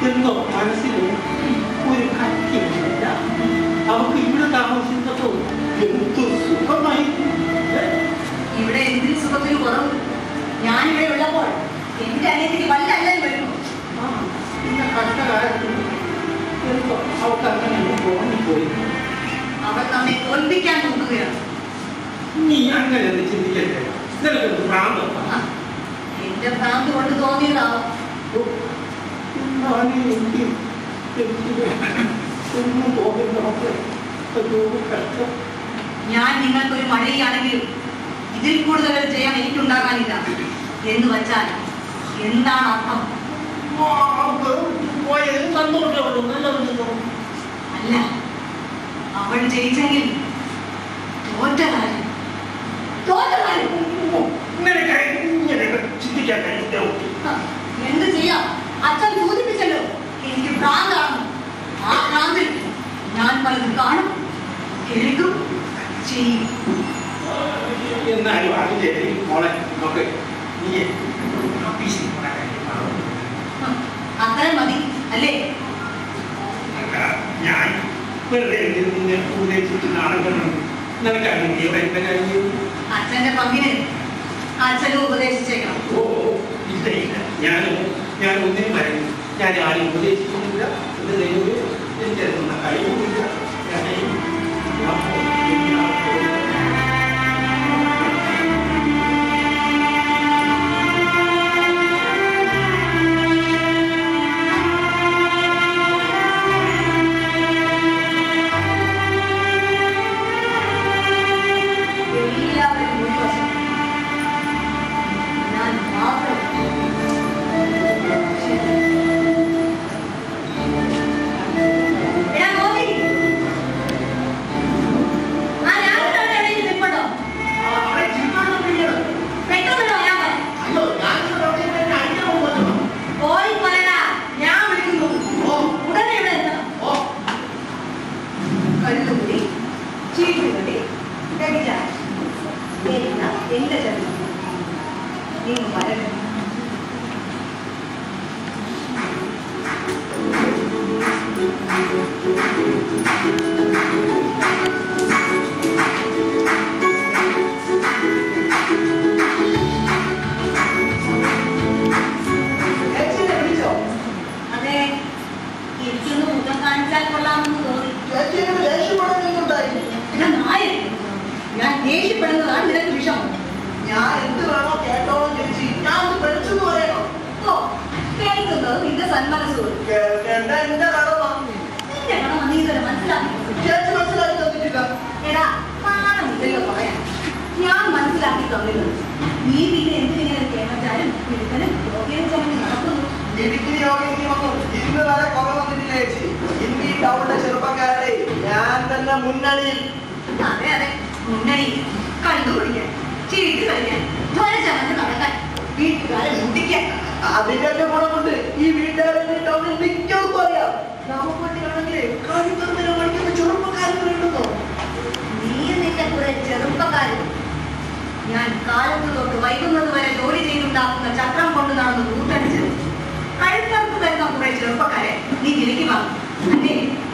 Speaker 2: എന്തോ മനസ്സിൽ ഒരു കട്ടിയില്ല അവർക്ക് ഇവിടെ താമസിച്ചപ്പോ എന്തു സുഖമായി
Speaker 3: ഇവിടെ എന്തിന് സുഖത്തിന് കുറവ് ഞാനിവിടെ ഉള്ളപ്പോൾ എന്റെ അനിയത്തിന് വല്ല അല്ലൽ വരുന്നു
Speaker 2: ആ, ഇന്ന് കഷ്ടകാലത്ത് എന്തോ അവർക്ക് അങ്ങനെ തോന്നിപ്പോയി
Speaker 3: അവർ നമ്മെ തോൽപ്പിക്കാൻ നോക്കുകയാണ്
Speaker 2: നീ അങ്ങനെ ഒന്ന് ചിന്തിക്കട്ടെ നിനക്ക് ഭ്രാന്തം
Speaker 3: ആ, എന്റെ ഭ്രാന്ത് കൊണ്ട് തോന്നിയതാവും
Speaker 2: എന്നാണ് എനിക്ക് എനിക്ക് ഒന്നും തോന്നുന്നതൊക്കെ ഒരു കഷ്ടം
Speaker 3: ഞാൻ നിങ്ങൾക്കൊരു മഴയാണെങ്കിലും ഇതിൽ കൂടുതൽ ഒരു ജയം എനിക്കുണ്ടാകാനില്ല എന്ന് വച്ചാൽ എന്താണ് അർത്ഥം
Speaker 2: പോയത് സന്തോഷമുള്ളൂ നല്ലതുണ്ടോ
Speaker 3: അല്ല അവൾ ജയിച്ചെങ്കിൽ തോറ്റ കാര്യം തോറ്റ കാര്യം
Speaker 2: ഇങ്ങനെ കഴി- ഇങ്ങനെ ചിന്തിക്കാൻ കഴിയില്ല
Speaker 3: ആ, എന്ത് ചെയ്യാം അച്ഛൻ സൂചിപ്പിച്ചല്ലോ എനിക്ക് ഭ്രാന്താണ് ആ ഭ്രാന്തിൽ ഞാൻ പലതും കാണും കേൾക്കും ചെയ്യും
Speaker 2: എന്നാലും അതിന്റെ മോളെ നോക്ക് നീ ഓഫീസിൽ പോണ കാര്യം പറ.
Speaker 3: ആ, അത്രയും മതി അല്ലേ
Speaker 2: ഞാൻ വെറുതെ എന്തിന് നിന്നെ ഉപദേശിച്ച് നാണം കണ്ടു നിനക്കറിയില്ലേ ഇവിടെ എന്റെ കാര്യം
Speaker 3: അച്ഛന്റെ പങ്കിന് അച്ഛനും ഉപദേശിച്ചേക്കണം
Speaker 2: ഓ ഇല്ല ഇല്ല ഞാൻ ഞാൻ ഒന്നിനും പറയുന്നു ഞാൻ ആരും ഉപദേശിക്കുന്നില്ല എന്റെ ദൈവമേ എനിക്ക് അതിനുള്ള കഴിവുമില്ല ഞാൻ ഞാൻ പോകുന്നു. ഞാൻ പോകുന്നു.
Speaker 3: എല്ലാവരും മുൻവശം ഞാൻ മാത്രം എടാ മോദി ആ രാവിലെ അവിടെ എവിടെയെങ്കിലും നിൽപ്പുണ്ടോ
Speaker 2: അവിടെ ചിന്താണം ചെയ്യണം.
Speaker 3: പെട്ടെന്ന് ഞാൻ പറയാം
Speaker 2: അയ്യോ ഞാനിവിടെ അവിടെ ഇരുന്ന് അടിക്കാൻ പോകുന്നു.
Speaker 3: പോയി പറയടാ ഞാൻ വിളിക്കുന്നു
Speaker 2: ഓ
Speaker 3: ഉടനെ ഇവിടെ എത്തണം
Speaker 2: ഓ
Speaker 3: കല്ലുകൂടി ചീട്ടുകൂടി വ്യഭിചാരം എല്ലാം എന്റെ ജന്മം നിങ്ങൾ വരണം
Speaker 8: ചേച്ചിനെ വിളിച്ചോ
Speaker 3: അതെ എനിക്കൊന്ന് മുഖം കാണിച്ചാൽ കൊള്ളാമെന്ന് തോന്നി
Speaker 8: ചേച്ചിനെ ദേഷ്യപ്പെടാനുണ്ടായിരുന്നു
Speaker 3: പിന്നെ നായർ ഞാൻ ദേഷ്യപ്പെടുന്നതാണ് നിനക്ക് വിഷമം
Speaker 8: ഞാൻ എന്ത് വേണോ കേട്ടോളം ചേച്ചി ഞാൻ ഒന്ന് പഠിച്ചെന്ന് പറയണോ
Speaker 3: ഓ കേൾക്കുന്നത് നിന്റെ സന്മനസ്സുകൾ
Speaker 8: കേൾക്കേണ്ട എന്റെ കടമ
Speaker 3: നിന്റെ കടമ നീ ഇതുവരെ മനസ്സിലാക്കി
Speaker 8: ചേച്ചി മനസ്സിലാക്കി തന്നിട്ടില്ല
Speaker 3: എടാ നാണം ഇതല്ലോ പറയാൻ ഞാൻ മനസ്സിലാക്കി തന്നില്ല നീ പിന്നെ എന്തിനിങ്ങനെ കേട്ടാലും വിൽപ്പനും യോഗ്യം ചമഞ്ഞ് നടക്കുന്നു
Speaker 8: എനിക്ക് യോഗയ്ക്ക് വന്നു ഇന്ന് വരെ കുറവ് വന്നിട്ടില്ല ചേച്ചി ഇന്ന് ഈ ടൗണിലെ ചെറുപ്പക്കാരുടെ ഞാൻ തന്നെ മുന്നണിയിൽ
Speaker 3: അതെ അതെ മുന്നണി കണ്ടുപിടിക്കാൻ ചീട്ട് കളിക്കാൻ ധ്വര ചമഞ്ഞ് നടക്കാൻ വീട്ടുകാരെ മുട്ടിക്കാൻ
Speaker 8: അതിന്റെ ഗുണമുണ്ട് ഈ വീട്ടുകാരെ ഈ ടൗണിൽ മിക്കവർക്കും അറിയാം നമുക്കൊട്ടിയാണെങ്കിൽ കളിത്തന്നെ പഠിക്കുന്ന ചെറുപ്പക്കാരുണ്ടോ
Speaker 3: നീ നിന്റെ കുറെ ചെറുപ്പക്കാരും ഞാൻ കാലത്ത് തൊട്ട് വൈകുന്നത് വരെ ജോലി ചെയ്തുണ്ടാക്കുന്ന ചക്രം കൊണ്ട് നടന്ന് കൂട്ടടിച്ച് കഴുത്തർക്ക് തരുന്ന കുറെ ചെറുപ്പക്കാരെ നീ വിലക്കി വാങ്ങും അല്ലേ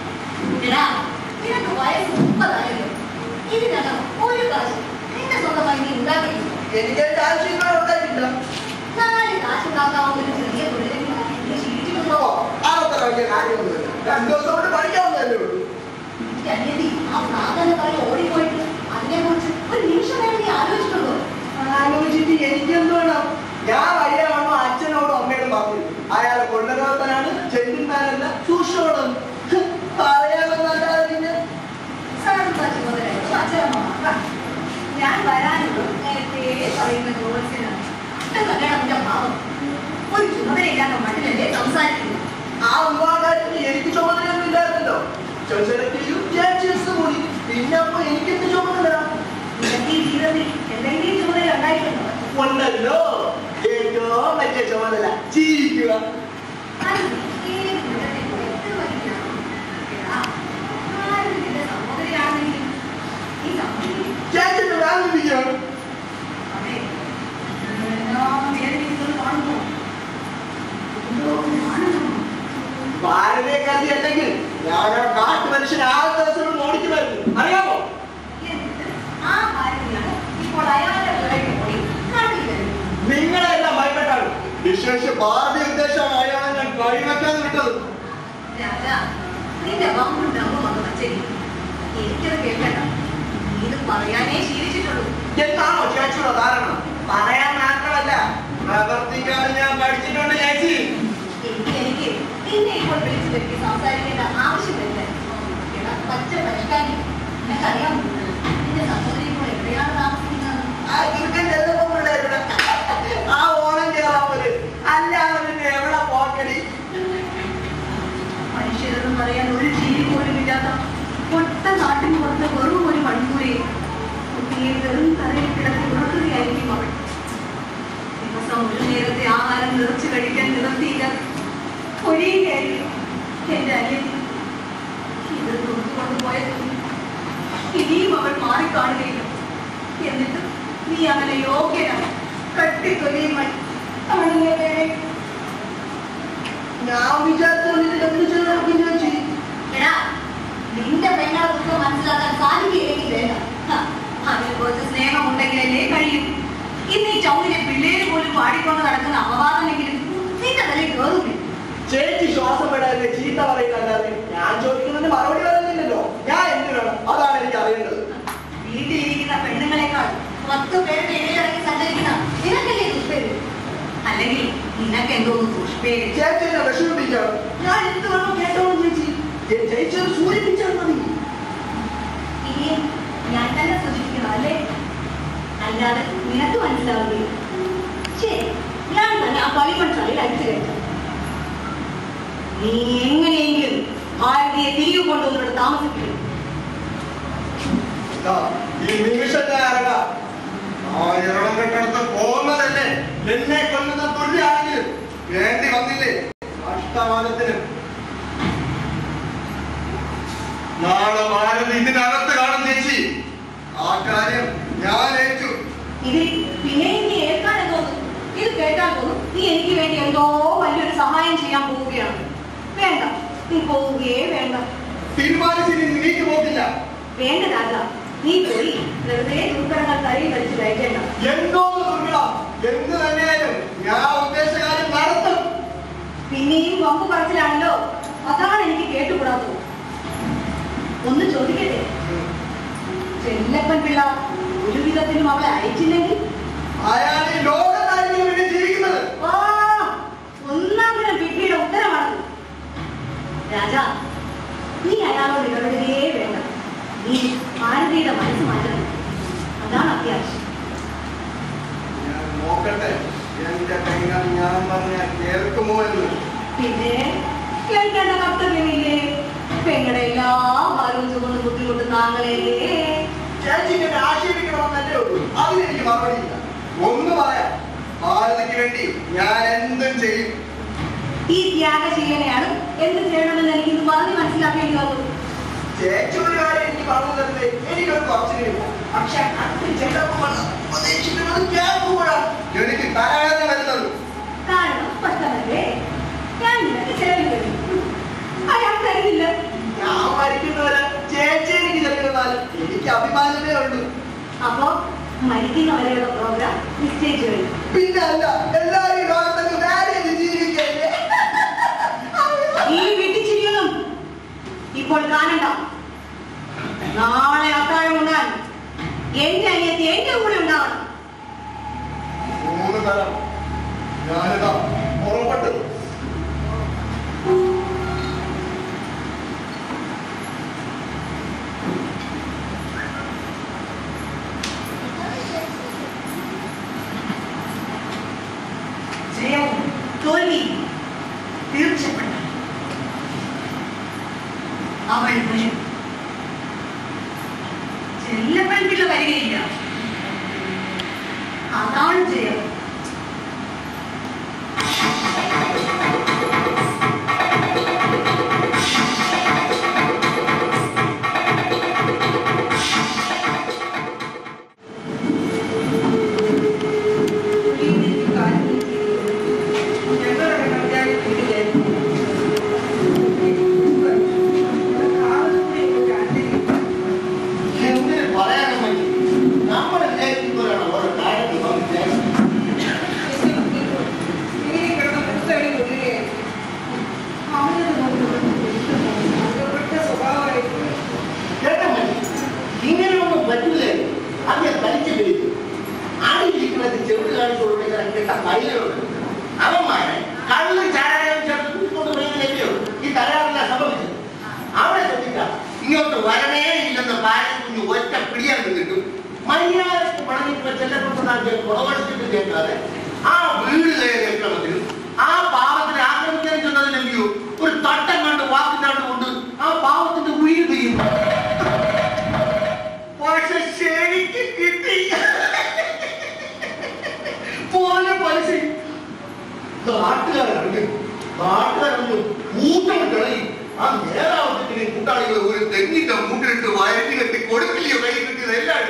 Speaker 3: എടാ നിനക്ക് വയസ്സ് മുപ്പതായല്ലോ ഇതിനകം ഒരു കാശ് നിന്റെ സ്വന്തമായി നീ ഉണ്ടാക്കിയില്ല
Speaker 8: എനിക്ക് എന്റെ ആവശ്യങ്ങൾ ഉണ്ടായിട്ടില്ല
Speaker 3: നാല് കാശുണ്ടാക്കാവുന്ന ഒരു ചെറിയ തൊഴിലെങ്കിലും നീ ശീലിച്ചിട്ടുണ്ടോ
Speaker 8: അത്ര വലിയ കാര്യമൊന്നുമില്ല രണ്ടു ദിവസം കൊണ്ട് പഠിക്കാവുന്നതല്ലേ ഉള്ളൂ
Speaker 3: നിന്റെ അനിയത്തി ആ പ്രാധാന്യ പറയും ഓടിപ്പോയിട്ട് അതിനെ കുറിച്ച് ഒരു നിമിഷം വേണം നീ ആലോചിച്ചിട്ടുണ്ടോ
Speaker 8: ആലോചിച്ചിട്ട് എനിക്കെന്ത് വേണം ഞാൻ വഴിയാണോ അച്ഛനോടും അമ്മയോടും പറഞ്ഞു അയാൾ കൊണ്ടുവരാത്തനാണ് ചെല്ലുന്നാനല്ല സൂക്ഷ്മോടും പറയാമെന്നല്ലാതെ പിന്നെ
Speaker 3: സാധുവാക്കി മുതലായിരുന്നു അച്ഛനമ്മ മാത്രം. ഞാൻ വരാനുള്ള നേരത്തെ പറയുന്ന ജോത്സ്യനാണ് കല്യാണം എന്റെ ഭാവം ഒരു ചുമതലയില്ലാത്ത മട്ടിലല്ലേ സംസാരിക്കുന്നു
Speaker 8: ആ വിവാഹകാര്യത്തിന് എനിക്ക് ചുമതലയൊന്നും ഇല്ലായിരുന്നല്ലോ ചെറുചെലക്കിലും ചേച്ചീസ് കൂടി പിന്നെ അപ്പൊ എനിക്കെന്ത് ചുമതല
Speaker 3: നിനക്ക് ഈ ജീവിതത്തിൽ എന്തെങ്കിലും ചുമതല ഉണ്ടായിട്ടുണ്ടോ
Speaker 8: ഉണ്ടല്ലോ ഏറ്റവും വലിയ ചുമതല ജീവിക്കുക
Speaker 3: അത് ഏത് ജീവിതത്തിൽ എത്ര വലിയതാണോ? എടാ, ആരും നിന്റെ സഹോദരിയാണെങ്കിലും ഈ സഹോദരി
Speaker 8: ചേച്ചിന്റെ വേദനിപ്പിക്കുകയാണ്
Speaker 3: അതെ എല്ലാം വേദനിക്കുന്നത് കാണുന്നു എന്തോ കാണുന്നു
Speaker 8: വിശേഷ ഭാരതി ഉദ്ദേശമായാണ് ഞാൻ കഴിവെക്കാതെ വിട്ടത്
Speaker 3: രാജാ നിന്റെ വാക്കുണ്ടാവും അത് വച്ചേരി എനിക്കത് കേൾക്കണ്ട ഇത് പറയാനേ ശീലിച്ചിട്ടുള്ളൂ
Speaker 8: എന്താണോ ചേച്ചിയുടെ ധാരണ പറയാൻ മാത്രമല്ല പ്രവർത്തിക്കാൻ ഞാൻ പഠിച്ചിട്ടുണ്ട് ചേച്ചി
Speaker 3: എനിക്ക് എനിക്ക് നിന്നെ ഇപ്പോൾ വിളിച്ചു വരുത്തി സംസാരിക്കേണ്ട ആവശ്യമില്ല എടാ, പച്ച പരിഷ്കാരി നിനക്കറിയാമോ നിന്റെ സഹോദരി ഇപ്പോൾ എവിടെയാണ് താമസിക്കുന്നത്
Speaker 8: ആ ദുർഗൻ ചെറുപ്പം പിള്ളേരുടെ ആ ഓണം കേറാൻ പോലെ അല്ലാതെ പിന്നെ എവിടെ പോക്കടി
Speaker 3: മനുഷ്യരെന്ന് പറയാൻ ഒരു ജീവി പോലും ഇല്ലാത്ത ഒട്ട നാട്ടിന് പുറത്ത് വെറും ഒരു മണിക്കൂരെ കുട്ടിയെ വെറും തറയിൽ കിടത്തി ഉറക്കുകയായിരിക്കും അവൾ ദിവസം ഒരു നേരത്തെ ആഹാരം നിറച്ചു കഴിക്കാൻ നിവർത്തിയില്ല ഒഴിയുകയായിരിക്കും എന്റെ അനിയത്തി ഇത് കൊണ്ടുപോയ ഇനിയും അവൾ മാറിക്കാണുകയില്ല എന്നിട്ട് നീ അങ്ങനെ യോഗ്യനാണ് കട്ടിക്കൊലിയുമായി അവളെ വേണേ
Speaker 8: ഞാൻ വിചാരിച്ചോണ്ടിട്ട് ചേച്ചി
Speaker 3: എടാ, നിന്റെ പെങ്ങളെ ദുഃഖം മനസ്സിലാക്കാൻ സാധിക്കില്ലെങ്കിൽ വേണ്ട ഹ, അതിന് കുറച്ച് സ്നേഹമുണ്ടെങ്കിലല്ലേ കഴിയും ഇന്ന് ഈ ചൗരിലെ പിള്ളേര് പോലും പാടിക്കൊണ്ട് നടക്കുന്ന അപവാദമെങ്കിലും നിന്റെ തലയിൽ കയറുന്നില്ല
Speaker 8: ചേച്ചി ശ്വാസം വിടാതെ ചീത്ത പറയുന്നല്ലാതെ ഞാൻ ചോദിക്കുന്നതിന് മറുപടി പറയുന്നില്ലല്ലോ ഞാൻ എന്ത് വേണം അതാണ് എനിക്ക് അറിയേണ്ടത്
Speaker 3: വീട്ടിലിരിക്കുന്ന പെണ്ണുങ്ങളെക്കാൾ പത്ത് പേരുടെ ഇടയിലിറങ്ങി സഞ്ചരിക്കുന്ന നിനക്കല്ലേ ദുഷ്പേര് അല്ലെങ്കിൽ നിനക്ക് എന്തോന്ന് ദുഷ്പേര്
Speaker 8: ചേച്ചി എന്നെ വിഷമിപ്പിക്കണം ഞാൻ എന്ത് വേണം കേട്ടോളും ചേച്ചി ഏ, ചേച്ചി അത് സൂചിപ്പിച്ചാൽ മതി
Speaker 3: ഇനിയും ഞാൻ തന്നെ സൂചിപ്പിക്കണം അല്ലേ അല്ലാതെ നിനക്ക് മനസ്സിലാവുകയില്ല ശരി ഞാൻ തന്നെ ആ കളിമൺ ചളിയിൽ അടിച്ചു കയറ്റാം നീ എങ്ങനെയെങ്കിലും ഭാരതിയെ തിരികെ കൊണ്ടുവന്നിട്ട് താമസിപ്പിക്കും
Speaker 8: ദാ, ഈ നിമിഷം ഞാൻ ഇറങ്ങാം ആ ഇറളം കെട്ടടുത്ത് പോകുന്നതല്ലേ എന്നെ കൊല്ലുന്ന തുല്യാണെങ്കിലും വേണ്ടി വന്നില്ലേ അഷ്ടമാനത്തിന് നാളെ ഭാരത് ഇതിനകത്ത് കാണും ചേച്ചി ആ കാര്യം ഞാൻ ഏറ്റു
Speaker 3: ഇതിൽ പിന്നെയും നീ ഏൽക്കാൻ തോന്നും ഇത് കേട്ടാൽ തോന്നും നീ എനിക്ക് വേണ്ടി എന്തോ വലിയൊരു സഹായം ചെയ്യാൻ പോവുകയാണ് വേണ്ട നീ പോവുകയേ വേണ്ട
Speaker 8: തീരുമാനിച്ച് നീ നീക്ക് പോകില്ല
Speaker 3: വേണ്ട രാജ നീ പോയി വെറുതെ ദുർഘടങ്ങൾ കരയിൽ കളിച്ച് കഴിക്കേണ്ട
Speaker 8: എന്തോ ദുർഗ എന്ത് തന്നെയായാലും ഞാൻ ഉദ്ദേശ കാര്യം നടത്തും
Speaker 3: പിന്നെയും വമ്പ് പറച്ചിലാണല്ലോ അതാണ് എനിക്ക് കേട്ടുകൂടാത്തത് ഒന്ന് ചോദിക്കട്ടെ ചെല്ലപ്പൻ പിള്ള ഒരു വിധത്തിലും അവളെ അയച്ചില്ലെങ്കിൽ
Speaker 8: അയാൾ ഈ ലോകത്തായിരിക്കും വേണ്ടി ജീവിക്കുന്നത്
Speaker 3: ആ, ഒന്നാം തരം വിഡ്ഢിയുടെ ഉത്തരമാണത് രാജാ നീ അയാളോട് ഇടപെടുകയേ വേണ്ട നീ ഭാരതിയുടെ മനസ്സ് മാറ്റണം അതാണ് അത്യാവശ്യം
Speaker 8: ഞാൻ നോക്കട്ടെ എന്റെ പെങ്ങൾ ഞാൻ പറഞ്ഞ കേൾക്കുമോ എന്ന്
Speaker 3: പിന്നെ കേൾക്കേണ്ട കർത്തവ്യമില്ലേ പെങ്ങളുടെ എല്ലാ ഭാരവും ചുമന്ന് ബുദ്ധിമുട്ട് താങ്കളെയല്ലേ
Speaker 8: ചേച്ചിക്ക് എന്നെ ആക്ഷേപിക്കണമെന്നല്ലേ ഉള്ളൂ അതിനെനിക്ക് മറുപടിയില്ല ഒന്ന് പറയാം ഭാരതിക്ക് വേണ്ടി ഞാൻ എന്തും ചെയ്യും
Speaker 3: ഈ ത്യാഗശീലനെയാണ് എന്ത് ചെയ്യണമെന്ന് എനിക്ക് ഇന്ന് പറഞ്ഞ് മനസ്സിലാക്കേണ്ടി വന്നു
Speaker 8: ചേച്ചി ഒരു കാര്യം എനിക്ക് പറഞ്ഞു തരുന്നത് എനിക്കൊരു കുറച്ചിലില്ല പക്ഷെ അടുത്ത് ചെല്ലുമ്പോഴാണ് ഉപദേശിക്കുന്നത് കേൾക്കുമ്പോഴാണ് എനിക്ക് തലവേദന വരുന്നത്
Speaker 3: കാരണം സ്പഷ്ടമല്ലേ ഞാൻ നിനക്ക് ചെലവിൽ വരും അയാൾ തരുന്നില്ല
Speaker 8: ഞാൻ മരിക്കുന്നവരെ ചേച്ചി എനിക്ക് ചെല്ലുന്നാൽ എനിക്ക് അഭിമാനമേ ഉള്ളൂ
Speaker 3: അപ്പോ മരിക്കുന്നവരെയുള്ള പ്രോഗ്രാം നിശ്ചയിച്ചു കഴിഞ്ഞു
Speaker 8: പിന്നെ അല്ല എല്ലാവരും ഈ ലോകത്തൊക്കെ വേറെ ജീവിക്കല്ലേ
Speaker 3: ഈ വെട്ടിച്ചിരിയൊന്നും ഇപ്പോൾ കാണണ്ട നാളെ അത്താഴം ഉണ്ടാൻ എന്റെ അനിയത്തി എന്റെ കൂടെ ഉണ്ടാവണം
Speaker 8: മൂന്ന് തരം ഞാനിതാ പുറപ്പെട്ടു
Speaker 3: ജയവും തോൽവിയും തീർച്ചപ്പെട്ട അവൾ വരും ചെല്ലപ്പൻ പിള്ള വരികയില്ല അതാണ് ജയം
Speaker 9: എന്തിന് പറയാനും പറ്റും നമ്മൾ വിചാരിക്കുന്നവരാണ് ഓരോ കാര്യത്തിൽ വന്ന് ചേർന്നത്. ചെവിട് കാണിച്ചു കൊടുക്കുന്ന രണ്ടിട്ട മയിലുണ്ട് അവന്മാരെ കള്ളും ചാരായം ചേർത്ത് കൂട്ടിക്കൊണ്ട് പോയതിലെയോ ഈ തകരാറില്ല സംഭവിച്ചത് അവിടെ ശ്രദ്ധിക്കാം ഇങ്ങോട്ട് വരണേ ഇല്ലെന്ന് ഭാര്യ കുഞ്ഞ് ഒറ്റ പിടിയാൻ നിന്നിട്ടും മര്യാദക്ക് പണഞ്ഞിട്ട് ചെല്ലപ്പെട്ടതാക്കിയ കുളവടിച്ചിട്ട് കേൾക്കാതെ ആ വീട് കയറിയ ക്രമത്തിലും ആ പാവത്തിനെ ആക്രമിക്കാൻ ചെന്നതിലെങ്കിലോ ഒരു തട്ടം കണ്ട് വാക്കിനാണ്ട് കൊണ്ട് ആ പാവത്തിന്റെ ഉയിർ ചെയ്യുന്നു പക്ഷെ ശരിക്ക് കിട്ടി പോലെ പലിശ നാട്ടുകാരറിഞ്ഞു നാട്ടുകാരറിഞ്ഞു കൂട്ടം കിളി ആ നേരാവത്തിന് കൂട്ടാളികൾ ഒരു തെങ്ങിന്റെ മൂട്ടിലിട്ട് വയറ്റി കെട്ടി കൊടുക്കില്ലയോ കൈ കിട്ടിയത് എല്ലാവരും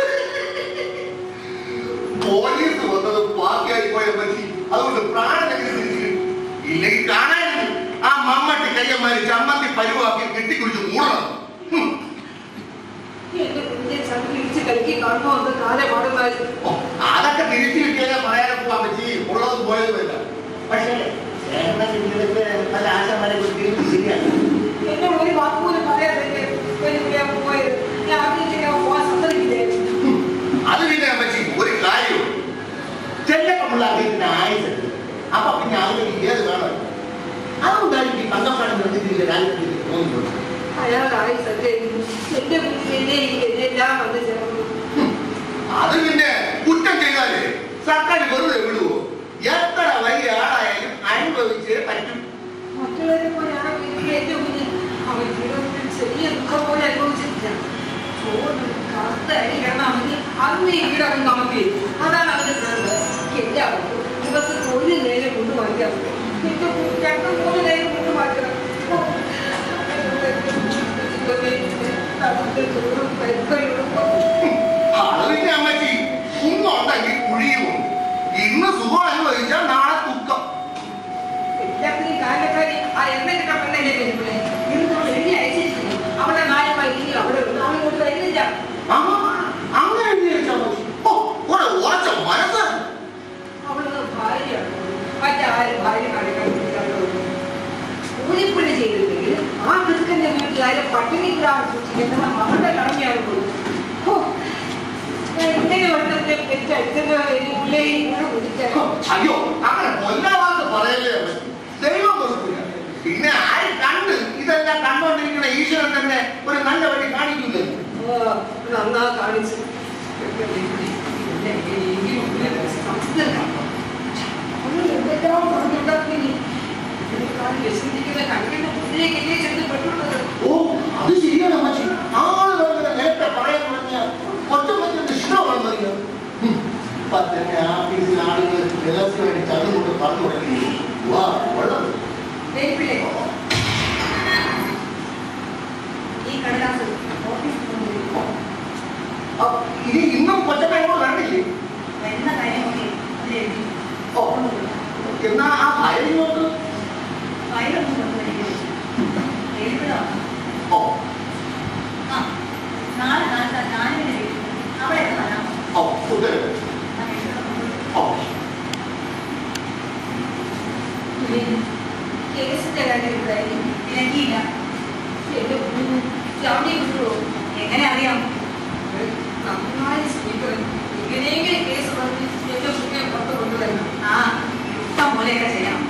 Speaker 9: പോലീസ് വന്നത് ബാക്കിയായി പോയ മനുഷ്യ അതുകൊണ്ട് പ്രാണനെങ്കിലും തിരിച്ചു കിട്ടി. ഇല്ലെങ്കിൽ കാണാനില്ല ആ മമ്മട്ടി കയ്യന്മാര് ചമ്മന്തി പരുവാക്കി കെട്ടിക്കുടിച്ച് മൂടണം ഹും.
Speaker 3: എന്റെ കുഞ്ഞെ ചന്ദ്രൻ ഇടിച്ച് കളിക്കി കാണുമ്പോ ഒന്ന് കാലെ പാടുമായിരുന്നു
Speaker 9: ഓ, അതൊക്കെ തിരിച്ചു കിട്ടിയാലേ പറയാതെ പോവാൻ പറ്റി ഉള്ളതും പോയതുമില്ല പക്ഷേ ചേട്ടനെ കിട്ടിയതൊക്കെ പല ആശാന്മാരെ കുറിച്ച് ശരിയാണ്
Speaker 3: എന്നെ ഒരു വാക്ക് പോലും പറയാതെ ഞാൻ പോയത് ഞാൻ അതിലേക്ക് പോകാൻ സമ്മതിക്കില്ലായിരുന്നു
Speaker 9: അത് പിന്നെ അമ്മച്ചി ഒരു കാര്യം ചെല്ലപ്പമുള്ള അദ്ദേഹത്തിന് ആയുസുണ്ട് അപ്പൊ പിന്നെ അതിന് ഏത് വേണം അതുകൊണ്ടായിരിക്കും ഈ തങ്കപ്പാട് നിർത്തിയിട്ടില്ല രാജ്യത്തിൽ തോന്നുന്നത്
Speaker 3: അയാളായി സഞ്ചരിക്കുന്നു എന്റെ കുഞ്ഞിനെ എല്ലാം വന്ന് ചേർന്നു
Speaker 9: അത് പിന്നെ കുറ്റം ചെയ്താലേ സർക്കാർ വെറുതെ വിടുവോ എത്ര വലിയ ആളായാലും അനുഭവിച്ചേ പറ്റും
Speaker 3: മറ്റുള്ളവരെ പോലെയാണ് എനിക്ക് എന്റെ കുഞ്ഞ് അവൻ ജീവിതത്തിൽ ചെറിയ ദുഃഖം പോലെ അനുഭവിച്ചിട്ടില്ല ചോറ് കറുത്ത അരി കിടന്നാണെങ്കിൽ അന്ന് ഈ വീടവൻ നമുക്ക് അതാണ് അവന്റെ പ്രശ്നം എല്ലാവർക്കും ദിവസം ഒരു നേരം കൊണ്ട് മാറ്റിയാൽ മതി. എന്റെ കുഞ്ഞ് രണ്ട് മൂന്ന് നേരം കൊണ്ട് മാറ്റണം ഓ, ഇതൊക്കെ തവിട്ട് ചോറും പരിപ്പയും
Speaker 9: അത് പിന്നെ അമ്മച്ചി ഇന്നുണ്ടെങ്കിൽ കുഴിയും ഇന്ന് സുഖം അനുഭവിച്ചാൽ നാളെ ദുഃഖം
Speaker 3: എല്ലാത്തിനും കാരണക്കാരി ആ എണ്ണ കിട്ടാൻ പെണ്ണല്ലേ വരുന്നത് ഇരുന്നോട് എഴുതി അയച്ചിരിക്കുന്നു അവിടെ നാലുമായി ഇനി അവിടെ ഉണ്ട് അവൻ കൊണ്ട് വരുന്നില്ല
Speaker 9: ആ, അങ്ങനെ വിചാരിച്ചാൽ മതി. ഓ, ഒരു ഉറച്ച മനസ്സ്
Speaker 3: അവള് ഭാര്യയാണ് മറ്റാരും ഭാര്യ കാണിക്കാൻ കൂലിപ്പുള്ളി ചെയ്തിട്ടുണ്ടെങ്കിൽ ആ ക്രിസ്കന്റെ വീട്ടിലായാലും പട്ടിണി കിടാൻ സൂക്ഷിക്കേണ്ടത് അവരുടെ കടമയാണ് പോലും ഹോ, ഞാൻ ഇങ്ങനെ ഒരെണ്ണത്തെ പെറ്റെടുക്കുന്ന ഉള്ളേ ഇങ്ങനെ കുടിച്ചാൽ
Speaker 9: അയ്യോ അങ്ങനെ കൊല്ലാവാന്ന് പറയല്ലേ അമ്മച്ചി. ദൈവം വെറുപ്പില്ല പിന്നെ ആര് കണ്ട് ഇതെല്ലാം കണ്ടോണ്ടിരിക്കുന്ന ഈശ്വരൻ തന്നെ ഒരു നല്ല വഴി കാണിക്കില്ലേ
Speaker 3: നന്നാ കാണിച്ചു എന്തെല്ലാം പറഞ്ഞുണ്ടാക്കി വിശന്നിരിക്കുന്ന കണ്ണിന്റെ മുന്നിലേക്ക് ചെന്ന് പെട്ടുള്ളത്
Speaker 9: ഓ അത് ശരിയാണ് അമ്മച്ചി ആളുകൾ നേരത്തെ പറയാൻ തുടങ്ങിയ കൊച്ചമ്മച്ചിന്റെ ഇഷ്ടമാണെന്നറിയാം ഇപ്പൊ തന്നെ ആഫീസിൽ ആളുകൾ രഹസ്യമായിട്ട് അതുകൊണ്ട് പറഞ്ഞു തുടങ്ങി വാ വെള്ളം
Speaker 3: വേപ്പിലേ ഈ കടലാസ് ഓഫീസിൽ കൊണ്ടുപോയി
Speaker 9: ആ, ഇത് ഇന്നും കൊച്ചമ്മയോട് വരണില്ലേ
Speaker 3: വരുന്ന കാര്യമൊക്കെ അതിലെഴുതി
Speaker 9: ഓ എന്നാ ആ ഫയൽ നോക്ക്
Speaker 3: ഫയലൊന്നും കൊണ്ടുവരികയോ എഴുതുകയാണ്
Speaker 9: ഓ
Speaker 3: ആ നാളെ കാലത്ത് ഞാനിവിടെ വീട്ടിൽ അവിടെ ഒന്ന് വരാം
Speaker 9: ഓ ഉത്തരവ്
Speaker 3: ഞാൻ എഴുതുന്നത്
Speaker 9: ഓ
Speaker 3: കേസിന്റെ കാര്യം എന്തായാലും ഇണക്കിയില്ല എന്റെ കുഞ്ഞു ചവിടി വിട്ടുവോ എങ്ങനെ അറിയാം നന്നായി സ്പീക്കർ ഇങ്ങനെയെങ്കിലും കേസ് പറഞ്ഞ് എന്റെ കുഞ്ഞെ പുറത്ത് കൊണ്ടുവരണം ആ ഇഷ്ടം പോലെയൊക്കെ ചെയ്യണം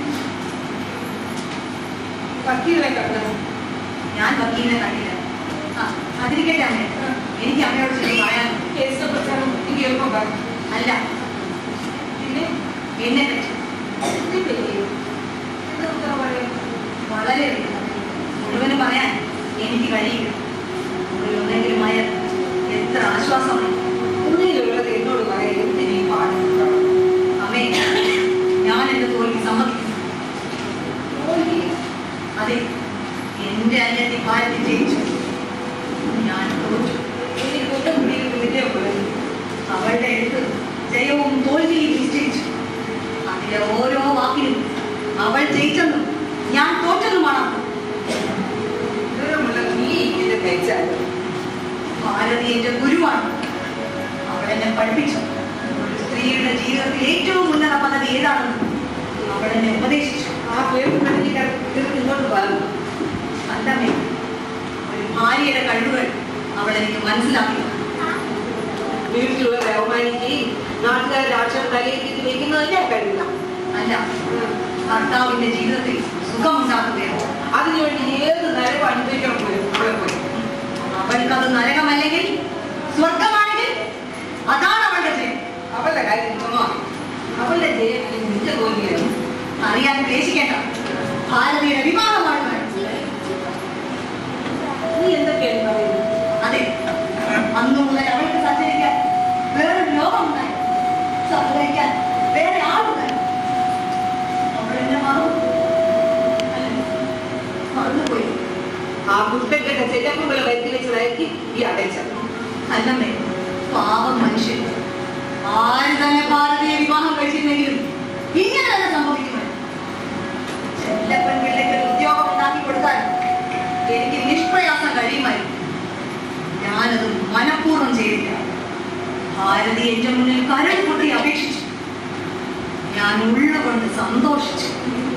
Speaker 3: വക്കീലിനെ കണ്ടത് ഞാൻ വക്കീലിനെ കണ്ടില്ല ആ അതിരിക്കട്ടെ അമ്മേ എനിക്ക് അമ്മയോട് ചെന്ന് പറയാൻ കേസിനെ പറ്റാനും എനിക്ക് എളുപ്പം പറഞ്ഞു അല്ല പിന്നെ എന്നെ പറ്റി എന്റെ പേര് എന്താ പറയാ വളരെ മുഴുവനും പറയാൻ എനിക്ക് കഴിയില്ല ഒന്നെങ്കിലും ആയ എത്ര ആശ്വാസമാണ് ഉള്ളിലുള്ളത് എന്നോട് പറയാൻ എന്തിനീ പാടുന്നു അമ്മേ ഞാൻ എന്റെ തോൽവി സമ്മതിക്കുന്നു തോൽവി അതെ എന്റെ അന്യത്തി ഭാരതി ജയിച്ചു ഞാൻ തോറ്റു എനിക്ക് കുറ്റം പിടിയിൽ വിജയം പറഞ്ഞു അവളുടെ എഴുത്ത് ജയവും തോൽവിയും നിശ്ചയിച്ചു അതിലെ ഓരോ വാക്കിലും അവൾ ജയിച്ചെന്നും ഞാൻ തോറ്റെന്നുമാണ് വിവരമുള്ള നീ എന്നെ തയ്ച്ചാൽ ഭാരതി എന്റെ ഗുരുവാണ് അവൾ എന്നെ പഠിപ്പിച്ചു ഒരു സ്ത്രീയുടെ ജീവിതത്തിൽ ഏറ്റവും ഉന്നത പദവി ഏതാണെന്ന് അവൾ എന്നെ ഉപദേശിച്ചു ആ പേര് ഇങ്ങോട്ട് പറഞ്ഞു അല്ലമ്മേ ഒരു ഭാര്യയുടെ കഴിവുകൾ അവൾ എനിക്ക് മനസ്സിലാക്കി വീട്ടിലുള്ളവരെ അവമാനിക്കുകയും നാട്ടുകാരുടെ ആക്ഷേപം തലയിലേക്ക് വെക്കുന്നതല്ലേ കഴിയില്ല
Speaker 4: അല്ല ഭർത്താവിന്റെ ജീവിതത്തിൽ സുഖമുണ്ടാക്കുകയോ
Speaker 3: അതിനുവേണ്ടി ഏത് നരകം അനുഭവിക്കണം പോലും അവിടെ പോയി
Speaker 4: അവൾക്കത് നരകമല്ലെങ്കിൽ സ്വർഗമാണെങ്കിൽ അതാണ് അവളുടെ ജയം
Speaker 3: അവളുടെ കാര്യം സുഖമാണ് അവളുടെ ജയം നിന്റെ തോൽവിയായിരുന്നു
Speaker 4: അറിയാൻ ക്ലേശിക്കേണ്ട ഭാരതിയുടെ വിവാഹമാണ് വേണ്ടത്.
Speaker 3: നീ എന്തൊക്കെയാണ് പറയുന്നത്
Speaker 4: അതെ അന്നു മുതൽ അവൾക്ക് സഞ്ചരിക്കാൻ വേറൊരു ലോകമുണ്ടായി സഹകരിക്കാൻ വേറെ ആളുണ്ടായി അവളെന്നെ മറന്നു അല്ലേ? മറന്നുപോയി
Speaker 3: ആ കുട്ടക്കെട്ട ചെല്ലപ്പുകളെ വരുത്തി വെച്ചതായിരിക്കും ഈ അടച്ചത്
Speaker 4: അല്ലമ്മേ പാവം മനുഷ്യൻ ആര് തന്നെ ഭാരതീയ വിവാഹം കഴിച്ചിരുന്നെങ്കിലും ഇങ്ങനെ തന്നെ സംഭവിക്കുമോ ചെല്ലപ്പൻ പിള്ളയ്ക്ക് ഒരു ഉദ്യോഗം ഉണ്ടാക്കി കൊടുത്താൽ എനിക്ക് നിഷ്പ്രയാസം കഴിയുമായിരുന്നു ഞാനത് മനഃപൂർവ്വം ചെയ്തില്ല ഭാരതി എന്റെ മുന്നിൽ കരൾ പൊട്ടി അപേക്ഷിച്ചു ഞാൻ ഉള്ളുകൊണ്ട് സന്തോഷിച്ചു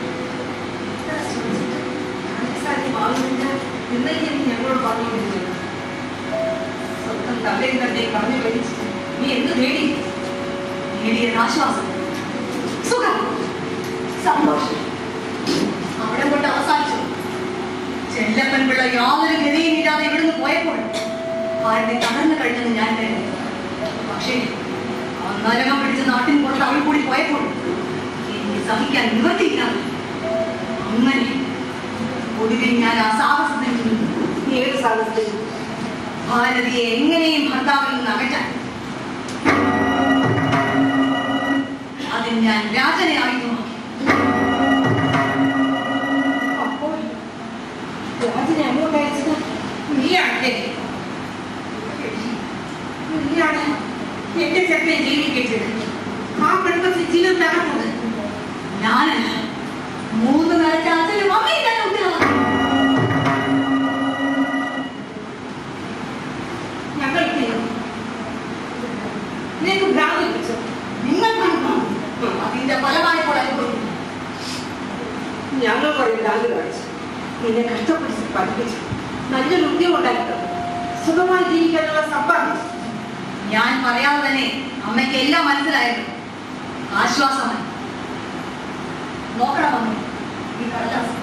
Speaker 3: ഇന്നലെ നീ ഞങ്ങളോട് പറഞ്ഞുകൊണ്ടിരുന്നത് സ്വന്തം തലയും തന്നെ പറഞ്ഞു കഴിച്ച് നീ എന്ത് നേടി
Speaker 4: നേടിയത് ആശ്വാസം സുഖം സന്തോഷം അവിടെ കൊണ്ട് അവസാനിച്ചു ചെല്ലപ്പൻ പിള്ള യാതൊരു ഗതിയും ഇല്ലാതെ ഇവിടുന്ന് പോയപ്പോൾ ഭാരതി തകർന്നു കഴിഞ്ഞെന്ന് ഞാൻ കരുതി പക്ഷേ ആ നരകം പിടിച്ച നാട്ടിൻ പുറത്ത് അവൾ കൂടി പോയപ്പോൾ എനിക്ക് സഹിക്കാൻ നിവർത്തിയില്ലാതെ അങ്ങനെ ഒടുവിൽ ഞാൻ ആ സാഹസത്തിൽ നിന്നു
Speaker 3: നീ ഏത് സാഹസത്തിൽ
Speaker 4: ഭാരതിയെ എങ്ങനെയും ഭർത്താവിൽ നിന്ന് അകറ്റാൻ അതിൽ ഞാൻ രാജനെ ആയുധമാക്കി
Speaker 3: അപ്പോൾ രാജിനെ അങ്ങോട്ട് അയച്ചത് നീയാണല്ലേ നീയാണ് എന്റെ ചെറുപ്പെ ജീവിപ്പിച്ചത് ആ പെൺകൊച്ച് ജീവിതം തകർന്നത്
Speaker 4: ഞാനല്ല മൂന്ന് കാലത്തെ അച്ഛനും അമ്മയും തന്നെ ഉത്തരവാദം
Speaker 3: ഞങ്ങൾ ചെയ്യും നിനക്ക് ഭ്രാന്ത് പിടിച്ചു
Speaker 4: നിങ്ങൾ കാണുന്നു അതിന്റെ ഫലമാണ് ഇപ്പോൾ അനുഭവിക്കുന്നത്
Speaker 3: ഞങ്ങൾ കുറെ ഭ്രാന്ത് കാണിച്ചു നിന്നെ കഷ്ടപ്പെട്ട് പഠിപ്പിച്ചു നല്ലൊരു ഉദ്യോഗം ഉണ്ടാക്കി തന്നു. സുഖമായി ജീവിക്കാനുള്ള സമ്പാദിച്ചു
Speaker 4: ഞാൻ പറയാതെ തന്നെ അമ്മയ്ക്ക് എല്ലാം മനസ്സിലായിരുന്നു ആശ്വാസമായി നോക്കണമെന്നു ഈ കടലാസ്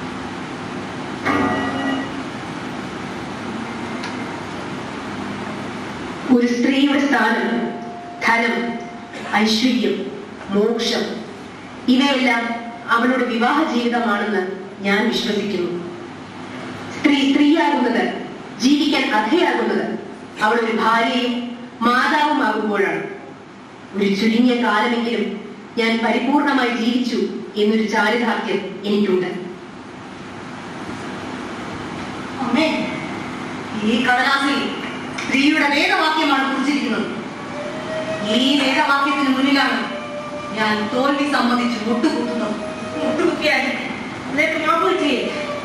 Speaker 10: ഒരു സ്ത്രീയുടെ സ്ഥാനം ധനം ഐശ്വര്യം മോക്ഷം ഇവയെല്ലാം അവളുടെ വിവാഹ ജീവിതമാണെന്ന് ഞാൻ വിശ്വസിക്കുന്നു സ്ത്രീ സ്ത്രീയാകുന്നത് ജീവിക്കാൻ അധയാകുന്നത് അവളൊരു ഭാര്യയും മാതാവുമാകുമ്പോഴാണ് ഒരു ചുരുങ്ങിയ കാലമെങ്കിലും ഞാൻ പരിപൂർണമായി ജീവിച്ചു എന്നൊരു ചാരിതാർത്ഥ്യം എനിക്കുണ്ട്
Speaker 4: അമ്മേ ഈ കടലാസിൽ സ്ത്രീയുടെ വേദവാക്യമാണ് കുറിച്ചിരിക്കുന്നത് ഈ വേദവാക്യത്തിന് മുന്നിലാണ് ഞാൻ തോൽവി സമ്മതിച്ച് മുട്ടുകുത്തുന്നത്
Speaker 3: മുട്ടുകുത്തിയാൽ നിനക്ക് മാപ്പ് ചെയ്യേ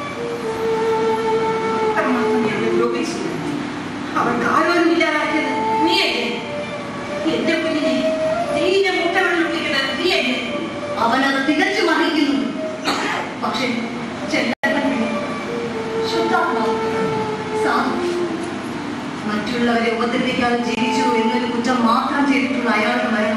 Speaker 3: അത്രമാത്രം ഞങ്ങൾ ദ്രോഹിച്ചു അവർക്ക് ആരോരും ഇല്ലാതാക്കിയത് നീയല്ലേ എന്റെ കുഞ്ഞിനെ നീന്റെ മുട്ടകളിൽ ഒട്ടിക്കുന്നത് നീയല്ലേ
Speaker 4: അവനത് തികച്ചും അറിയിക്കുന്നു പക്ഷേ ചെല്ലപ്പൻ പിള്ളി ശുദ്ധാത്മാവ് സാധു മറ്റുള്ളവരെ ഉപദ്രവിക്കാതെ ജീവിച്ചു എന്നൊരു കുറ്റം മാത്രം ചെയ്തിട്ടുള്ള അയാളുടെ മരണം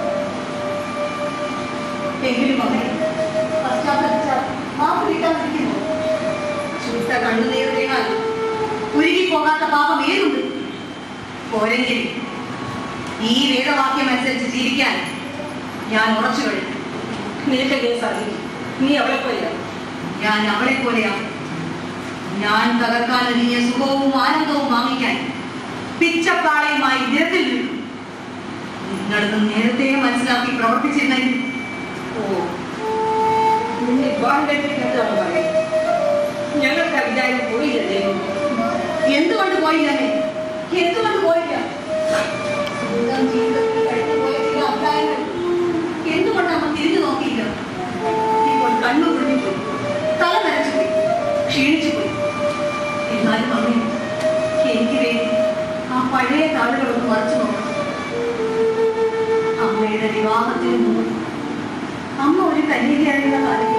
Speaker 4: എങ്കിലും അവനെ പശ്ചാത്തലിച്ചാൽ മാപ്പ് കിട്ടാതിരിക്കുന്നു ശുദ്ധ കണ്ണുനീർ വീണാൽ ഉരുകി പോകാത്ത പാപം ഏതുണ്ട് പോരെങ്കിൽ ഈ വേദവാക്യം അനുസരിച്ച് ജീവിക്കാൻ ഞാൻ ഉറച്ചു കഴിഞ്ഞു
Speaker 3: നിനക്കല്ലേ സാധിക്കും നീ അവളെ പോലെയാണ്
Speaker 4: ഞാൻ അവളെ പോലെയാണ് ഞാൻ തകർക്കാൻ ഒരുങ്ങിയ സുഖവും ആനന്ദവും വാങ്ങിക്കാൻ പിച്ചപ്പാളയുമായി നിരത്തിൽ വീണു നിങ്ങളിത് നേരത്തെ മനസ്സിലാക്കി പ്രവർത്തിച്ചിരുന്നെങ്കിൽ
Speaker 3: ഓ നിന്നെ വിവാഹം കഴിപ്പിക്കുന്നതാണ് പറയുന്നത് ഞങ്ങൾക്ക് ആ വിചാരം പോയില്ലല്ലേ
Speaker 4: എന്തുകൊണ്ട് പോയില്ലേ എന്തുകൊണ്ട് പോയില്ല സ്വന്തം ജീവിതത്തിൽ കഴിഞ്ഞു പോയ ചില അഭിപ്രായങ്ങൾ എന്തുകൊണ്ട് നമ്മൾ തിരിഞ്ഞു നോക്കിയില്ല ഇപ്പോൾ കണ്ണു കുടുങ്ങിപ്പോയി തല നരച്ചുപോയി ക്ഷീണിച്ചുപോയി എന്നാലും അമ്മേ എനിക്ക് വേണ്ടി ആ പഴയ താളുകളൊന്ന് മറച്ചു നോക്കണം അമ്മയുടെ വിവാഹത്തിന് മുമ്പ് അമ്മ ഒരു കന്യകയായിരുന്ന കാലത്ത്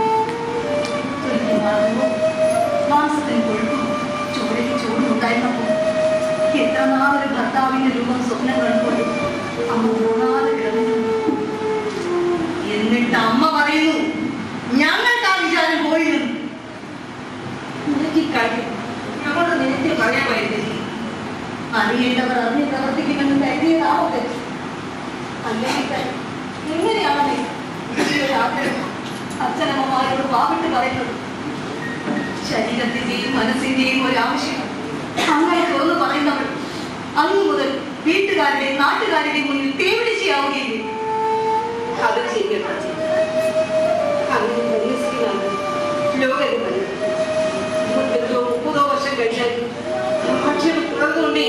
Speaker 4: തുല്യമാകുമ്പോൾ മാസത്തിന് കൊഴുപ്പും ചൂടയ്ക്ക് ചൂടുണ്ടായിരുന്നപ്പോൾ
Speaker 3: എത്ര നാളൊരു ഭർത്താവിന്റെ രൂപം സ്വപ്നം കണ്ടുകൊണ്ട് അമ്മ ഊണാതെ കിടന്നു എന്നിട്ട് അമ്മ പറയുന്നു ഞങ്ങൾക്ക് ആ വിചാരം പോയിരുന്നു നിനക്ക് ഈ കാര്യം ഞങ്ങളോട് നേരത്തെ പറയാൻ പറ്റില്ല അറിയേണ്ടവർ അറിഞ്ഞ് പ്രവർത്തിക്കുമെന്ന് കരുതിയതാവട്ടെ അല്ലെങ്കിൽ തന്നെ എങ്ങനെയാണ് ഈ ഒരു ആഗ്രഹം അച്ഛനമ്മമാരോട് വാവിട്ട് പറയുന്നത് ശരീരത്തിന്റെയും മനസ്സിന്റെയും ഒരു ആവശ്യം അങ്ങനെ തുറന്നു പറയുന്നവൾ അന്നു മുതൽ വീട്ടുകാരുടെയും നാട്ടുകാരുടെയും മുന്നിൽ തേവിടിച്ചയാവുകയില്ലേ അത് ചെയ്യട്ടെ അങ്ങനെ വലിയ സ്ത്രീയാണ് ലോകം വലുത് ഇരുപത്തഞ്ചോ മുപ്പതോ വർഷം കഴിഞ്ഞാൽ ഭക്ഷണം തുടർന്നുകൊണ്ടേ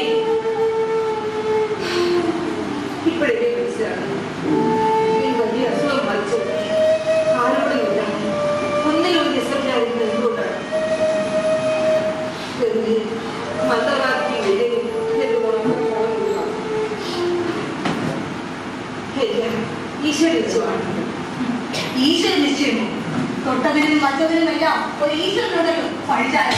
Speaker 3: ഇപ്പോഴേ മനസ്സിലാണ് ഈ വലിയ അസുഖം മറിച്ച് ആരോടുമില്ല ഒന്നിലും നിസ്സംജായിരുന്നത് എന്തുകൊണ്ടാണ് വെറുതെ മന്ദവാക്കി വിലയും ഈശ്വര നിശ്ചയമാണ് ഈശ്വര നിശ്ചയമോ തൊട്ടതിനും മറ്റതിനും എല്ലാം ഒരു ഈശ്വരനുണ്ടല്ലോ പഠിച്ചാലും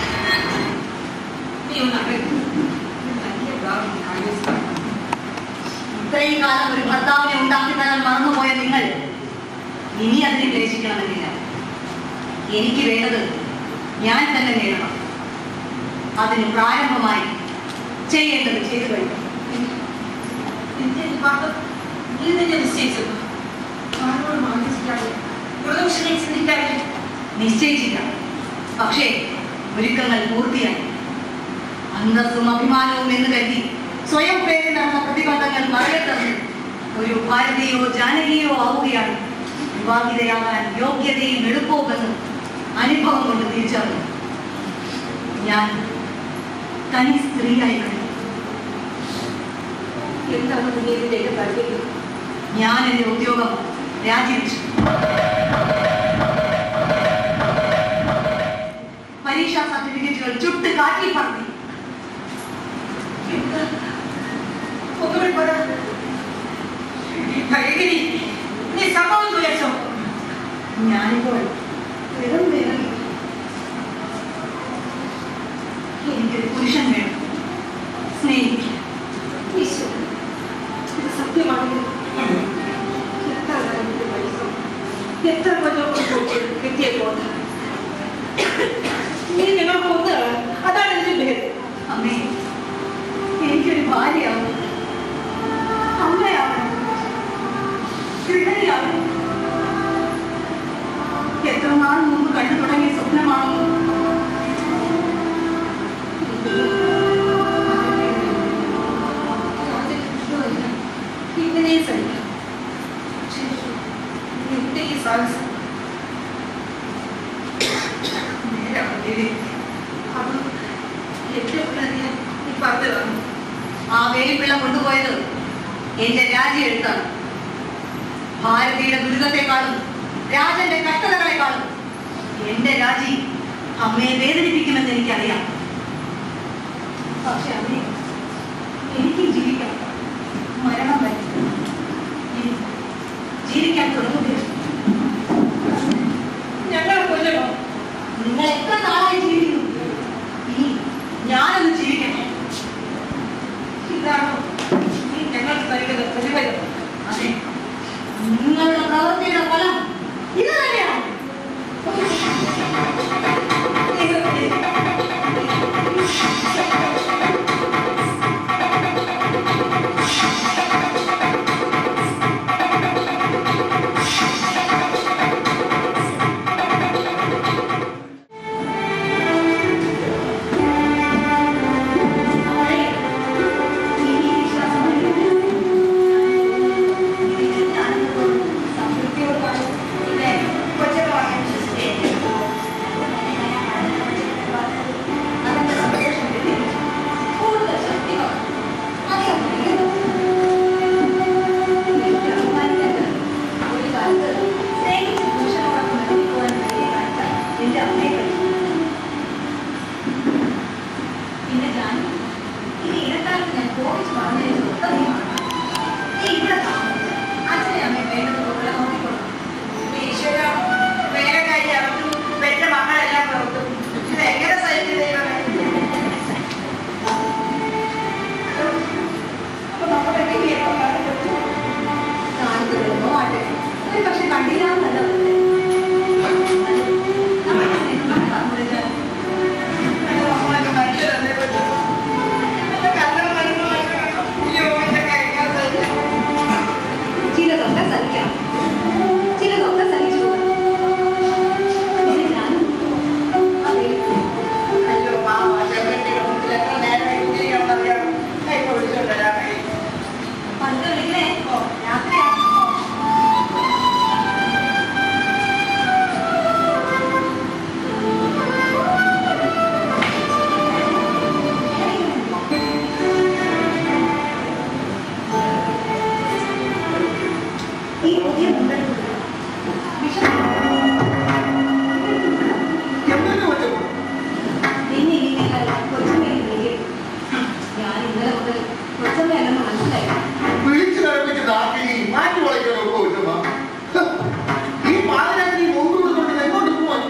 Speaker 3: നീ ഒന്ന് അറിയൂ. വലിയ പ്രാർത്ഥന കാര്യം. ഇത്രയും കാലം ഒരു ഭർത്താവിനെ ഉണ്ടാക്കി തരാൻ മറന്നുപോയ നിങ്ങൾ ഇനി അതിനെ ക്ലേശിക്കണമെന്നില്ല എനിക്ക് വേണ്ടത് ഞാൻ തന്നെ നേടണം അതിന് പ്രാരംഭമായി ചെയ്യേണ്ടത് ചെയ്തു കഴിഞ്ഞു
Speaker 4: എന്റെ വിവാഹം നീ തന്നെ നിശ്ചയിച്ചത് ആരോടും ആലോചിക്കാതെ ഗുരുദോഷനെ ചിന്തിക്കാതെ
Speaker 3: നിശ്ചയിച്ചില്ല പക്ഷേ ഒരുക്കങ്ങൾ പൂർത്തിയായി അന്തസ്സും അഭിമാനവും എന്ന് കരുതി സ്വയം പേരിൽ നടന്ന പ്രതിബന്ധങ്ങൾ മറികടന്ന് ഒരു ഭാരതീയോ ജാനകിയോ ആവുകയാണ് വിവാഹിതയാകാൻ യോഗ്യതയും എളുപ്പവുമെന്ന് അനുഭവം കൊണ്ട് തിരിച്ചറിഞ്ഞു ഞാൻ തനി സ്ത്രീയായി കഴിഞ്ഞു
Speaker 4: എന്താണ് നീ ഇതിലേക്ക് താല്പര്യം
Speaker 3: ഞാൻ എന്റെ ഉദ്യോഗം രാജിവെച്ചു പരീക്ഷാ സർട്ടിഫിക്കറ്റുകൾ ചുട്ട് കാറ്റിൽ പറത്തി
Speaker 4: എന്താ ഒന്നുകൂടി പറ ഭയങ്കരി നീ സംഭവം വിചാരിച്ചോ
Speaker 3: ഞാനിപ്പോൾ വെറും വിരൽ എനിക്കൊരു പുരുഷൻ വേണം സ്നേഹിക്കാൻ
Speaker 4: ഈശ്വരൻ ഇത് സത്യമാണെങ്കിൽ എത്ര കാലത്തെ വയസ്സും എത്ര കൊല്ലം കിട്ടിയ ബോധം നീ ഞങ്ങൾക്ക് ഒന്ന് അതാണ് എന്റെ പേര്
Speaker 3: അമ്മേ എനിക്കൊരു ഭാര്യയാവും അമ്മയാവും ഗൃഹിണിയാവും എത്ര നാൾ മുമ്പ് കണ്ടു തുടങ്ങിയ സ്വപ്നമാണോ
Speaker 4: ഇങ്ങനെ സഹിക്കാം പക്ഷേ എന്റെ ഈ സാഹസം നേരാണ് ദേവി. അത് എന്റെ ഉള്ളതിനെ നീ പറഞ്ഞതാണ്
Speaker 3: ആ വേലിപ്പിള്ള കൊണ്ടുപോയത് എന്റെ രാജി എഴുത്താണ് ഭാരതിയുടെ ദുരിതത്തെക്കാളും രാജന്റെ കഷ്ടതകളെക്കാളും എന്റെ രാജി അമ്മയെ വേദനിപ്പിക്കുമെന്ന് എനിക്കറിയാം പക്ഷെ അമ്മേ എനിക്ക് ജീവിക്കണം മരണം വരെ ഇനി ജീവിക്കാൻ തുടങ്ങുകയാണ്
Speaker 4: ഞങ്ങളെ കൊല്ലണോ
Speaker 3: നിങ്ങൾ എത്ര നാളായി ജീവിക്കുന്നു ഇനി ഞാനൊന്ന് ജീവിക്കട്ടെ
Speaker 4: ഇതാണോ നീ ഞങ്ങൾക്ക് നൽകുന്ന പ്രതിഫലം
Speaker 3: അതെ നിങ്ങളുടെ പ്രവൃത്തിയുടെ ഫലം ഇത് തന്നെയാണ് സംതൃപ്തിയോട് കണ്ടില്ലാന്നല്ല പറഞ്ഞത്. നമ്മൾ സിനിമ കണ്ടില്ല. ചിലതൊക്കെ സഹിക്കാം ചിലതൊക്കെ സഹിച്ചു പിന്നെ ഞാനും അതെ
Speaker 6: അയ്യോ മാമ ചെറുക്കൻ്റെ മുമ്പിൽ എത്ര നേരം ഇരിക്കുകയാണെന്നറിയാമോ? കൈ പൊളിച്ചോണ്ട് വരാമേ.
Speaker 3: പണ്ട് വിളിക്കണേ ഓ രാത്രിയാ ഈ പുതിയ മുണ്ടൻ വിഷം
Speaker 9: എന്തൊക്കെ പറ്റും
Speaker 3: പിന്നെ ഈ നിങ്ങൾ കൊച്ചമ്മയെ വിളിക്കും ഞാൻ ഇന്നലെ മുതൽ കൊച്ചമ്മയല്ലെന്ന് മനസ്സിലായി
Speaker 9: വിളിച്ചു കഴിപ്പിച്ച് നാട്ടിൽ മാറ്റി വളയ്ക്കാൻ ഒക്കെ പറ്റുമോ ഈ പാതിരാത്രി മുമ്പ് കൊടുത്തോണ്ട് എങ്ങോട്ട് പോവാൻ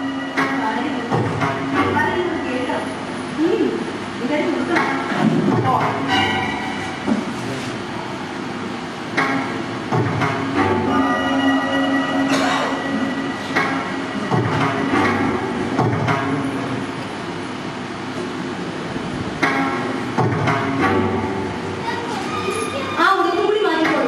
Speaker 3: ആ ഉടുപ്പും കൂടി മാറ്റിക്കോളൂ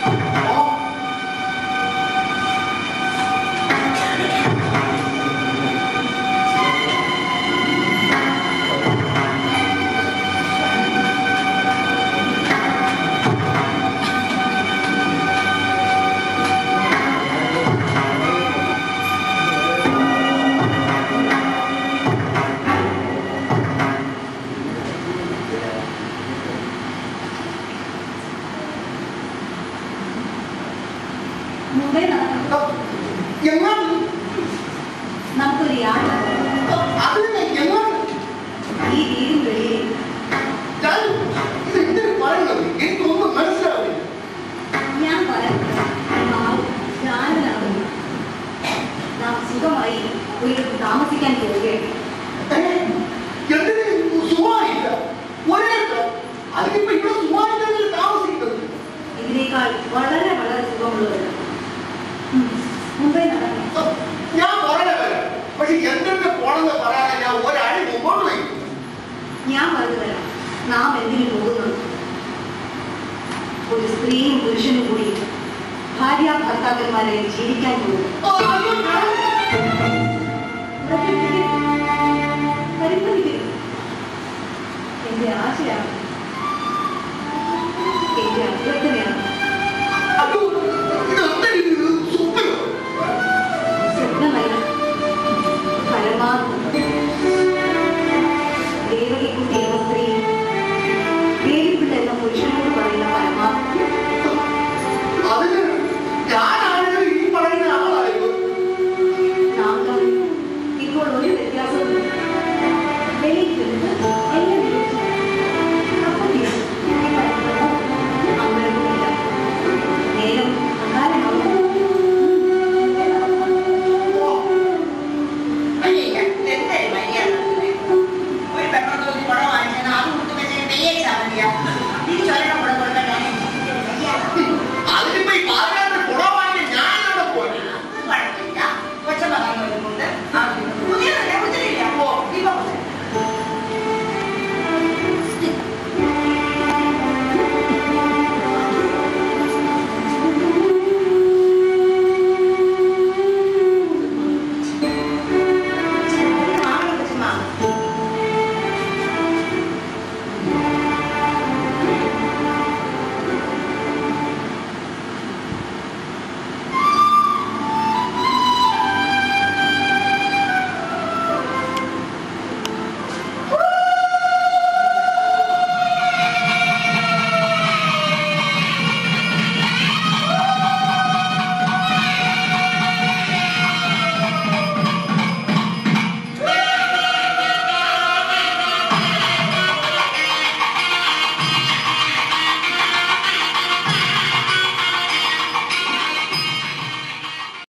Speaker 3: മുംബൈ നടക്കണം
Speaker 9: എങ്ങാണ്ട്
Speaker 3: നമുക്കൊരു യാത്ര
Speaker 9: അത് തന്നെ എങ്ങാണ്ട്
Speaker 3: ഈ വീടും വെളിയിൽ
Speaker 9: ഞാൻ ഇത് എന്തിനു പറയുന്നത് എനിക്കൊന്നും മനസ്സിലാവില്ല
Speaker 3: ഞാൻ പറയുന്നത് നാളെ ഞാനിലാകുന്നു നാം സുഖമായി ഒരിടത്ത് താമസിക്കാൻ പോവുകയാണ്
Speaker 9: എന്തിന് സുഖമായില്ല ഒരേട്ടോ അതിനിപ്പോ ഇവിടെ സുഖമായിട്ടാണ് താമസിക്കുന്നത്
Speaker 3: ഇതിനേക്കാൾ വളരെ വളരെ സുഖമുള്ളവരാണ് ഉം. മുംബൈ നടക്കണം
Speaker 9: ഞാൻ പറയാൻ വരാം പക്ഷെ എന്തൊക്കെ പോണെന്ന് പറയാൻ ഞാൻ ഒരടി മുമ്പോട്ട് വയ്ക്കും
Speaker 3: ഞാൻ പറഞ്ഞു തരാം നാം എന്തിനു പോകുന്നത് ഒരു സ്ത്രീയും പുരുഷനും കൂടി ഭാര്യ ഭർത്താക്കന്മാരെ ജീവിക്കാൻ പോകും
Speaker 9: ആ, അയ്യോ, ഞാൻ-